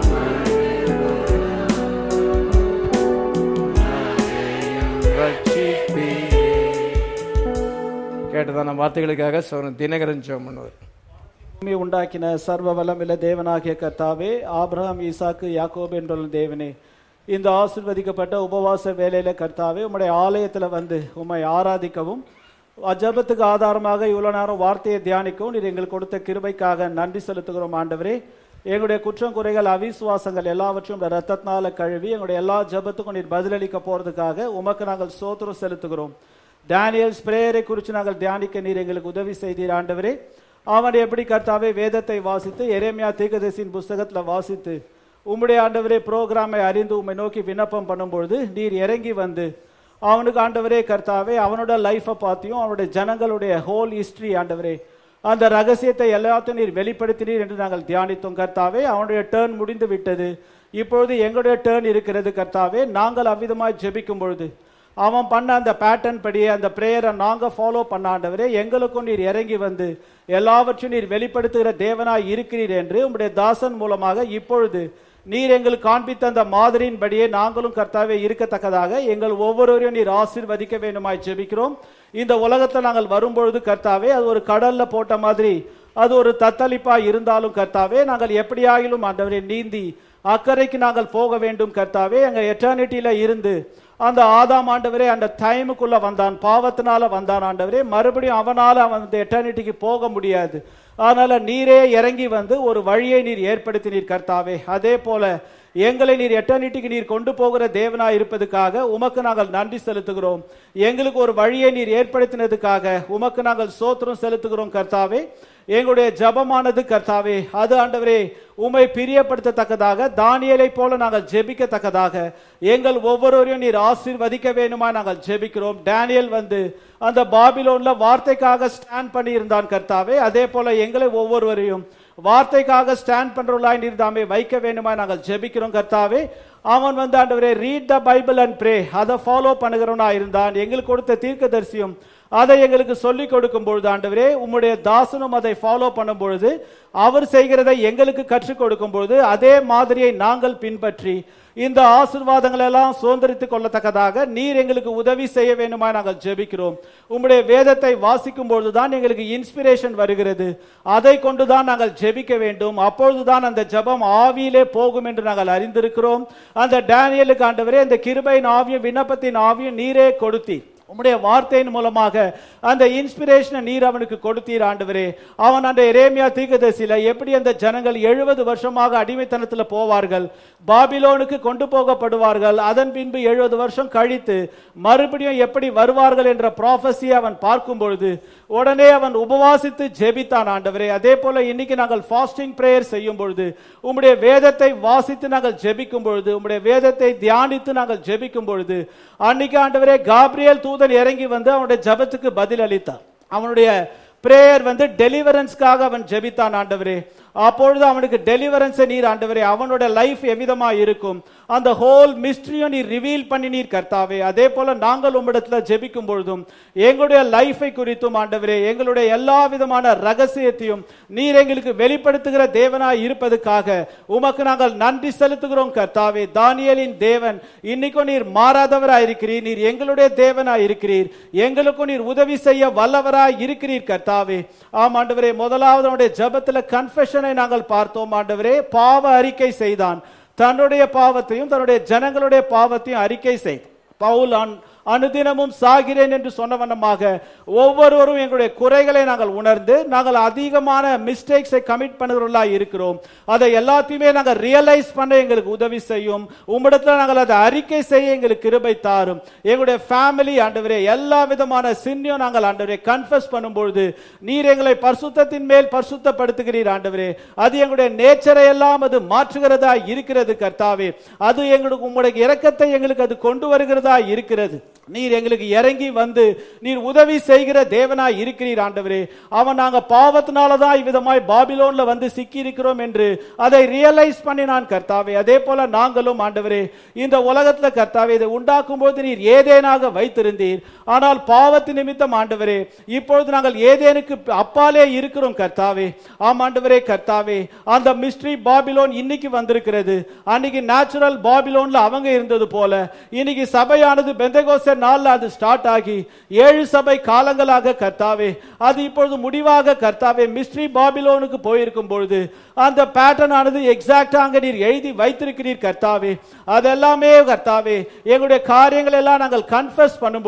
மழையும் ரட்சித்தீரே. கேட்டதான வார்த்தைகளுக்காக சோழன் தினகரன் ஜெபம் பண்ணுவார் பூமி உண்டாக்கின சர்வ வல்லமில்ல தேவனாகிய கர்த்தாவே ஆபிரகாம் ஈசாக்கு யாக்கோபு என்றுள்ள தேவனே இந்த ஆசிர்வதிக்கப்பட்ட உபவாச வேலையில கர்த்தாவே உம்முடைய ஆலயத்துல வந்து உம்மை ஆராதிக்கவும் ஜெபத்துக்கு ஆதாரமாக இவ்வளவு நேரம் வார்த்தையை தியானிக்கும் நீர் எங்களுக்கு கொடுத்த கிருபைக்காக நன்றி செலுத்துகிறோம் ஆண்டவரே எங்களுடைய குற்றம் குறைகள் அவிசுவாசங்கள் எல்லாவற்றையும் உடைய ரத்தத்தினால கழுவி எங்களுடைய எல்லா ஜெபத்துக்கும் நீர் பதிலளிக்க போறதுக்காக உமக்கு நாங்கள் சோத்திரம் செலுத்துகிறோம் டேனியல்ஸ் பிரேயரை குறித்து நாங்கள் தியானிக்க நீர் எங்களுக்கு உதவி செய்தீர் ஆண்டவரே அவன் எப்படி கர்த்தாவே வேதத்தை வாசித்து எரேமியா தீர்க்கதரிசியின் புஸ்தகத்துல வாசித்து உம்முடைய ஆண்டவரே புரோகிராமை அறிந்து உம்மை நோக்கி விண்ணப்பம் பண்ணும்பொழுது நீர் இறங்கி வந்து அவனுக்கு ஆண்டவரே கர்த்தாவே அவனோட லைஃப்பை பார்த்தியும் அவனுடைய ஜனங்களுடைய ஹோல் ஹிஸ்டரி ஆண்டவரே அந்த ரகசியத்தை எல்லாத்தையும் நீர் வெளிப்படுத்தினீர் என்று நாங்கள் தியானித்தோம் கர்த்தாவே அவனுடைய டேர்ன் முடிந்து விட்டது இப்பொழுது எங்களுடைய டேர்ன் இருக்கிறது கர்த்தாவே நாங்கள் அவ்விதமாய் ஜெபிக்கும் பொழுது அவன் பண்ண அந்த பேட்டர்ன் படியே அந்த பிரேயரை நாங்க ஃபாலோ பண்ண ஆண்டவரே எங்களுக்கும் நீர் இறங்கி வந்து எல்லாவற்றையும் நீர் வெளிப்படுத்துகிற தேவனாய் இருக்கிறீர் என்று உம்முடைய தாசன் மூலமாக இப்பொழுது நீர் எங்களுக்கு காண்பித்த அந்த மாதிரியின்படியே நாங்களும் கர்த்தாவே இருக்கத்தக்கதாக எங்கள் ஒவ்வொருவரையும் நீர் ஆசீர்வதிக்க வேண்டுமாய் ஜெபிக்கிறோம் இந்த உலகத்தில் நாங்கள் வரும்பொழுது கர்த்தாவே அது ஒரு கடல்ல போட்ட மாதிரி அது ஒரு தத்தளிப்பா இருந்தாலும் கர்த்தாவே நாங்கள் எப்படியாகிலும் ஆண்டவரை நீந்தி அக்கறைக்கு நாங்கள் போக வேண்டும் கர்த்தாவே எங்க எட்டர்னிட்டியில இருந்து அந்த ஆதாம் ஆண்டவரே அந்த டைமுக்குள்ள வந்தான் பாவத்தினால வந்தான் ஆண்டவரே மறுபடியும் அவனால அவன் அந்த எட்டர்னிட்டிக்கு போக முடியாது அதனால நீரே இறங்கி வந்து ஒரு வழியை நீர் ஏற்படுத்தினீர் கர்த்தாவே அதே போல எங்களை நீர் எட்டர்னிட்டிக்கு நீர் கொண்டு போகிற தேவனாய் இருப்பதுக்காக உமக்கு நாங்கள் நன்றி செலுத்துகிறோம் எங்களுக்கு ஒரு வழியை நீர் ஏற்படுத்தினதுக்காக உமக்கு நாங்கள் சோத்திரம் செலுத்துகிறோம் கர்த்தாவே எங்களுடைய ஜபமானது கர்த்தாவே அது ஆண்டவரே உமை பிரியப்படுத்தத்தக்கதாக தானியலை போல நாங்கள் ஜெபிக்கத்தக்கதாக எங்கள் ஒவ்வொருவரையும் நீர் ஆசீர்வதிக்க வேணுமா நாங்கள் ஜெபிக்கிறோம் டேனியல் வந்து அந்த பாபிலோன்ல வார்த்தைக்காக ஸ்டாண்ட் பண்ணி இருந்தான் கர்த்தாவே அதே போல எங்களை ஒவ்வொருவரையும் வார்த்தைக்காக ஸ்டாண்ட் பண்றவர்களாய் நீர் தாமே வைக்க வேண்டுமா நாங்கள் ஜெபிக்கிறோம் கர்த்தாவே அவன் வந்து ஆண்டவரே read the Bible and pray அதை ஃபாலோ பண்ணுகிறவனா இருந்தான் எங்களுக்கு கொடுத்த தீர்க்கதரிசியும் அதை எங்களுக்கு சொல்லிக் கொடுக்கும் பொழுது ஆண்டவரே உம்முடைய தாசனும் அதை ஃபாலோ பண்ணும் பொழுது அவர் செய்கிறதை எங்களுக்கு கற்றுக் கொடுக்கும் பொழுது அதே மாதிரியை நாங்கள் பின்பற்றி இந்த ஆசிர்வாதங்கள் எல்லாம் சுதந்திரித்துக் கொள்ளத்தக்கதாக நீர் எங்களுக்கு உதவி செய்ய வேண்டுமா நாங்கள் ஜெபிக்கிறோம் உம்முடைய வேதத்தை வாசிக்கும் பொழுதுதான் எங்களுக்கு இன்ஸ்பிரேஷன் வருகிறது அதை கொண்டுதான் நாங்கள் ஜெபிக்க வேண்டும் அப்பொழுதுதான் அந்த ஜெபம் ஆவியிலே போகும் என்று நாங்கள் அறிந்திருக்கிறோம் அந்த டேனியலுக்கு ஆண்டவரே அந்த கிருபையின் ஆவியும் விண்ணப்பத்தின் ஆவியும் நீரே கொடுத்தீர் உம்முடைய வார்த்தையின் மூலமாக அந்த இன்ஸ்பிரேஷனை நீர் அவனுக்கு கொடுத்தீர் ஆண்டவரே அவன் அந்த எரேமியா தீர்க்கதரிசியில எப்படி அந்த ஜனங்கள் எழுபது வருஷமாக அடிமைத்தனத்துல போவார்கள் பாபிலோனுக்கு கொண்டு போகப்படுவார்கள் அதன் பின்பு எழுபது வருஷம் கழித்து மறுபடியும் எப்படி வருவார்கள் என்ற ப்ராஃபஸியை அவன் பார்க்கும் பொழுது உடனே அவன் உபவாசித்து ஜெபித்தான் ஆண்டவரே அதே போல இன்னைக்கு நாங்கள் ஃபாஸ்டிங் பிரேயர் செய்யும் பொழுது உம்முடைய வேதத்தை வாசித்து நாங்கள் ஜெபிக்கும் பொழுது உம்முடைய வேதத்தை தியானித்து நாங்கள் ஜெபிக்கும் பொழுது அன்னைக்கு ஆண்டவரே காப்ரியல் தூதன் இறங்கி வந்து அவனுடைய ஜெபத்துக்கு பதில் அளித்தான் அவனுடைய பிரேயர் வந்து டெலிவரன்ஸ்க்காக அவன் ஜெபித்தான் ஆண்டவரே அப்பொழுது அவனுக்கு டெலிவரன்ஸை நீர் ஆண்டவரே அவனோட லைஃப் எவ்விதமா இருக்கும் அந்த ஹோல் மிஸ்ட்ரியும் நீர் ரிவீல் பண்ணி நீர் கர்த்தாவே அதே போல நாங்கள் உம்மிடத்துல ஜெபிக்கும் பொழுதும் எங்களுடைய லைஃபை குறித்தும் ஆண்டவரே எங்களுடைய எல்லா விதமான ரகசியத்தையும் நீர் எங்களுக்கு வெளிப்படுத்துகிற தேவனாய் இருப்பதுக்காக உமக்கு நாங்கள் நன்றி செலுத்துகிறோம் கர்த்தாவே தானியலின் தேவன் இன்னைக்கும் நீர் மாறாதவராய் இருக்கிறீர் நீர் எங்களுடைய தேவனாய் இருக்கிறீர் எங்களுக்கும் நீர் உதவி செய்ய வல்லவராய் இருக்கிறீர் கர்த்தாவே ஆம் ஆண்டவரே முதலாவது அவனுடைய ஜெபத்துல கன்ஃபெஷனை நாங்கள் பார்த்தோம் ஆண்டவரே பாவ அறிக்கை செய்தான் தன்னுடைய பாவத்தையும் தன்னுடைய ஜனங்களுடைய பாவத்தையும் அறிக்கை செய் பவுல் அன்- அனுதினமும் சாகிறேன் என்று சொன்ன வண்ணமாக ஒவ்வொருவரும் எங்களுடைய குறைகளை நாங்கள் உணர்ந்து நாங்கள் அதிகமான மிஸ்டேக்ஸை கமிட் பண்ணுகிறவர்களா இருக்கிறோம் அதை எல்லாத்தையுமே நாங்கள் ரியலைஸ் பண்ண எங்களுக்கு உதவி செய்யும் உம்மிடத்துல நாங்கள் அதை அறிக்கை செய்ய எங்களுக்கு கிருபை தாரும் எங்களுடைய ஃபேமிலி ஆண்டவரே எல்லா விதமான சின்னையும் நாங்கள் ஆண்டவரே கன்ஃபஸ் பண்ணும்பொழுது நீர் எங்களை பரிசுத்தத்தின் மேல் பரிசுத்தப்படுத்துகிறீர் ஆண்டவரே அது எங்களுடைய நேச்சரை எல்லாம் அது மாற்றுகிறதா இருக்கிறது கர்த்தாவே அது எங்களுக்கு உங்களுடைய இரக்கத்தை எங்களுக்கு அது கொண்டு வருகிறதா இருக்கிறது நீர் எங்களுக்கு இறங்கி வந்து நீர் உதவி செய்கிற தேவனாய் இருக்கிறீர் ஆண்டவரே அவன் நாங்க பாவத்தினால தான் இவ்விதமாய் பாபிலோன்ல வந்து சிக்கி இருக்கிறோம் என்று அதை ரியலைஸ் பண்ணி நான் கர்த்தாவே அதே போல நாங்களும் ஆண்டவரே இந்த உலகத்துல கர்த்தாவே இதை உண்டாக்கும் போது நீர் ஏதேனாக வைத்திருந்தீர் ஆனால் பாவத்து நிமித்தம் ஆண்டவரே இப்பொழுது நாங்கள் ஏதேனுக்கு அப்பாலே இருக்கிறோம் கர்த்தாவே ஆம் ஆண்டவரே கர்த்தாவே அந்த மிஸ்ட்ரி பாபிலோன் இன்னைக்கு வந்திருக்கிறது அன்னைக்கு நேச்சுரல் பாபிலோன்ல அவங்க இருந்தது போல இன்னைக்கு சபையானது பெந்தகோஸ்தே நாள்ல அது ஸ்டார்ட் ஆகி ஏழு சபை காலங்களாக கர்த்தாவே அது இப்பொழுது முடிவாக கர்த்தாவே மிஸ்ட்ரி பாபிலோனுக்கு போயிருக்கும் பொழுது அந்த பேட்டர்ன் ஆனது எக்ஸாக்டா அங்க நீர் எழுதி வைத்திருக்கிறீர் கர்த்தாவே அதெல்லாமே கர்த்தாவே எங்களுடைய காரியங்கள் எல்லாம் நாங்கள் கன்ஃபஸ் பண்ணும் பொழுது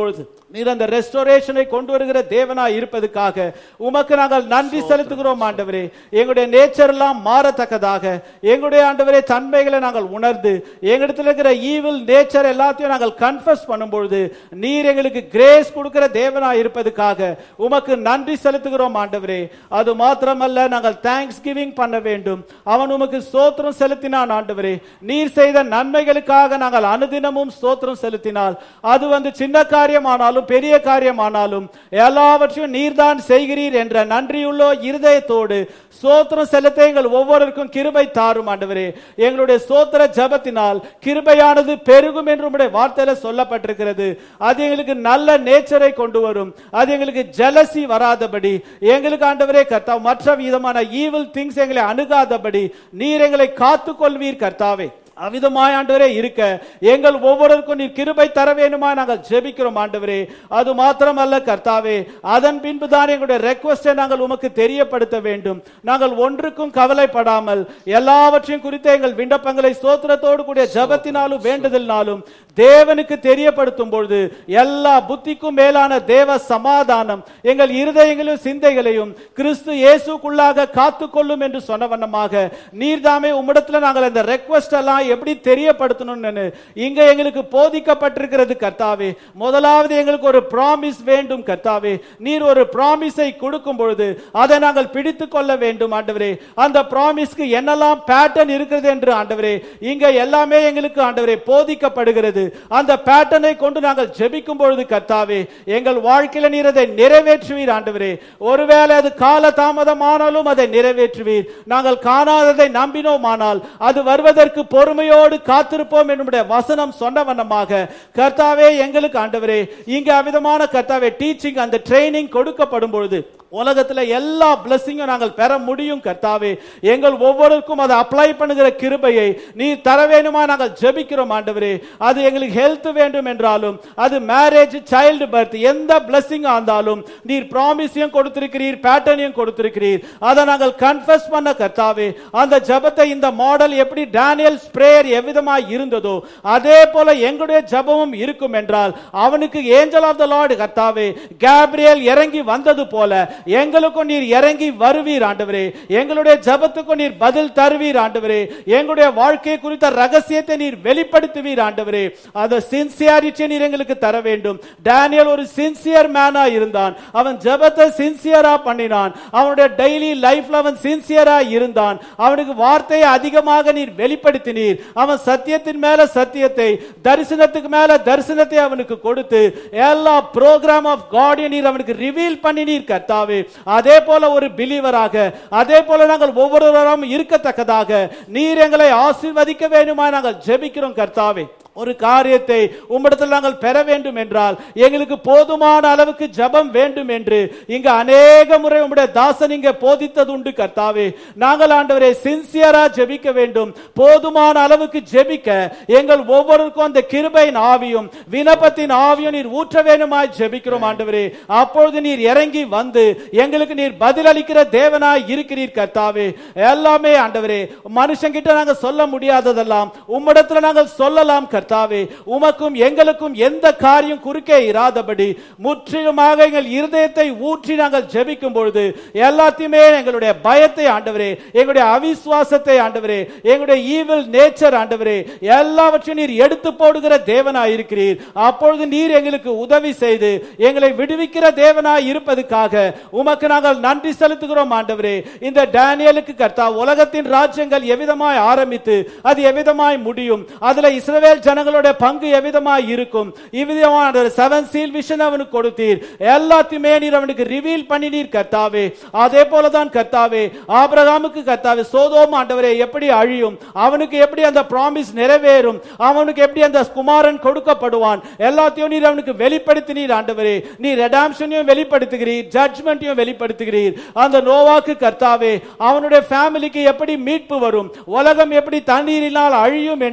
நீர் அந்த ரெஸ்டோரேஷனை கொண்டு வருகிற தேவனாய் இருப்பதுக்காக உமக்கு நாங்கள் நன்றி செலுத்துகிறோம் ஆண்டவரே எங்களுடைய நேச்சர் எல்லாம் மாறத்தக்கதாக எங்களுடைய ஆண்டவரே தன்மைகளை நாங்கள் உணர்ந்து எங்களிடத்தில் இருக்கிற ஈவில் நேச்சர் எல்லாத்தையும் நாங்கள் கன்ஃபஸ் பண்ணும்பொழுது நீர் எங்களுக்கு கிரேஸ் கொடுக்கிற தேவனாய் இருப்பதுக்காக உமக்கு நன்றி செலுத்துகிறோம் ஆண்டவரே அது மாத்திரமல்ல நாங்கள் தேங்க்ஸ் கிவிங் பண்ண வேண்டும் அவன் உமக்கு ஸ்தோத்திரம் செலுத்தினான் ஆண்டவரே நீர் செய்த நன்மைகளுக்காக நாங்கள் அனுதினமும் ஸ்தோத்திரம் செலுத்தினால் அது வந்து சின்ன காரியமானாலும் பெரிய காரியமானாலும் எல்லாவற்றையும் நீர்தான் செய்கிறீர் என்ற நன்றியுள்ள இருதயத்தோடு ஸ்தோத்திரம் செலுத்த எங்கள் ஒவ்வொருவருக்கும் கிருபை தாரும் ஆண்டவரே எங்களுடைய ஸ்தோத்திர ஜபத்தினால் கிருபையானது பெருகும் என்று உம்முடைய வார்த்தையில சொல்லப்பட்டிருக்கிறது அது எங்களுக்கு நல்ல நேச்சரை கொண்டு வரும் அது எங்களுக்கு ஜலசி வராதபடி எங்களுக்கு ஆண்டவரே கர்த்தா மற்ற விதமான ஈவில் திங்ஸ் எங்களை அணுகாதபடி நீர் எங்களை காத்துக் கொள்வீர் கர்த்தாவே அவிதமாய் ஆண்டவரே இருக்க எங்கள் ஒவ்வொருவருக்கும் நீர் கிருபை தர வேண்டுமா நாங்கள் ஜெபிக்கிறோம் ஆண்டவரே அது மாத்திரமல்ல கர்த்தாவே அதன் பின்பு தான் எங்களுடைய ரெக்வஸ்டை நாங்கள் உமக்கு தெரியப்படுத்த வேண்டும் நாங்கள் ஒன்றுக்கும் கவலைப்படாமல் எல்லாவற்றையும் குறித்த எங்கள் விண்ணப்பங்களை ஸ்தோத்திரத்தோடு கூடிய ஜபத்தினாலும் வேண்டுதலினாலும் தேவனுக்கு தெரியப்படுத்தும் பொழுது எல்லா புத்திக்கும் மேலான தேவ சமாதானம் எங்கள் இருதயங்களையும் சிந்தைகளையும் கிறிஸ்து இயேசுக்குள்ளாக காத்துக்கொள்ளும் என்று சொன்ன வண்ணமாக நீர்தாமே உம்மிடத்துல நாங்கள் அந்த ரெக்வஸ்ட் எல்லாம் எப்படி தெரியப்படுத்தணும்னு இங்க எங்களுக்கு போதிக்கப்பட்டிருக்கிறது கர்த்தாவே முதலாவது எங்களுக்கு ஒரு ப்ராமிஸ் வேண்டும் கர்த்தாவே நீர் ஒரு ப்ராமிஸை கொடுக்கும் பொழுது அதை நாங்கள் பிடித்துக் கொள்ள வேண்டும் ஆண்டவரே அந்த ப்ராமிஸ்க்கு என்னெல்லாம் பேட்டர்ன் இருக்கிறது என்று ஆண்டவரே இங்க எல்லாமே எங்களுக்கு ஆண்டவரே போதிக்கப்படுகிறது அந்த பேட்டர்னை கொண்டு நாங்கள் ஜெபிக்கும் பொழுது கர்த்தாவே எங்கள் வாழ்க்கையில நீர் அதை நிறைவேற்றுவீர் ஆண்டவரே ஒருவேளை அது கால தாமதமானாலும் அதை நிறைவேற்றுவீர் நாங்கள் காணாததை நம்பினோமானால் அது வருவதற்கு பொறுமையோடு காத்திருப்போம் என்னுடைய வசனம் சொன்ன வண்ணமாக கர்த்தாவே எங்களுக்கு ஆண்டவரே இங்க அவிதமான கர்த்தாவே டீச்சிங் அந்த ட்ரைனிங் கொடுக்கப்படும் பொழுது உலகத்துல எல்லா பிளஸிங்கும் நாங்கள் பெற முடியும் கர்த்தாவே எங்கள் ஒவ்வொருக்கும் அதை அப்ளை பண்ணுகிற கிருபையை நீ தர வேணுமா நாங்கள் ஜெபிக்கிறோம் ஆண்டவரே அது எங்களுக்கு ஹெல்த் வேண்டும் என்றாலும் அது மேரேஜ் சைல்டு பர்த் எந்த பிளஸிங் இருந்தாலும் நீர் ப்ராமிஸையும் கொடுத்திருக்கிறீர் பேட்டர்னையும் கொடுத்திருக்கிறீர் அதை நாங்கள் கன்ஃபஸ் பண்ண கர்த்தாவே அந்த ஜெபத்தை இந்த மாடல் எப்படி டேனியல் ஸ்ப்ரேயர் எவ்விதமாய் இருந்ததோ அதே போல எங்களுடைய ஜெபமும் இருக்கும் என்றால் அவனுக்கு ஏஞ்சல் ஆஃப் த லார்டு கர்த்தாவே கேப்ரியல் இறங்கி வந்தது போல எங்களுக்கும் நீர் இறங்கி வருவீர் ஆண்டவரே எங்களுடைய ஜெபத்துக்கும் நீர் பதில் தருவீர் ஆண்டவரே எங்களுடைய வாழ்க்கை குறித்த ரகசியத்தை நீர் வெளிப்படுத்துவீர் ஆண்டவரே அந்த சின்சியாரிட்டி நீர் எங்களுக்கு தர வேண்டும் டேனியல் ஒரு சின்சியர் மேனா இருந்தான் அவன் ஜெபத்தை சின்சியரா பண்ணினான் அவனுடைய டெய்லி லைஃப்ல அவன் சின்சியரா இருந்தான் அவனுக்கு வார்த்தையை அதிகமாக நீர் வெளிப்படுத்தினீர் அவன் சத்தியத்தின் மேல சத்தியத்தை தரிசனத்துக்கு மேல தரிசனத்தை அவனுக்கு கொடுத்து எல்லா ப்ரோக்ராம் ஆஃப் காட் நீர் அவனுக்கு ரிவீல் பண்ணி நீர் கர்த்தாவே அதே போல ஒரு பிலீவராக அதே போல நாங்கள் ஒவ்வொருவரும் இருக்கத்தக்கதாக நீர் எங்களை ஆசீர்வதிக்க வேண்டுமா நாங்கள் ஜெபிக்கிறோம் கர்த்தாவே ஒரு காரியத்தை உம்மிடத்தில் நாங்கள் பெற வேண்டும் என்றால் எங்களுக்கு போதுமான அளவுக்கு ஜெபம் வேண்டும் என்று இங்க அநேக முறை உம்முடைய தாசன் இங்க போதித்தது உண்டு கர்த்தாவே நாங்கள் ஆண்டவரே சின்சியரா ஜெபிக்க வேண்டும் போதுமான அளவுக்கு ஜெபிக்க எங்கள் ஒவ்வொருக்கும் அந்த கிருபையின் ஆவியும் வினப்பத்தின் ஆவியும் நீர் ஊற்ற வேணுமாய் ஜெபிக்கிறோம் ஆண்டவரே அப்பொழுது நீர் இறங்கி வந்து எங்களுக்கு நீர் பதிலளிக்கிற தேவனாய் இருக்கிறீர் கர்த்தாவே எல்லாமே ஆண்டவரே மனுஷங்கிட்ட நாங்க சொல்ல முடியாததெல்லாம் உம்மிடத்துல நாங்கள் சொல்லலாம் கர்த்தாவே உமக்கும் எங்களுக்கும் எந்த காரியம் குறுக்கே இராதபடி முற்றிலுமாக எங்கள் இருதயத்தை ஊற்றி நாங்கள் ஜெபிக்கும் பொழுது எல்லாத்தையுமே எங்களுடைய பயத்தை ஆண்டவரே எங்களுடைய அவிசுவாசத்தை ஆண்டவரே எங்களுடைய ஈவில் நேச்சர் ஆண்டவரே எல்லாவற்றையும் நீர் எடுத்து போடுகிற தேவனாய் இருக்கிறீர் அப்பொழுது நீர் எங்களுக்கு உதவி செய்து எங்களை விடுவிக்கிற தேவனாய் இருப்பதுக்காக உமக்கு நாங்கள் நன்றி செலுத்துகிறோம் ஆண்டவரே இந்த டேனியலுக்கு கர்த்தா உலகத்தின் ராஜ்யங்கள் எவ்விதமாய் ஆரம்பித்து அது எவ்விதமாய் முடியும் அதுல இஸ்ரவேல் ஜனங்களுடைய பங்கு எவ்விதமாய் இருக்கும் இவ்விதமான செவன் சீல் விஷன் அவனுக்கு கொடுத்தீர் எல்லாத்தையுமே நீர் அவனுக்கு ரிவீல் பண்ணினீர் கர்த்தாவே அதே போலதான் கர்த்தாவே ஆபிரகாமுக்கு கர்த்தாவே சோதோம் ஆண்டவரே எப்படி அழியும் அவனுக்கு எப்படி அந்த ப்ராமிஸ் நிறைவேறும் அவனுக்கு எப்படி அந்த குமாரன் கொடுக்கப்படுவான் எல்லாத்தையும் நீர் அவனுக்கு வெளிப்படுத்தினீர் ஆண்டவரே நீ ரெடாம்ஷனையும் வெளிப்படுத்துகிறீர் ஜட்ஜ்மெண்ட்டையும் வெளிப்படுத்துகிறீர் அந்த நோவாக்கு கர்த்தாவே அவனுடைய ஃபேமிலிக்கு எப்படி மீட்பு வரும் உலகம் எப்படி தண்ணீரினால் அழியும் என்று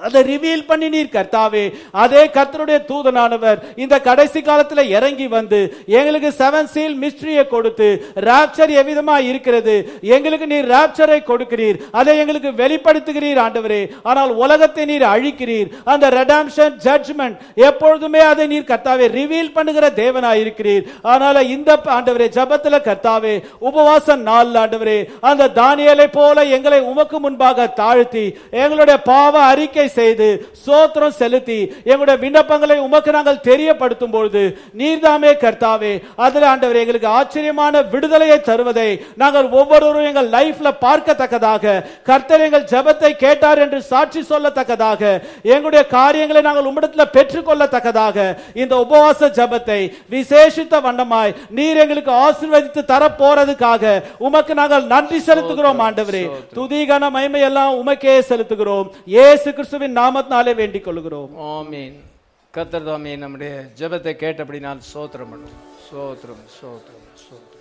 அதை ரிவீல் பண்ணினீர் கர்த்தாவே அதே கர்த்தருடைய தூதனானவர் இந்த கடைசி காலத்துல இறங்கி வந்து எங்களுக்கு செவன் சீல் மிஸ்ட்ரியை கொடுத்து ராப்சர் எவ்விதமா இருக்கிறது எங்களுக்கு நீர் ராப்சரை கொடுக்கிறீர் அதை எங்களுக்கு வெளிப்படுத்துகிறீர் ஆண்டவரே ஆனால் உலகத்தை நீர் அழிக்கிறீர் அந்த ரெடாம்ஷன் ஜட்ஜ்மெண்ட் எப்பொழுதுமே அதை நீர் கர்த்தாவே ரிவீல் பண்ணுகிற தேவனாய் இருக்கிறீர் அதனால இந்த ஆண்டவரே ஜபத்துல கர்த்தாவே உபவாச நாள் ஆண்டவரே அந்த தானியலை போல எங்களை உமக்கு முன்பாக தாழ்த்தி எங்களுடைய பாவ அறிக்கை செய்து சோத்திரம் செலுத்தி எங்களுடைய விண்ணப்பங்களை உமக்கு நாங்கள் தெரியப்படுத்தும் பொழுது நீர்தாமே கர்த்தாவே அதுல ஆண்டவர் எங்களுக்கு ஆச்சரியமான விடுதலையை தருவதை நாங்கள் ஒவ்வொருவரும் எங்கள் லைஃப்ல பார்க்கத்தக்கதாக கர்த்தர் எங்கள் ஜெபத்தை கேட்டார் என்று சாட்சி சொல்லத்தக்கதாக எங்களுடைய காரியங்களை நாங்கள் உம்மிடத்துல பெற்றுக்கொள்ளத்தக்கதாக இந்த உபவாச ஜெபத்தை விசேஷித்த வண்ணமாய் நீர் எங்களுக்கு ஆசீர்வதித்து தர போறதுக்காக உமக்கு நாங்கள் நன்றி செலுத்துகிறோம் ஆண்டவரே துதிகன மகிமை எல்லாம் உமக்கே செலுத்துகிறோம் இயேசு கிறிஸ்துவின் நாமத்தினாலே வேண்டிக் கொள்கிறோம் ஆமீன் கத்தர் தாமே நம்முடைய ஜெபத்தை கேட்டபடி நான் சோத்திரம் பண்ணுவோம் சோத்திரம் சோத்திரம் சோத்திரம்